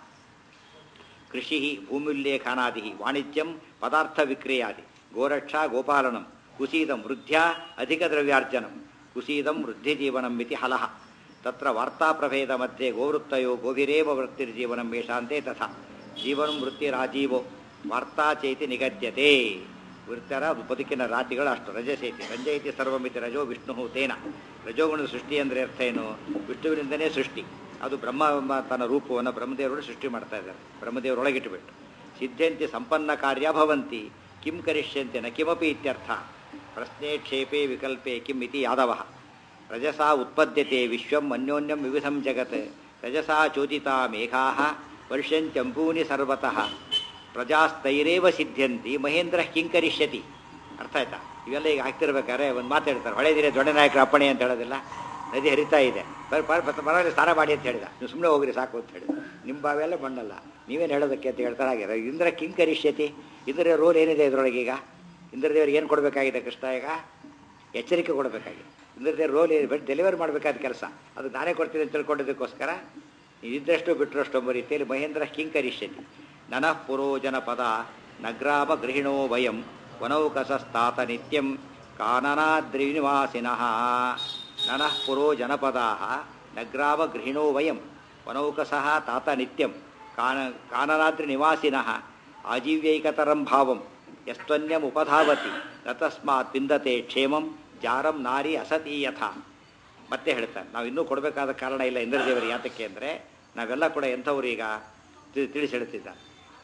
ಕೃಷಿ ಭೂಮಿಲ್ಲೇಖನಾದಿ ವಾಣಿಜ್ಯಂ ಪದಾರ್ಥ ವಿಕ್ರಯಾದಿ ಗೋರಕ್ಷಾ ಗೋಪಾಲನಂ ಕುಸೀದಂ ವೃದ್ಧ್ಯಾ ಅಧಿಕ ದ್ರವ್ಯಾರ್ಜನಂ ಕುಸೀದಂ ವೃದ್ಧಿ ಜೀವನಂ ಮಿತಿ ಹಲಃ ತತ್ರ ವಾರ್ತಾಪ್ರಭೇದ ಮಧ್ಯೆ ಗೋವೃತ್ತಯೋ ಗೋಭಿರೇವ ವೃತ್ತಿರ್ಜೀವನಂ ಮೇಷಾಂತೆ ತಥಾ ಜೀವನಂ ವೃತ್ತಿರಾಜೀವೋ ವಾರ್ತಾ ಚೇತಿ ನಿಗದ್ಯತೆ ವೃತ್ತರ ಬದುಕಿನ ರಾತಿಗಳು ಅಷ್ಟು ರಜಸೇತಿ ರಂಜಯತಿ ಸರ್ವಮಿತಿ ರಜೋ ವಿಷ್ಣು ತೇನ ರಜೋಗುಣದ ಸೃಷ್ಟಿ ಅಂದರೆ ಅರ್ಥ ಏನು ವಿಷ್ಣುವಿನಿಂದನೇ ಸೃಷ್ಟಿ ಅದು ಬ್ರಹ್ಮ ಎಂಬ ತನ್ನ ರೂಪವನ್ನು ಬ್ರಹ್ಮದೇವರು ಸೃಷ್ಟಿ ಮಾಡ್ತಾ ಇದ್ದಾರೆ ಬ್ರಹ್ಮದೇವರೊಳಗಿಟ್ಟುಬಿಟ್ಟು ಸಿದ್ಧಂತಿ ಸಂಪನ್ನ ಕಾರ್ಯ ಭವಂತಿ ಕಿಂ ಕರಿಷ್ಯಂತೆ ನ ಕಿಮಪಿ ಇತ್ಯರ್ಥ ಪ್ರಶ್ನೆ ಕ್ಷೇಪೆ ವಿಕಲ್ಪೆ ಕಿಂ ಇತಿ ಯಾದವ ರಜಸಾ ಉತ್ಪದ್ಯತೆ ವಿಶ್ವಂ ಅನ್ಯೋನ್ಯಂ ವಿವಿಧಂ ಜಗತ್ ರಜಸಾ ಚೋದಿತಾ ಮೇಘಾ ವರ್ಷಂತ್ಯಂಬೂನಿ ಸರ್ವತಃ ಪ್ರಜಾಸ್ತೈರೇವ ಸಿದ್ಧ್ಯಂತಿ ಮಹೇಂದ್ರ ಕಿಂಕರಿಷ್ಯತಿ ಅರ್ಥ ಆಯ್ತಾ ಇವೆಲ್ಲ ಈಗ ಹಾಕ್ತಿರ್ಬೇಕಾದ್ರೆ ಒಂದು ಮಾತಾಡ್ತಾರೆ ಹೊಳೆ ನೀರೇ ದೊಡ್ಡ ನಾಯಕರ ಅಪ್ಪಣೆ ಅಂತ ಹೇಳೋದಿಲ್ಲ ನದಿ ಹರಿತಾ ಇದೆ ಬರ್ ಬರ್ ಪರವಾಗಿ ಸ್ನಾನ ಮಾಡಿ ಅಂತ ಹೇಳಿದ ನೀವು ಸುಮ್ಮನೆ ಹೋಗ್ರಿ ಸಾಕು ಅಂತ ಹೇಳಿದ ನಿಮ್ಮ ಬಾವೆಲ್ಲ ಮಣ್ಣಲ್ಲ ನೀವೇನು ಹೇಳೋದಕ್ಕೆ ಅಂತ ಹೇಳ್ತಾರೆ ಹಾಗೆ ಇಂದ್ರ ಕಿಂಕರಿಷ್ಯತಿ ಇಂದ್ರ ರೋಲ್ ಏನಿದೆ ಇದರೊಳಗೆ ಈಗ ಇಂದ್ರದೇವರಿಗೆ ಏನು ಕೊಡಬೇಕಾಗಿದೆ ಕೃಷ್ಣ ಈಗ ಎಚ್ಚರಿಕೆ ಕೊಡಬೇಕಾಗಿದೆ ಇಂದ್ರದೇವ್ರ ರೋಲ್ ಏನು ಬಟ್ ಡೆಲಿವರಿ ಮಾಡಬೇಕಾದ ಕೆಲಸ ಅದು ನಾನೇ ಕೊಡ್ತೀನಿ ಅಂತ ತಿಳ್ಕೊಂಡಿದ್ದಕ್ಕೋಸ್ಕರ ಇದ್ದಷ್ಟು ಬಿಟ್ಟರಷ್ಟು ಎಂಬ ರೀತಿಯಲ್ಲಿ ಮಹೇಂದ್ರ ಕಿಂಕರಿಷ್ಯತಿ ನನಃ ಪುರೋ ಜನಪದ ನಗ್ರಾಮ ಗೃಹಿಣೋ ವಯಂ ವನೌಕಸಸ್ತಾತ ನಿತ್ಯಂ ಕಾನನಾದ್ರಿನಿವಾಸಿನಃ ನನಃ ಪುರೋ ಜನಪದಾ ನಗ್ರಾಮ ಗೃಹಿಣೋ ವಯಂ ವನೌಕಸಃ ತಾತ ನಿತ್ಯಂ ಕಾನ ಕಾನನಾದ್ರಿ ನಿವಾಸಿನಃ ಆಜೀವ್ಯೈಕತರಂ ಭಾವಂ ಯಸ್ತ್ವನ್ಯಂ ಉಪಧಾವತಿ ನ ತಸ್ಮಾತ್ ಬಿಂದತೆ ಕ್ಷೇಮಂ ಜಾರಂ ನಾರಿ ಅಸತಿ ಯಥಾ ಮತ್ತೆ ಹೇಳ್ತಾರೆ ನಾವು ಇನ್ನೂ ಕೊಡಬೇಕಾದ ಕಾರಣ ಇಲ್ಲ ಇಂದ್ರದೇವರಿಗೆ ಯಾತಕ್ಕೆ ಅಂದರೆ ನಾವೆಲ್ಲ ಕೂಡ ಎಂಥವ್ರು ಈಗ ತಿ- ತಿಳಿಸಿ ಹೇಳ್ತಿದ್ದಾರೆ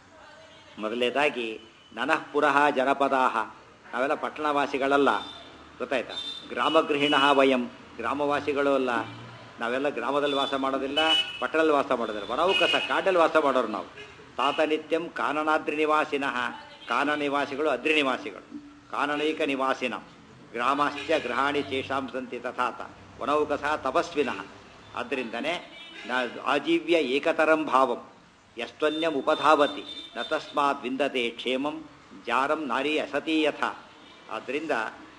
ಮೊದಲನೇದಾಗಿ ನನಃ ಪುರಃ ಜನಪದಾಹ ನಾವೆಲ್ಲ ಪಟ್ಟಣವಾಸಿಗಳಲ್ಲ ಗೊತ್ತಾಯ್ತಾ ಗ್ರಾಮಗೃಹಿಣ ವಯಂ ಗ್ರಾಮವಾಸಿಗಳು ಅಲ್ಲ ನಾವೆಲ್ಲ ಗ್ರಾಮದಲ್ಲಿ ವಾಸ ಮಾಡೋದಿಲ್ಲ ಪಟ್ಟಣದಲ್ಲಿ ವಾಸ ಮಾಡೋದಿಲ್ಲ ವನೌಕಸ ಕಾಡಲ್ಲಿ ವಾಸ ಮಾಡೋರು ನಾವು ತಾತ ನಿತ್ಯಂ ಕಾನನಾದ್ರಿ ನಿವಾಸಿನಃ ಕಾನನ ನಿವಾಸಿಗಳು ಅದ್ರಿ ನಿವಾಸಿಗಳು ಕಾನನೈಕ ನಿವಾಸಿನ ಗ್ರಾಮಾಶ್ಚ ಗೃಹಾಣಿ ಚೇಷಾಂ ಸಂತಿ ತಥಾತ ವನೌಕಸ ತಪಸ್ವಿನಃ ಆದ್ದರಿಂದನೇ ನಾ ಆಜೀವ್ಯ ಏಕತರಂ ಭಾವಂ ಯಸ್ತ್ವನ್ಯಂ ಉಪಧಾವತಿ ನ ತಸ್ಮಾತ್ ವಿಂದತೆ ಕ್ಷೇಮಂ ಜಾರಂ ನಾರಿ ಅಸತಿ ಯಥ ಆದ್ದರಿಂದ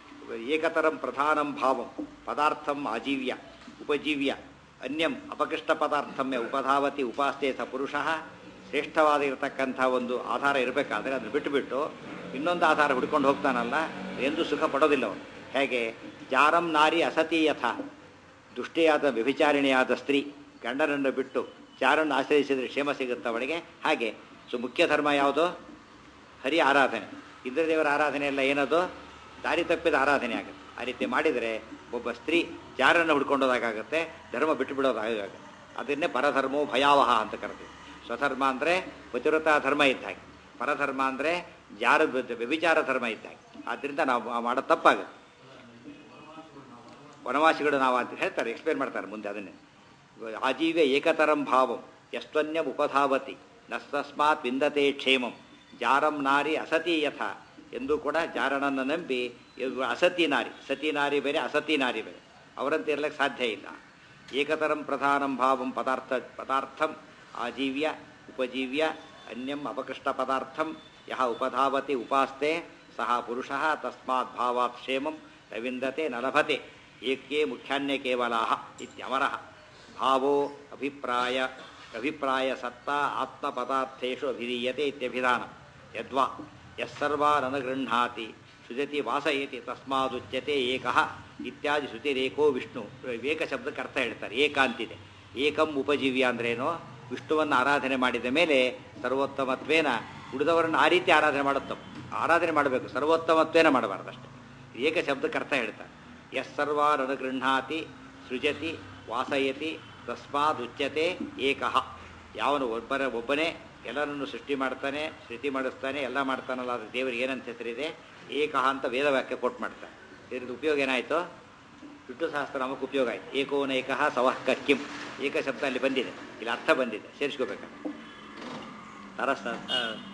ಏಕತರಂ ಪ್ರಧಾನಂ ಭಾವಂ ಪದಾರ್ಥಂ ಆಜೀವ್ಯ ಉಪಜೀವ್ಯ ಅನ್ಯಂ ಅಪಕೃಷ್ಟ ಪದಾರ್ಥಮ್ಯ ಉಪಧಾವತಿ ಉಪಾಸ್ತೆ ಸ ಪುರುಷ ಶ್ರೇಷ್ಠವಾದ ಇರತಕ್ಕಂಥ ಒಂದು ಆಧಾರ ಇರಬೇಕಾದ್ರೆ ಅದನ್ನು ಬಿಟ್ಟುಬಿಟ್ಟು ಇನ್ನೊಂದು ಆಧಾರ ಹುಡ್ಕೊಂಡು ಹೋಗ್ತಾನಲ್ಲ ಎಂದು ಸುಖ ಪಡೋದಿಲ್ಲ ಅವನು ಹೇಗೆ ಜಾರಂ ನಾರಿ ಅಸತಿ ಯಥ ದುಷ್ಟೆಯಾದ ವ್ಯಭಿಚಾರಿಣಿಯಾದ ಸ್ತ್ರೀ ಗಂಡನನ್ನು ಬಿಟ್ಟು ಚಾರನ್ನು ಆಶ್ರಯಿಸಿದರೆ ಕ್ಷೇಮ ಸಿಗುತ್ತೆ ಅವಳಿಗೆ ಹಾಗೆ ಸೊ ಮುಖ್ಯ ಧರ್ಮ ಯಾವುದು ಹರಿ ಆರಾಧನೆ ಇಂದ್ರದೇವರ ಆರಾಧನೆ ಎಲ್ಲ ಏನದು ದಾರಿ ತಪ್ಪಿದ ಆರಾಧನೆ ಆಗುತ್ತೆ ಆ ರೀತಿ ಮಾಡಿದರೆ ಒಬ್ಬ ಸ್ತ್ರೀ ಚಾರನ್ನು ಹುಡ್ಕೊಂಡೋದಾಗುತ್ತೆ ಧರ್ಮ ಬಿಟ್ಟು ಬಿಡೋದಾಗುತ್ತೆ ಅದನ್ನೇ ಪರಧರ್ಮೋ ಭಯಾವಹ ಅಂತ ಕರಿತೀವಿ ಸ್ವಧರ್ಮ ಅಂದರೆ ಪತಿವ್ರತಾ ಧರ್ಮ ಇದ್ದ ಹಾಗೆ ಪರಧರ್ಮ ಅಂದರೆ ಜಾರ ವ್ಯಭಿಚಾರ ಧರ್ಮ ಇದ್ದ ಹಾಗೆ ಆದ್ದರಿಂದ ನಾವು ಮಾಡೋ ತಪ್ಪಾಗುತ್ತೆ ವನವಾಸಿಗಳು ನಾವು ಅಂತ ಹೇಳ್ತಾರೆ ಎಕ್ಸ್ಪ್ಲೇನ್ ಮಾಡ್ತಾರೆ ಮುಂದೆ ಅದನ್ನೇ ಆಜೀವ್ಯ ಏಕತರಂ ಭಾವಂ ಯಸ್ತ್ವನ್ಯಂ ಉಪಧಾವತಿ ನಸ್ತಸ್ಮಾತ್ ವಿಂದತೆ ಕ್ಷೇಮಂ ಜಾರಂ ನಾರಿ ಅಸತಿ ಯಥ ಎಂದು ಕೂಡ ಜಾರನನ್ನು ನಂಬಿ ಇವ್ರು ಅಸತಿ ನಾರಿ ಸತಿ ನಾರಿ ಬೇರೆ ಅಸತಿ ನಾರಿ ಬೇರೆ ಅವರಂತೆ ಇರಲಿಕ್ಕೆ ಸಾಧ್ಯ ಇಲ್ಲ ಏಕತರಂ ಪ್ರಧಾನಂ ಭಾವಂ ಪದಾರ್ಥ ಪದಾರ್ಥಂ ಆಜೀವ್ಯ ಉಪಜೀವ್ಯ ಅನ್ಯಂ ಅಪಕೃಷ್ಟ ಪದಾರ್ಥಂ ಯಹ ಉಪಧಾವತಿ ಉಪಾಸ್ತೆ ಸಹ ಪುರುಷಃ ತಸ್ಮಾತ್ ಭಾವಾತ್ ಕ್ಷೇಮಂ ರವಿಂದತೆ ನ ಲಭತೆ ಏಕೆ ಮುಖ್ಯಾನ್ಯ ಕೇವಲಾಹ ಇತ್ಯಮರಃ ಭಾವೋ ಅಭಿಪ್ರಾಯ ಅಭಿಪ್ರಾಯ ಸತ್ತಾ ಆತ್ಮಪದಾರ್ಥೇಷು ಅಭಿಧೀಯತೆ ಇತ್ಯಭಿಧಾನ ಯದ್ವಾ ಯಸ್ಸರ್ವಾನನುಗೃಹಾತಿ ಸೃಜತಿ ವಾಸಯತಿ ತಸ್ಮಾದುಚ್ಯತೆ ಏಕಃ ಇತ್ಯಾದಿ ಶ್ರುತಿರೇಕೋ ವಿಷ್ಣು ಏಕ ಶಬ್ದಕ್ಕೆ ಅರ್ಥ ಹೇಳ್ತಾರೆ ಏಕ ಅಂತಿದೆ ಏಕಂ ಉಪಜೀವ್ಯ ಅಂದ್ರೇನು ವಿಷ್ಣುವನ್ನು ಆರಾಧನೆ ಮಾಡಿದ ಮೇಲೆ ಸರ್ವೋತ್ತಮತ್ವೇನ ಉಳಿದವರನ್ನು ಆ ರೀತಿ ಆರಾಧನೆ ಮಾಡುತ್ತೋ ಆರಾಧನೆ ಮಾಡಬೇಕು ಸರ್ವೋತ್ತಮತ್ವೇನ ಮಾಡಬಾರ್ದಷ್ಟೆ ಏಕ ಶಬ್ದಕ್ಕೆ ಅರ್ಥ ಹೇಳ್ತಾರೆ ಯಸ್ಸರ್ವಾನನುಗೃಹಾತಿ ಸೃಜತಿ ವಾಸಯತಿ ತಸ್ಮಾದುಚ್ಯತೆ ಏಕಃ ಯಾವನು ಒಬ್ಬರ ಒಬ್ಬನೇ ಎಲ್ಲರನ್ನು ಸೃಷ್ಟಿ ಮಾಡ್ತಾನೆ ಶ್ರುತಿ ಮಾಡಿಸ್ತಾನೆ ಎಲ್ಲ ಮಾಡ್ತಾನಲ್ಲ ಅದು ದೇವರಿಗೆ ಏನಂತ ಹೆಸರಿದೆ ಏಕಃ ಅಂತ ವೇದವಾಕ್ಯ ಕೊಟ್ಟು ಮಾಡ್ತಾನೆ ಇದರಿಂದ ಉಪಯೋಗ ಏನಾಯಿತು ವಿಷ್ಣು ಸಹಸ್ರನಾಮಕ್ಕೆ ಉಪಯೋಗ ಆಯಿತು ಏಕೋನ ಏಕಃ ಸವಃ ಕಿಂ ಏಕ ಶಬ್ದ ಅಲ್ಲಿ ಬಂದಿದೆ ಇಲ್ಲಿ ಅರ್ಥ ಬಂದಿದೆ ಸೇರಿಸ್ಕೋಬೇಕು ತರಸ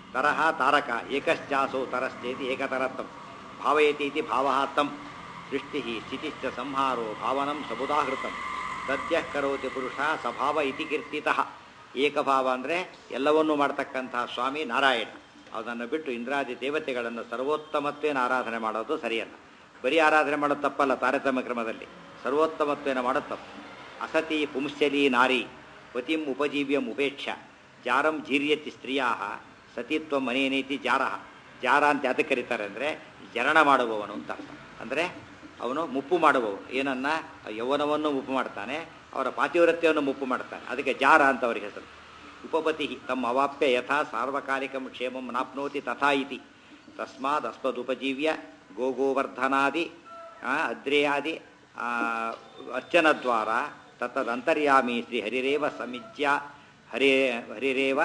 ತರಹ ತಾರಕ ಏಕಶ್ಚಾಸೋ ತರಶ್ಚೇತಿ ಏಕತರತ್ವಂ ಭಾವಯತಿ ಇತಿ ಭಾವಃ ತಂ ಸೃಷ್ಟಿ ಸ್ಥಿತಿಶ್ಚ ಸಂಹಾರೋ ಭಾವನಂ ಸಬುದಾಹೃತಂ ಸದ್ಯಃ ಕರೋತಿ ಪುರುಷ ಸಭಾವ ಇತಿ ಕೀರ್ತಿತಃ ಏಕಭಾವ ಅಂದರೆ ಎಲ್ಲವನ್ನೂ ಮಾಡ್ತಕ್ಕಂತಹ ಸ್ವಾಮಿ ನಾರಾಯಣ ಅದನ್ನು ಬಿಟ್ಟು ಇಂದ್ರಾದಿ ದೇವತೆಗಳನ್ನು ಸರ್ವೋತ್ತಮತ್ವೇನ ಆರಾಧನೆ ಮಾಡೋದು ಸರಿಯಲ್ಲ ಬರೀ ಆರಾಧನೆ ಮಾಡೋದು ತಪ್ಪಲ್ಲ ತಾರತಮ್ಯ ಕ್ರಮದಲ್ಲಿ ಸರ್ವೋತ್ತಮತ್ವೇನ ಮಾಡೋದು ತಪ್ಪು ಅಸತಿ ಪುಂಶ್ಚಲಿ ನಾರಿ ಪತಿಂ ಉಪಜೀವ್ಯಂ ಉಪೇಕ್ಷ ಜಾರಂ ಜೀರ್ಯತಿ ಸ್ತ್ರೀಯಾ ಸತಿತ್ವ ಮನೇನೇತಿ ಜಾರ ಜಾರ ಅಂತ ಯಾತಕ್ಕೆ ಕರೀತಾರೆ ಅಂದರೆ ಜರಣ ಮಾಡುವವನು ಅಂತ ಅರ್ಥ ಅಂದರೆ ಅವನು ಮುಪ್ಪು ಮಾಡುವವನು ಏನನ್ನ ಯೌವನವನ್ನು ಮುಪ್ಪು ಮಾಡ್ತಾನೆ ಅವರ ಪಾತಿವ್ರತ್ಯವನ್ನು ಮುಪ್ಪು ಮಾಡ್ತಾನೆ ಅದಕ್ಕೆ ಜಾರ ಅಂತ ಅವರಿಗೆ ಹೆಸರು ಉಪಪತಿ ತಮ್ಮ ಅವಾಪ್ಯ ಯಥಾ ಸಾರ್ವಕಾಲಿಕಂ ಕ್ಷೇಮಂ ನಾಪ್ನೋತಿ ತಥಾ ಇತಿ ತಸ್ಮಾದ್ ಅಸ್ಮದುಪಜೀವ್ಯ ಗೋಗೋವರ್ಧನಾದಿ ಆ, ಅದ್ರೇಯಾದಿ ಆ, ಅರ್ಚನದ್ವಾರ ತತ್ತದಂತರ್ಯಾಮಿ ಶ್ರೀ ಹರಿರೇವ ಸಮಿಜ್ಯ ಹರೇ ಹರಿರೇವ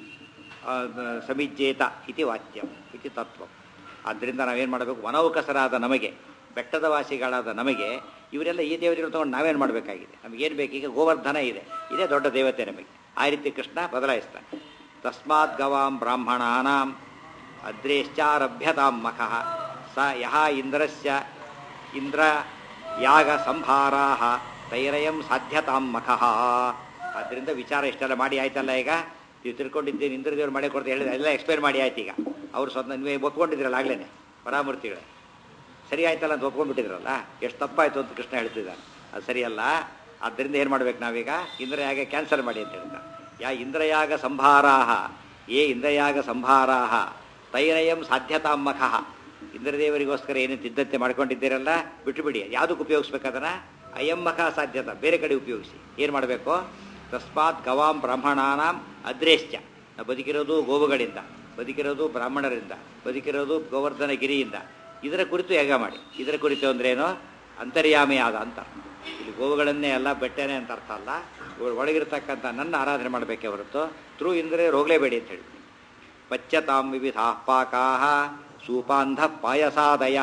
ಆ, ಸಮಿಜ್ಯೇತ ಇತಿ ವಾಕ್ಯಂ ಇತಿ ತತ್ವ ಆದ್ದರಿಂದ ನಾವೇನು ಮಾಡಬೇಕು ವನೌಕಸರಾದ ನಮಗೆ ಬೆಟ್ಟದ ವಾಸಿಗಳಾದ ನಮಗೆ ಇವರೆಲ್ಲ ಈ ದೇವತೆಗಳು ತಗೊಂಡು ನಾವೇನು ಮಾಡಬೇಕಾಗಿದೆ ನಮಗೇನು ಬೇಕೀಗ ಗೋವರ್ಧನ ಇದೆ ಇದೇ ದೊಡ್ಡ ದೇವತೆ ನಮಗೆ ಆ ರೀತಿ ಕೃಷ್ಣ ಬದಲಾಯಿಸ್ತಾನೆ ತಸ್ಮಾತ್ ಗವಾಂ ಬ್ರಾಹ್ಮಣಾನಾಂ ಅದ್ರೇಶ್ಚಾರಭ್ಯತಾಂ ಮಖಃ ಸ ಯಹ ಇಂದ್ರಸ್ಯ ಇಂದ್ರ ಯಾಗ ಸಂಭಾರಾ ತೈರಯಂ ಸಾಧ್ಯತಾಂ ಮಖಃ ಆದ್ದರಿಂದ ವಿಚಾರ ಇಷ್ಟೆಲ್ಲ ಮಾಡಿ ಆಯ್ತಲ್ಲ ಈಗ ನೀವು ತಿಳ್ಕೊಂಡಿದ್ದೇನೆ ಇಂದ್ರದೇವ್ರು ಮಾಡಿ ಕೊಡ್ತಾ ಹೇಳಿದ್ರೆ ಎಲ್ಲ ಎಕ್ಸ್ಪ್ಲೇನ್ ಮಾಡಿ ಆಯ್ತು ಈಗ ಅವ್ರು ಸ್ವತಃ ನೀವು ಒಪ್ಕೊಂಡಿದ್ರಲ್ಲ ಆಗ್ಲೇನೆ ಪರಾಮೂರ್ತಿಗಳೇ ಸರಿ ಆಯ್ತಲ್ಲ ಅಂತ ಒಪ್ಕೊಂಡ್ಬಿಟ್ಟಿದ್ರಲ್ಲ ಎಷ್ಟು ತಪ್ಪಾಯ್ತು ಅಂತ ಕೃಷ್ಣ ಹೇಳ್ತಿದ್ದಾನೆ ಅದು ಸರಿಯಲ್ಲ ಆದ್ದರಿಂದ ಏನು ಮಾಡ್ಬೇಕು ನಾವೀಗ ಇಂದ್ರಯಾಗ ಕ್ಯಾನ್ಸಲ್ ಮಾಡಿ ಅಂತ ಹೇಳ್ತಾರೆ ಯಾ ಇಂದ್ರಯಾಗ ಸಂಭಾರಾಹ ಏ ಇಂದ್ರಯಾಗ ಸಂಭಾರಾಹ ತೈರಯಂ ಸಾಧ್ಯತಾಮಖಃ ಇಂದ್ರದೇವರಿಗೋಸ್ಕರ ಏನೇನು ಸಿದ್ಧತೆ ಮಾಡ್ಕೊಂಡಿದ್ದೀರಲ್ಲ ಬಿಟ್ಟುಬಿಡಿ ಯಾವುದಕ್ಕೆ ಉಪಯೋಗಿಸ್ಬೇಕದನ್ನ ಅಯಮ್ಮಖ ಸಾಧ್ಯತ ಬೇರೆ ಕಡೆ ಉಪಯೋಗಿಸಿ ಏನು ಮಾಡಬೇಕು ತಸ್ಮಾತ್ ಗವಾಂ ಬ್ರಾಹ್ಮಣಾನಾಂ ಅದ್ರೇಶ್ಚ ನಾವು ಬದುಕಿರೋದು ಗೋವುಗಳಿಂದ ಬದುಕಿರೋದು ಬ್ರಾಹ್ಮಣರಿಂದ ಬದುಕಿರೋದು ಗೋವರ್ಧನ ಗಿರಿಯಿಂದ ಇದರ ಕುರಿತು ಯಾಗ ಮಾಡಿ ಇದರ ಕುರಿತು ಅಂದ್ರೇನು ಅಂತರ್ಯಾಮಿ ಆದ ಅಂತ ಇಲ್ಲಿ ಗೋವುಗಳನ್ನೇ ಅಲ್ಲ ಬೆಟ್ಟನೇ ಅಂತ ಅರ್ಥ ಅಲ್ಲ ಇವ್ರ ಒಳಗಿರ್ತಕ್ಕಂಥ ನನ್ನ ಆರಾಧನೆ ಮಾಡಬೇಕೇ ಹೊರತು ತ್ರೂ ಇಂದ್ರೆ ರೋಗ್ಲೇಬೇಡಿ ಅಂತ ಹೇಳಿ ಪಚ್ಚತಾಂ ವಿವಿಧಾ ಪಾಕಾ ಸೂಪಾಂಧ ಪಾಯಸಾದಯ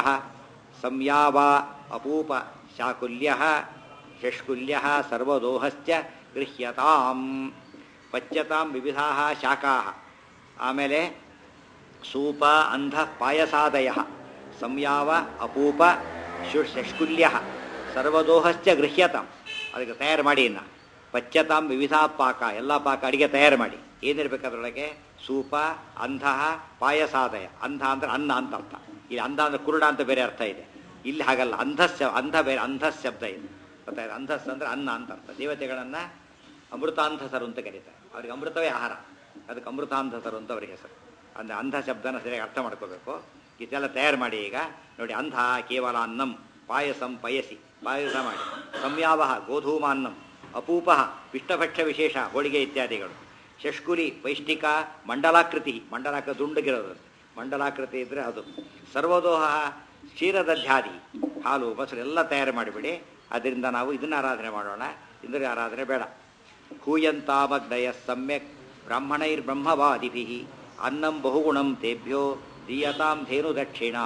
ಸಂಯಾವ ಅಪೂಪ ಶಾಕುಲ್ಯ ಷಷ್ಕುಲ್ಯ ಸರ್ವದೋಹಶ್ಚ ಗೃಹ್ಯತಾಂ ಪಚ್ಚತಾಂ ವಿವಿಧಾ ಶಾಖಾ ಆಮೇಲೆ ಸೂಪ ಅಂಧ ಪಾಯಸಾದಯ ಸಂಯಾವ ಅಪೂಪ ಶು ಷಷ್ಕುಲ್ಯ ಸರ್ವದೋಹಶ್ಚ ಗೃಹ್ಯತಾಂ ಅದಕ್ಕೆ ತಯಾರು ಮಾಡಿ ಇನ್ನು ಪಚ್ಚತಾಂ ವಿವಿಧಾ ಪಾಕ ಎಲ್ಲ ಪಾಕ ಅಡಿಗೆ ತಯಾರು ಮಾಡಿ ಏನಿರ್ಬೇಕು ಅದರೊಳಗೆ ಸೂಪ ಅಂಧ ಪಾಯಸಾದಯ ಅಂಧ ಅಂದ್ರೆ ಅನ್ನ ಅಂತ ಅರ್ಥ ಇಲ್ಲಿ ಅಂಧ ಅಂದ್ರೆ ಕುರುಡ ಅಂತ ಬೇರೆ ಅರ್ಥ ಇದೆ ಇಲ್ಲಿ ಹಾಗಲ್ಲ ಅಂಧಸ್ಯ ಅಂಧ ಬೇರೆ ಅಂಧಸ್ ಶಬ್ದ ಇದೆ ಗೊತ್ತಾಯ್ತು ಅಂಧಸ್ ಅಂದ್ರೆ ಅನ್ನ ಅಂತ ಅರ್ಥ ದೇವತೆಗಳನ್ನ ಅಮೃತಾಂಧಸರು ಅಂತ ಕರೀತಾರೆ ಅವ್ರಿಗೆ ಅಮೃತವೇ ಆಹಾರ ಅದಕ್ಕೆ ಅಮೃತಾಂಧಸರು ಅಂತ ಅವ್ರಿಗೆ ಹೆಸರು ಅಂದ್ರೆ ಅಂಧ ಶಬ್ದನ ಸರಿಯಾಗಿ ಅರ್ಥ ಮಾಡ್ಕೋಬೇಕು ಇದೆಲ್ಲ ತಯಾರು ಮಾಡಿ ಈಗ ನೋಡಿ ಅಂಧ ಕೇವಲ ಅನ್ನಂ ಪಾಯಸಂ ಪಯಸಿ ಪಾಯಸ ಮಾಡಿ ಸಂಯಾವ ಗೋಧೂಮಾನ್ನಂ ಅಪೂಪ ಪಿಷ್ಟಭಕ್ಷ ವಿಶೇಷ ಹೋಳಿಗೆ ಇತ್ಯಾದಿಗಳು ಶಷ್ಕುಲಿ ಪೈಷ್ಟಿಕ ಮಂಡಲಾಕೃತಿ ಮಂಡಲಾಕೃತಿ ದುಂಡಗಿರೋದು ಮಂಡಲಾಕೃತಿ ಇದ್ರೆ ಅದು ಸರ್ವದೋಹ ಕ್ಷೀರದಧ್ಯಾದಿ ಹಾಲು ಮೊಸರು ಎಲ್ಲ ತಯಾರು ಮಾಡಿಬಿಡಿ ಅದರಿಂದ ನಾವು ಇದನ್ನ ಆರಾಧನೆ ಮಾಡೋಣ ಇಂದ್ರ ಆರಾಧನೆ ಬೇಡ ಹೂಯಂತಾಮಗ್ನಯ ಸಮ್ಯಕ್ ಬ್ರಾಹ್ಮಣೈರ್ಬ್ರಹ್ಮವಾದಿಭಿ ಅನ್ನಂ ಬಹುಗುಣಂ ತೇಭ್ಯೋ ದೀಯತಾಂ ಧೇನು ದಕ್ಷಿಣಾ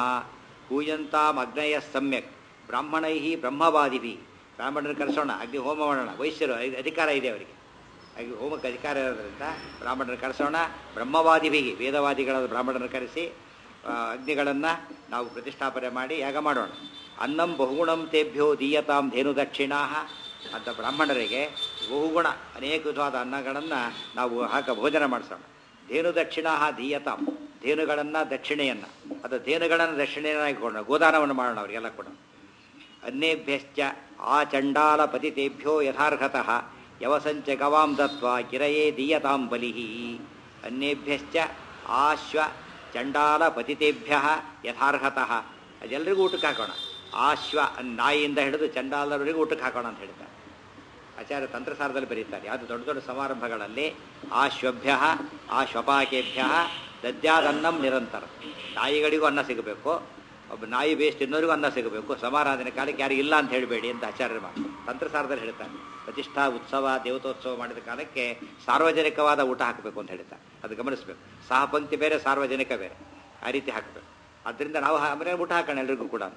ಹೂಯಂತಾಂ ಅಗ್ನಯ ಸಮ್ಯಕ್ ಬ್ರಾಹ್ಮಣೈ ಬ್ರಹ್ಮವಾದಿಭಿ ಬ್ರಾಹ್ಮಣರು ಕರೆಸೋಣ ಅಗ್ನಿ ಹೋಮ ಮಾಡೋಣ ವೈಶ್ಯರು ಐ- ಅಧಿಕಾರ ಇದೆ ಅವರಿಗೆ ಹಾಗೆ ಹೋಮಕ್ಕೆ ಅಧಿಕಾರ ಇರೋದ್ರಿಂದ ಬ್ರಾಹ್ಮಣರು ಕರೆಸೋಣ ಬ್ರಹ್ಮವಾದಿಭಿಗೆ ವೇದವಾದಿಗಳಾದ ಬ್ರಾಹ್ಮಣರನ್ನು ಕರೆಸಿ ಆ, ಅಗ್ನಿಗಳನ್ನು ನಾವು ಪ್ರತಿಷ್ಠಾಪನೆ ಮಾಡಿ ಯಾಗ ಮಾಡೋಣ ಅನ್ನಂ ಬಹುಗುಣಂ ತೇಭ್ಯೋ ದೀಯತಾಂ ಧೇನು ದಕ್ಷಿಣಾ ಅಂತ ಬ್ರಾಹ್ಮಣರಿಗೆ ಬಹುಗುಣ ಅನೇಕ ವಿಧವಾದ ಅನ್ನಗಳನ್ನು ನಾವು ಹಾಕ ಭೋಜನ ಮಾಡಿಸೋಣ ಧೇನು ದಕ್ಷಿಣಾ ದೀಯತಾಂ ಧೇನುಗಳನ್ನು ದಕ್ಷಿಣೆಯನ್ನು ಅದು ಧೇನುಗಳನ್ನು ದಕ್ಷಿಣೆಯನ್ನಾಗಿ ಕೊಡೋಣ ಗೋದಾನವನ್ನು ಮಾಡೋಣ ಅವರಿಗೆಲ್ಲ ಕೂಡ ಅನ್ಯೇಭ್ಯಶ್ಚ ಆ ಚಂಡಾಲ ಪತಿತೇಭ್ಯೋ ಯಥಾರ್ಹತಃ ಯವಸಂಚ ಗವಾಂ ದತ್ವ ಗಿರಯೇ ದೀಯತಾಂ ಬಲಿ ಅನ್ಯೇಭ್ಯಶ್ಚ ಆಶ್ವ ಚಂಡಾಲ ಪತಿತೇಭ್ಯ ಯಥಾರ್ಹತಃ ಅದೆಲ್ಲರಿಗೂ ಊಟಕ್ಕೆ ಹಾಕೋಣ ಆಶ್ವ ಅನ್ ನಾಯಿಯಿಂದ ಹಿಡಿದು ಚಂಡಾಲರವರೆಗೂ ಊಟಕ್ಕೆ ಹಾಕೋಣ ಅಂತ ಹೇಳ್ತಾರೆ ಆಚಾರ್ಯ ತಂತ್ರಸಾರದಲ್ಲಿ ಬರೀತಾರೆ ಯಾವುದು ದೊಡ್ಡ ದೊಡ್ಡ ಸಮಾರಂಭಗಳಲ್ಲಿ ಆಶ್ವಭ್ಯ ಆಶ್ವಪಾಕೇಭ್ಯ ದದ್ಯಾದನ್ನಂ ನಿರಂತರ ನಾಯಿಗಳಿಗೂ ಅನ್ನ ಸಿಗಬೇಕು ಒಬ್ಬ ನಾಯಿ ಬೇಸ್ ತಿನ್ನೋರಿಗೂ ಅನ್ನ ಸಿಗಬೇಕು ಸಮಾರಾಧನೆ ಕಾಲಕ್ಕೆ ಯಾರು ಇಲ್ಲ ಅಂತ ಹೇಳಬೇಡಿ ಅಂತ ಆಚಾರ್ಯರು ಮಾಡಿ ತಂತ್ರಸಾರದಲ್ಲಿ ಹೇಳ್ತಾರೆ ಪ್ರತಿಷ್ಠಾ ಉತ್ಸವ ದೇವತೋತ್ಸವ ಮಾಡಿದ ಕಾಲಕ್ಕೆ ಸಾರ್ವಜನಿಕವಾದ ಊಟ ಹಾಕಬೇಕು ಅಂತ ಹೇಳ್ತಾರೆ ಅದು ಗಮನಿಸಬೇಕು ಸಹಪಂಕ್ತಿ ಬೇರೆ ಸಾರ್ವಜನಿಕ ಬೇರೆ ಆ ರೀತಿ ಹಾಕಬೇಕು ಅದರಿಂದ ನಾವು ಆಮೇಲೆ ಊಟ ಹಾಕೋಣ ಎಲ್ರಿಗೂ ಕೂಡ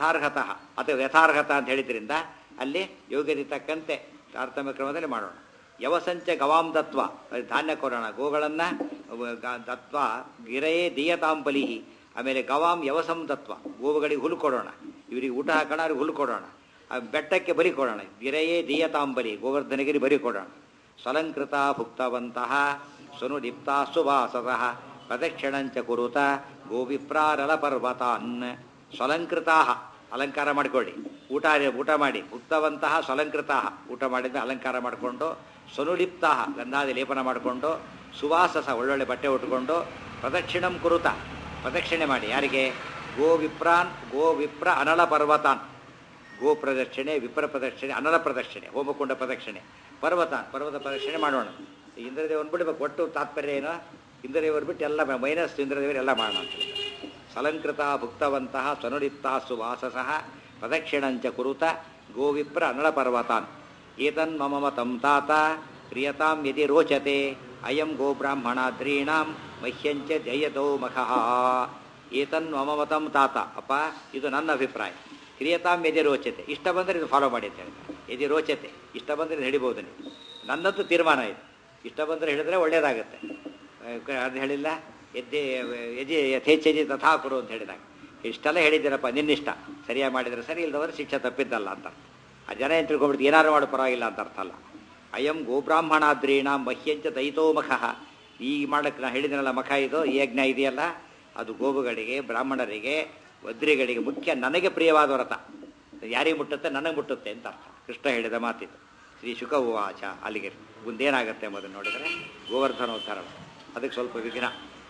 ಯಥಾರ್ಹತಃ ಅಥವಾ ಯಥಾರ್ಹತ ಅಂತ ಹೇಳಿದ್ರಿಂದ ಅಲ್ಲಿ ಯೋಗ್ಯತೆ ತಕ್ಕಂತೆ ತಾರತಮ್ಯ ಕ್ರಮದಲ್ಲಿ ಮಾಡೋಣ ಯವಸಂಚ ಗವಾಂ ದತ್ವ ಅದು ಧಾನ್ಯ ಕೊಡೋಣ ಗೋಗಳನ್ನು ದತ್ವ ಗಿರಯೇ ದೀಯತಾಂಬಲಿ ಆಮೇಲೆ ಗವಾಂ ಯವಸಂ ದತ್ವ ಗೋವುಗಳಿಗೆ ಹುಲ್ಲು ಕೊಡೋಣ ಇವರಿಗೆ ಊಟ ಹಾಕೋಣ ಅವ್ರಿಗೆ ಹುಲ್ಲು ಕೊಡೋಣ ಆ ಬೆಟ್ಟಕ್ಕೆ ಬರಿ ಕೊಡೋಣ ಗಿರಯೇ ದೀಯತಾಂಬಲಿ ಗೋವರ್ಧನಗಿರಿ ಬರಿ ಕೊಡೋಣ ಸ್ವಲಂಕೃತ ಭುಕ್ತವಂತಹ ಸುನುದೀಪ್ತ ಸುವಾಸತಃ ಪ್ರದಕ್ಷಿಣಂಚ ಕುರುತ ಗೋವಿಪ್ರಾರಲ ಪರ್ವತಾನ್ ಸ್ವಲಂಕೃತಾ ಅಲಂಕಾರ ಮಾಡಿಕೊಳ್ಳಿ ಊಟ ಊಟ ಮಾಡಿ ಉಕ್ತವಂತಹ ಸ್ವಲಂಕೃತಾ ಊಟ ಮಾಡಿದ ಅಲಂಕಾರ ಮಾಡಿಕೊಂಡು ಸ್ವನುಲಿಪ್ತಾ ಗಂಧಾದಿ ಲೇಪನ ಮಾಡಿಕೊಂಡು ಸುವಾಸಸ ಒಳ್ಳೊಳ್ಳೆ ಬಟ್ಟೆ ಉಟ್ಕೊಂಡು ಪ್ರದಕ್ಷಿಣಂ ಕುರುತ ಪ್ರದಕ್ಷಿಣೆ ಮಾಡಿ ಯಾರಿಗೆ ಗೋ ವಿಪ್ರಾನ್ ಗೋ ವಿಪ್ರ ಅನಲ ಪರ್ವತಾನ್ ಗೋ ಪ್ರದಕ್ಷಿಣೆ ವಿಪ್ರ ಪ್ರದಕ್ಷಿಣೆ ಅನಲ ಪ್ರದಕ್ಷಿಣೆ ಹೋಮಕುಂಡ ಪ್ರದಕ್ಷಿಣೆ ಪರ್ವತಾನ್ ಪರ್ವತ ಪ್ರದಕ್ಷಿಣೆ ಮಾಡೋಣ ಇಂದ್ರದೇವನ್ ಬಿಡಬೇಕು ಒಟ್ಟು ತಾತ್ಪರ್ಯ ಏನೋ ಇಂದ್ರದೇವರು ಬಿಟ್ಟು ಎಲ್ಲ ಮೈನಸ್ ಇಂದ್ರದೇವರು ಎಲ್ಲ ಮಾಡೋಣ ಅಂತ ಹೇಳಿದ್ದಾರೆ. ಸಲಂಕೃತ ಭುಕ್ತವಂತಹ ಸ್ವನುಲಿಪ್ತಾ ಸುವಾಸಸಃ ಪ್ರದಕ್ಷಿಣಂಚ ಕುರುತ ಗೋವಿಪ್ರ ಅನಳ ಪರ್ವತಾನ್ ಏತನ್ ಮಮ ಮತಂ ತಾತ ಕ್ರಿಯತಾಂ ಯದಿ ರೋಚತೆ ಅಯಂ ಗೋಬ್ರಾಹ್ಮಣಾದ್ರೀಣಾಂ ಮಹ್ಯಂಚ ಜಯತೋ ಮಖಃ ಏತನ್ ಮಮ ಮತಂ ತಾತ ಅಪ್ಪ ಇದು ನನ್ನ ಅಭಿಪ್ರಾಯ ಕ್ರಿಯತಾಂ ಯದಿ ರೋಚತೆ ಇಷ್ಟ ಬಂದರೆ ಇದು ಫಾಲೋ ಮಾಡಿ ಅಂತ ಹೇಳ್ತಾರೆ ಯದಿ ರೋಚತೆ ಇಷ್ಟ ಬಂದರೆ ಇದು ಹಿಡಿಬೋದು ನೀವು ನನ್ನದ್ದು ತೀರ್ಮಾನ ಇದು ಇಷ್ಟ ಬಂದರೆ ಹೇಳಿದ್ರೆ ಒಳ್ಳೇದಾಗುತ್ತೆ ಅದು ಹೇಳಿಲ್ಲ ಎದ್ದೆ ಯಜಿ ಯಥೇಚ್ಛಜಿ ತಥಾ ಕುರು ಅಂತ ಹೇಳಿದಾಗ ಇಷ್ಟೆಲ್ಲ ಹೇಳಿದ್ದೀರಪ್ಪ ನಿನ್ನಿಷ್ಟ ಸರಿಯಾಗಿ ಮಾಡಿದರೆ ಸರಿ ಇಲ್ಲದವರು ಶಿಕ್ಷೆ ತಪ್ಪಿದ್ದಲ್ಲ ಅಂತ ಅರ್ಥ. ಆ ಜನ ಏನು ತಿಳ್ಕೊಂಡ್ಬಿಡ್ತು ಏನಾರು ಮಾಡೋ ಪರವಾಗಿಲ್ಲ ಅಂತ ಅರ್ಥ ಅಲ್ಲ ಅಯಂ ಗೋಬ್ರಾಹ್ಮಣಾದ್ರೀಣ ಮಹ್ಯಂಚ ದಯಿತೋ ಮಖಃ ಈ ಮಾಡಕ್ಕೆ ನಾ ಹೇಳಿದಿನಲ್ಲ ಮಖ ಇದು ಈ ಯಜ್ಞ ಇದೆಯಲ್ಲ ಅದು ಗೋವುಗಳಿಗೆ ಬ್ರಾಹ್ಮಣರಿಗೆ ವದ್ರಿಗಳಿಗೆ ಮುಖ್ಯ ನನಗೆ ಪ್ರಿಯವಾದ ವ್ರತ ಯಾರಿಗೆ ಮುಟ್ಟುತ್ತೆ ನನಗೆ ಮುಟ್ಟುತ್ತೆ ಅಂತ ಅರ್ಥ ಕೃಷ್ಣ ಹೇಳಿದ ಮಾತಿದು ಶ್ರೀ ಶುಕ ಉವಾಚ ಅಲ್ಲಿಗೆ ಮುಂದೇನಾಗುತ್ತೆ ಎಂಬುದನ್ನು ನೋಡಿದರೆ ಗೋವರ್ಧನೋದ್ಧಾರ ಅದಕ್ಕೆ ಸ್ವಲ್ಪ ವಿಘ್ನ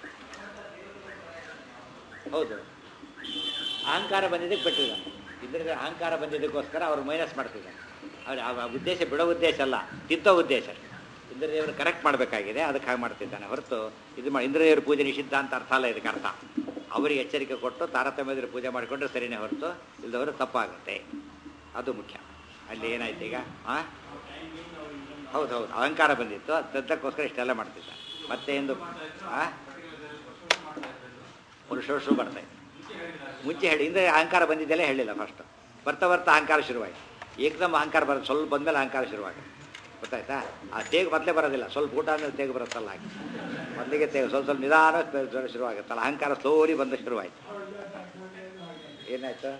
ಹೌದು ಅಹಂಕಾರ ಬಂದಿದ್ದಕ್ಕೆ ಬಿಟ್ಟಿದ್ದಾನೆ ಇದ್ರಿಗೆ ಅಹಂಕಾರ ಬಂದಿದ್ದಕ್ಕೋಸ್ಕರ ಅವ್ರು ಮೈನಸ್ ಮಾಡ್ತಿದ್ದಾನೆ ಅವ್ರು ಆ ಉದ್ದೇಶ ಬಿಡೋ ಉದ್ದೇಶ ಅಲ್ಲ ತಿದ್ದೋ ಉದ್ದೇಶ ಇಂದ್ರದೇವರು ಕರೆಕ್ಟ್ ಮಾಡಬೇಕಾಗಿದೆ ಅದಕ್ಕೆ ಹಾಗೆ ಮಾಡ್ತಿದ್ದಾನೆ ಹೊರತು ಇದು ಮಾಡಿ ಇಂದ್ರದೇವ್ರ ಪೂಜೆ ನಿಷಿದ್ಧ ಅಂತ ಅರ್ಥ ಅಲ್ಲ ಇದಕ್ಕೆ ಅರ್ಥ ಅವರಿಗೆ ಎಚ್ಚರಿಕೆ ಕೊಟ್ಟು ತಾರತಮ್ಯದಲ್ಲಿ ಪೂಜೆ ಮಾಡಿಕೊಂಡ್ರೆ ಸರಿನೇ ಹೊರತು ಇಲ್ಲದವರು ತಪ್ಪಾಗುತ್ತೆ ಅದು ಮುಖ್ಯ ಅಲ್ಲಿ ಏನಾಯ್ತು ಈಗ ಹಾಂ ಹೌದು ಹೌದು ಅಹಂಕಾರ ಬಂದಿತ್ತು ಅದಕ್ಕೋಸ್ಕರ ಇಷ್ಟೆಲ್ಲ ಮಾಡ್ತಿದ್ದ ಮತ್ತೆ ಎಂದು ಹಾಂ ಪುರುಷರು ಬರ್ತಾ ಇತ್ತು ಮುಂಚೆ ಹೇಳಿ ಇಂದ್ರೆ ಅಹಂಕಾರ ಬಂದಿದ್ದೆಲ್ಲ ಹೇಳಿಲ್ಲ ಫಸ್ಟ್ ಬರ್ತಾ ಬರ್ತಾ ಅಹಂಕಾರ ಶುರುವಾಯಿತು ಏಕದಮ್ ಅಹಂಕಾರ ಬರೋದು ಸ್ವಲ್ಪ ಬಂದಮೇಲೆ ಅಹಂಕಾರ ಶುರುವಾಗುತ್ತೆ ಗೊತ್ತಾಯ್ತಾ ಆ ತೇಗು ಮೊದಲೇ ಬರೋದಿಲ್ಲ ಸ್ವಲ್ಪ ಊಟ ಆದ್ಮೇಲೆ ತೇಗು ಬರುತ್ತಲ್ಲ ಹಾಗೆ ಮೊದಲಿಗೆ ತೇಗು ಸ್ವಲ್ಪ ಸ್ವಲ್ಪ ನಿಧಾನ ಜ್ವರ ಶುರುವಾಗುತ್ತಲ್ಲ ಅಹಂಕಾರ ಸ್ಲೋಲಿ ಬಂದ ಶುರುವಾಯಿತು ಏನಾಯ್ತು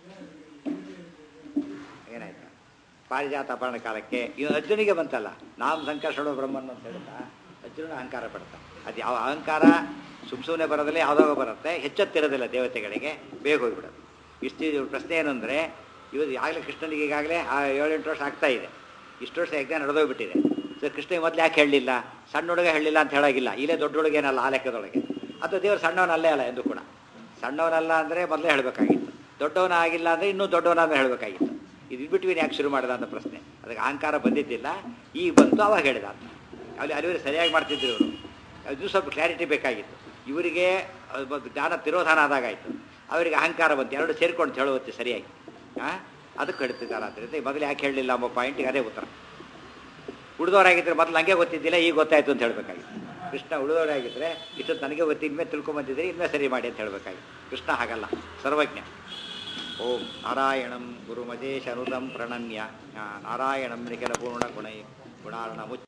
ಏನಾಯ್ತು ಪಾರಿಜಾತ ಅಪಹರಣ ಕಾಲಕ್ಕೆ ಇನ್ನು ಅರ್ಜುನಿಗೆ ಬಂತಲ್ಲ ನಾಮ ಸಂಕರ್ಷಣ ಬ್ರಹ್ಮನ್ ಅಂತ ಹೇಳ್ತಾ ಅರ್ಜುನ ಅಹಂಕಾರ ಪಡ್ತಾ ಅದು ಯಾವ ಅಹಂಕಾರ ಸುಮ್ ಸುಮ್ಮನೆ ಬರೋದಿಲ್ಲ ಯಾವುದಾಗ ಬರುತ್ತೆ ಹೆಚ್ಚೊತ್ತಿರೋದಿಲ್ಲ ದೇವತೆಗಳಿಗೆ ಬೇಗ ಹೋಗಿಬಿಡೋದು ಇಷ್ಟು ಪ್ರಶ್ನೆ ಏನಂದರೆ ಇವತ್ತು ಆಗಲೇ ಕೃಷ್ಣನಿಗೆ ಈಗಾಗಲೇ ಆ ಏಳೆಂಟು ವರ್ಷ ಆಗ್ತಾ ಇದೆ ಇಷ್ಟು ವರ್ಷ ಯಜ್ಞ ನಡೆದೋಗ್ಬಿಟ್ಟಿದೆ ಸೊ ಕೃಷ್ಣನಿಗೆ ಮೊದಲು ಯಾಕೆ ಹೇಳಲಿಲ್ಲ ಸಣ್ಣ ಹುಡುಗ ಹೇಳಲಿಲ್ಲ ಅಂತ ಹೇಳೋಗಿಲ್ಲ ಇಲ್ಲೇ ದೊಡ್ಡ ಹುಡುಗೇನಲ್ಲ ಆ ಲೆಕ್ಕದೊಳಗೆ ಅದು ದೇವರು ಸಣ್ಣವನಲ್ಲೇ ಅಲ್ಲ ಎಂದು ಕೂಡ ಸಣ್ಣವನಲ್ಲ ಅಂದರೆ ಮೊದಲೇ ಹೇಳಬೇಕಾಗಿತ್ತು ದೊಡ್ಡವನ ಆಗಿಲ್ಲ ಅಂದರೆ ಇನ್ನೂ ದೊಡ್ಡವನಾದ ಹೇಳಬೇಕಾಗಿತ್ತು ಇದು ಬಿಟ್ವೀನ್ ಯಾಕೆ ಶುರು ಮಾಡಿದ ಅಂತ ಪ್ರಶ್ನೆ ಅದಕ್ಕೆ ಅಹಂಕಾರ ಬಂದಿದ್ದಿಲ್ಲ ಈಗ ಬಂತು ಅವಾಗ ಹೇಳಿದ ಅಂತ ಅಲ್ಲಿ ಅಲ್ಲಿವರೆ ಸರಿಯಾಗಿ ಮಾಡ್ತಿದ್ರು ಇವರು ಅದು ಸ್ವಲ್ಪ ಕ್ಲಾರಿಟಿ ಬೇಕಾಗಿತ್ತು ಇವರಿಗೆ ಅದು ಒಂದು ಜ್ಞಾನ ತಿರೋಧಾನ ಆದಾಗಾಯಿತು ಅವರಿಗೆ ಅಹಂಕಾರ ಬಂತು ಎರಡು ಸೇರ್ಕೊಂಡು ಹೇಳುತ್ತೆ ಸರಿಯಾಗಿ ಹಾಂ ಅದಕ್ಕೆ ಹೇಳ್ತಿದ್ದಾರೆ ಆದ್ದರಿಂದ ಮೊದಲು ಯಾಕೆ ಹೇಳಲಿಲ್ಲ ಎಂಬ ಪಾಯಿಂಟಿಗೆ ಅದೇ ಉತ್ತರ ಉಳಿದವರಾಗಿದ್ದರೆ ಮೊದಲು ನನಗೆ ಗೊತ್ತಿದ್ದಿಲ್ಲ ಈಗ ಗೊತ್ತಾಯ್ತು ಅಂತ ಹೇಳಬೇಕಾಗಿತ್ತು ಕೃಷ್ಣ ಉಳಿದವರಾಗಿದ್ದರೆ ಇಷ್ಟೊತ್ತು ನನಗೆ ಗೊತ್ತಿ ಇನ್ಮೇಲೆ ತಿಳ್ಕೊಂಬಂದಿದ್ರೆ ಇನ್ಮೇಲೆ ಸರಿ ಮಾಡಿ ಅಂತ ಹೇಳಬೇಕಾಗಿತ್ತು ಕೃಷ್ಣ ಹಾಗಲ್ಲ ಸರ್ವಜ್ಞ ಓಂ ನಾರಾಯಣಂ ಗುರುಮಜೇಶ ಅನುದಂ ಪ್ರಣಮ್ಯ ನಾರಾಯಣಂ ನಿಖಿಲ ಪೂರ್ಣ ಗುಣೈ ಗುಣಾರ್ಣ ಮುಚ್ಚ